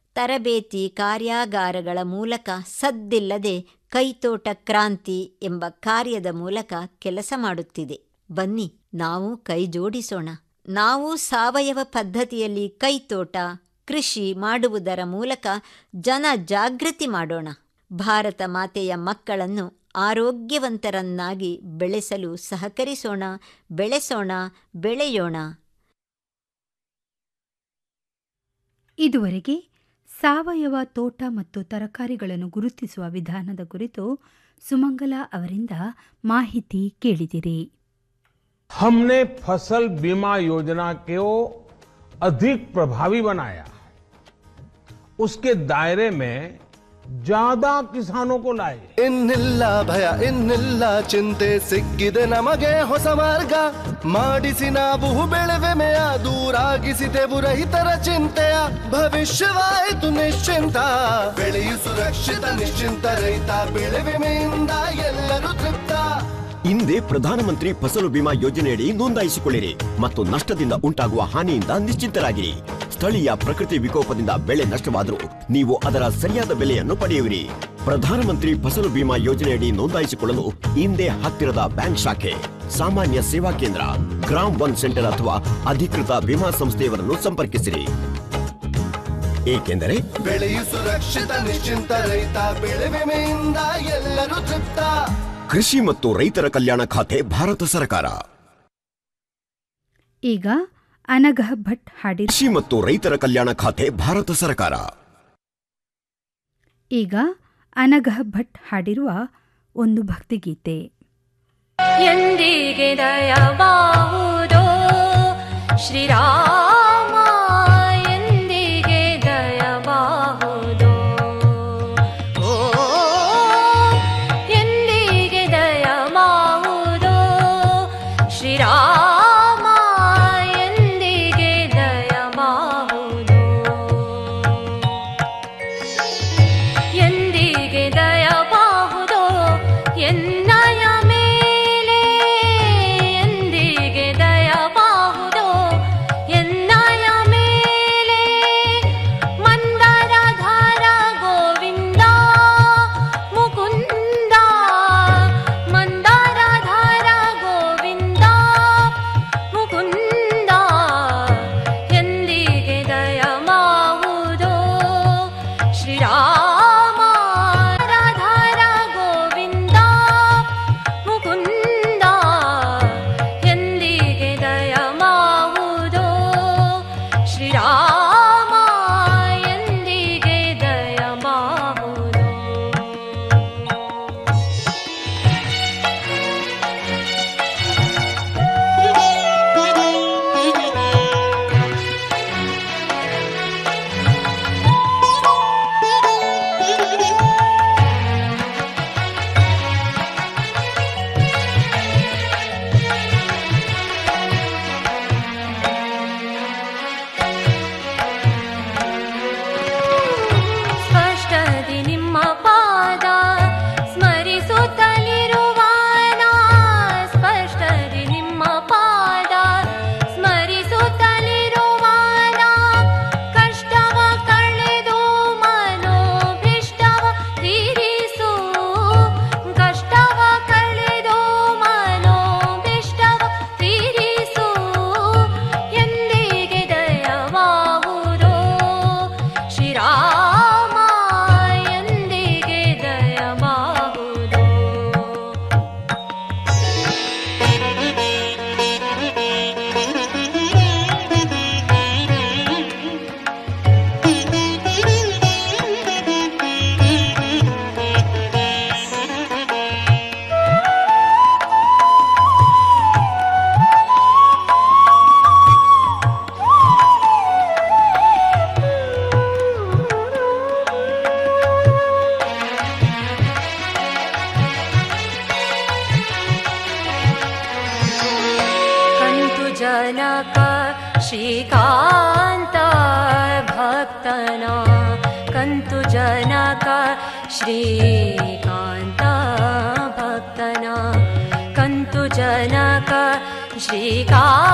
ತರಬೇತಿ ಕಾರ್ಯಾಗಾರಗಳ ಮೂಲಕ ಸದ್ದಿಲ್ಲದೆ ಕೈತೋಟ ಕ್ರಾಂತಿ ಎಂಬ ಕಾರ್ಯದ ಮೂಲಕ ಕೆಲಸ ಮಾಡುತ್ತಿದೆ ಬನ್ನಿ ನಾವು ಕೈ ಜೋಡಿಸೋಣ ನಾವು ಸಾವಯವ ಪದ್ಧತಿಯಲ್ಲಿ ಕೈತೋಟ ಕೃಷಿ ಮಾಡುವುದರ ಮೂಲಕ ಜನ ಜಾಗೃತಿ ಮಾಡೋಣ ಭಾರತ ಮಾತೆಯ ಮಕ್ಕಳನ್ನು ಆರೋಗ್ಯವಂತರನ್ನಾಗಿ ಬೆಳೆಸಲು ಸಹಕರಿಸೋಣ ಬೆಳೆಸೋಣ ಬೆಳೆಯೋಣ ಇದುವರೆಗೆ ಸಾವಯವ ತೋಟ ಮತ್ತು ತರಕಾರಿಗಳನ್ನು ಗುರುತಿಸುವ ವಿಧಾನದ ಕುರಿತು ಸುಮಂಗಲ ಅವರಿಂದ ಮಾಹಿತಿ ಕೇಳಿದಿರಿ हमने फसल बीमा योजना को अधिक प्रभावी बनाया उसके दायरे में ज्यादा किसानों को लाए ಇನ್ನಿಲ್ಲ ಭಯ ಇನ್ನಿಲ್ಲ ಚಿಂತೆ ಸಿಕ್ಕಿದೆ ನಮಗೆ ಹೊಸ ಮಾರ್ಗ ಮಾಡಿಸಿ ನಾವು ಬೆಳೆವೆಮೆಯ ದೂರಾಗಿಸಿದೆವು ರೈತರ ಚಿಂತೆಯ ಭವಿಷ್ಯವಾಯಿತು ನಿಶ್ಚಿಂತ ಬೆಳೆಯು ಸುರಕ್ಷಿತ ನಿಶ್ಚಿಂತ ರೈತ ಬೆಳೆ ವಿಮೆಯಿಂದ ಎಲ್ಲರೂ ತೃಪ್ತ ಹಿಂದೆ ಪ್ರಧಾನಮಂತ್ರಿ ಫಸಲು ಬಿಮಾ ಯೋಜನೆಯಡಿ ನೋಂದಾಯಿಸಿಕೊಳ್ಳಿರಿ ಮತ್ತು ನಷ್ಟದಿಂದ ಉಂಟಾಗುವ ಹಾನಿಯಿಂದ ನಿಶ್ಚಿಂತರಾಗಿರಿ ಸ್ಥಳೀಯ ಪ್ರಕೃತಿ ವಿಕೋಪದಿಂದ ಬೆಳೆ ನಷ್ಟವಾದರೂ ನೀವು ಅದರ ಸರಿಯಾದ ಬೆಲೆಯನ್ನು ಪಡೆಯುವಿರಿ ಪ್ರಧಾನಮಂತ್ರಿ ಫಸಲು ಬಿಮಾ ಯೋಜನೆಯಡಿ ನೋಂದಾಯಿಸಿಕೊಳ್ಳಲು ಹಿಂದೆ ಹತ್ತಿರದ ಬ್ಯಾಂಕ್ ಶಾಖೆ ಸಾಮಾನ್ಯ ಸೇವಾ ಕೇಂದ್ರ ಗ್ರಾಮ್ ಒನ್ ಸೆಂಟರ್ ಅಥವಾ ಅಧಿಕೃತ ವಿಮಾ ಸಂಸ್ಥೆಯವರನ್ನು ಸಂಪರ್ಕಿಸಿರಿ ಏಕೆಂದರೆ ಬೆಳೆಯು ಸುರಕ್ಷಿತ ನಿಶ್ಚಿಂತ ರೈತ ಬೆಳೆ ವಿಮೆಯಿಂದ ಎಲ್ಲರೂ ತೃಪ್ತ ಕೃಷಿ ಮತ್ತು ರೈತರ ಕಲ್ಯಾಣ ಖಾತೆ ಭಾರತ ಸರ್ಕಾರ ಈಗ ಅನಘ ಭಟ್ ಹಾಡಿ ಕೃಷಿ ಮತ್ತು ರೈತರ ಕಲ್ಯಾಣ ಖಾತೆ ಭಾರತ ಸರ್ಕಾರ ಈಗ ಅನಘ ಭಟ್ ಹಾಡಿರುವ ಒಂದು ಭಕ್ತಿಗೀತೆ ಎಂದಿಗೆ ದಯವಾಹುದೋ ಶ್ರೀರಾಮ ಎಂದಿಗೆ ದಯವಾಹುದೋ ಓ ಎಂದಿಗೆ ದಯವಾಹುದೋ ಶ್ರೀರಾಮ ಎಂದಿಗೆ ದಯವಾಹುದೋ ಎಂದಿಗೆ ದಯವಾಹುದೋ ಎನ್ನಯ ಮೇಲೆ ಎಂದಿಗೆ ದಯವಾಹುದೋ ಎನ್ನಯ ಮೇಲೆ ಮಂದರಧಾರ ಗೋವಿಂದ ಮುಕುಂದ ಮಂದರಧಾರ ಗೋವಿಂದ ಮುಕುಂದ ಎಂದಿಗೆ ದಯಮಾವುದೋ ಶ್ರೀರಾಮ ರಾಧಾರ ಗೋವಿಂದ ಮುಕುಂದ ಎಂದಿಗೆ ದಯಮಾವುದೋ ಶ್ರೀರಾಮ ಎಂದಿಗೆ ದಯಮಾವುದೋ ಸ್ಪಷ್ಟದಿ ನಿಮ್ಮ ಪಾದ ಸ್ಮರಿಸುತ್ತಲಿರುವಾನ ಸ್ಪಷ್ಟದಿ ನಿಮ್ಮ ಪಾದ ಸ್ಮರಿಸುತ್ತಲಿರುವಾನ ಕಷ್ಟವ ಕಳೆದು ಮನೋಭಿಷ್ಟವ ತೀರಿಸು ಕಷ್ಟವ ಕಳೆದು ಮನೋಭಿಷ್ಟವ ತೀರಿಸು ಎಂದಿಗೆ ದಯವಾವುದೋ ಶ್ರೀರಾಮ ಎಂದಿಗೆ ದಯವಾವುದೋ ಕಂತು ಜನಕ ಶ್ರೀಕಾಂತ ಭಕ್ತನ ಕಂತು ಜನಕ ಶ್ರೀಕಾಂತ ಭಕ್ತನ ಕಂತು ಜನಕ ಶ್ರೀಕಾಂತ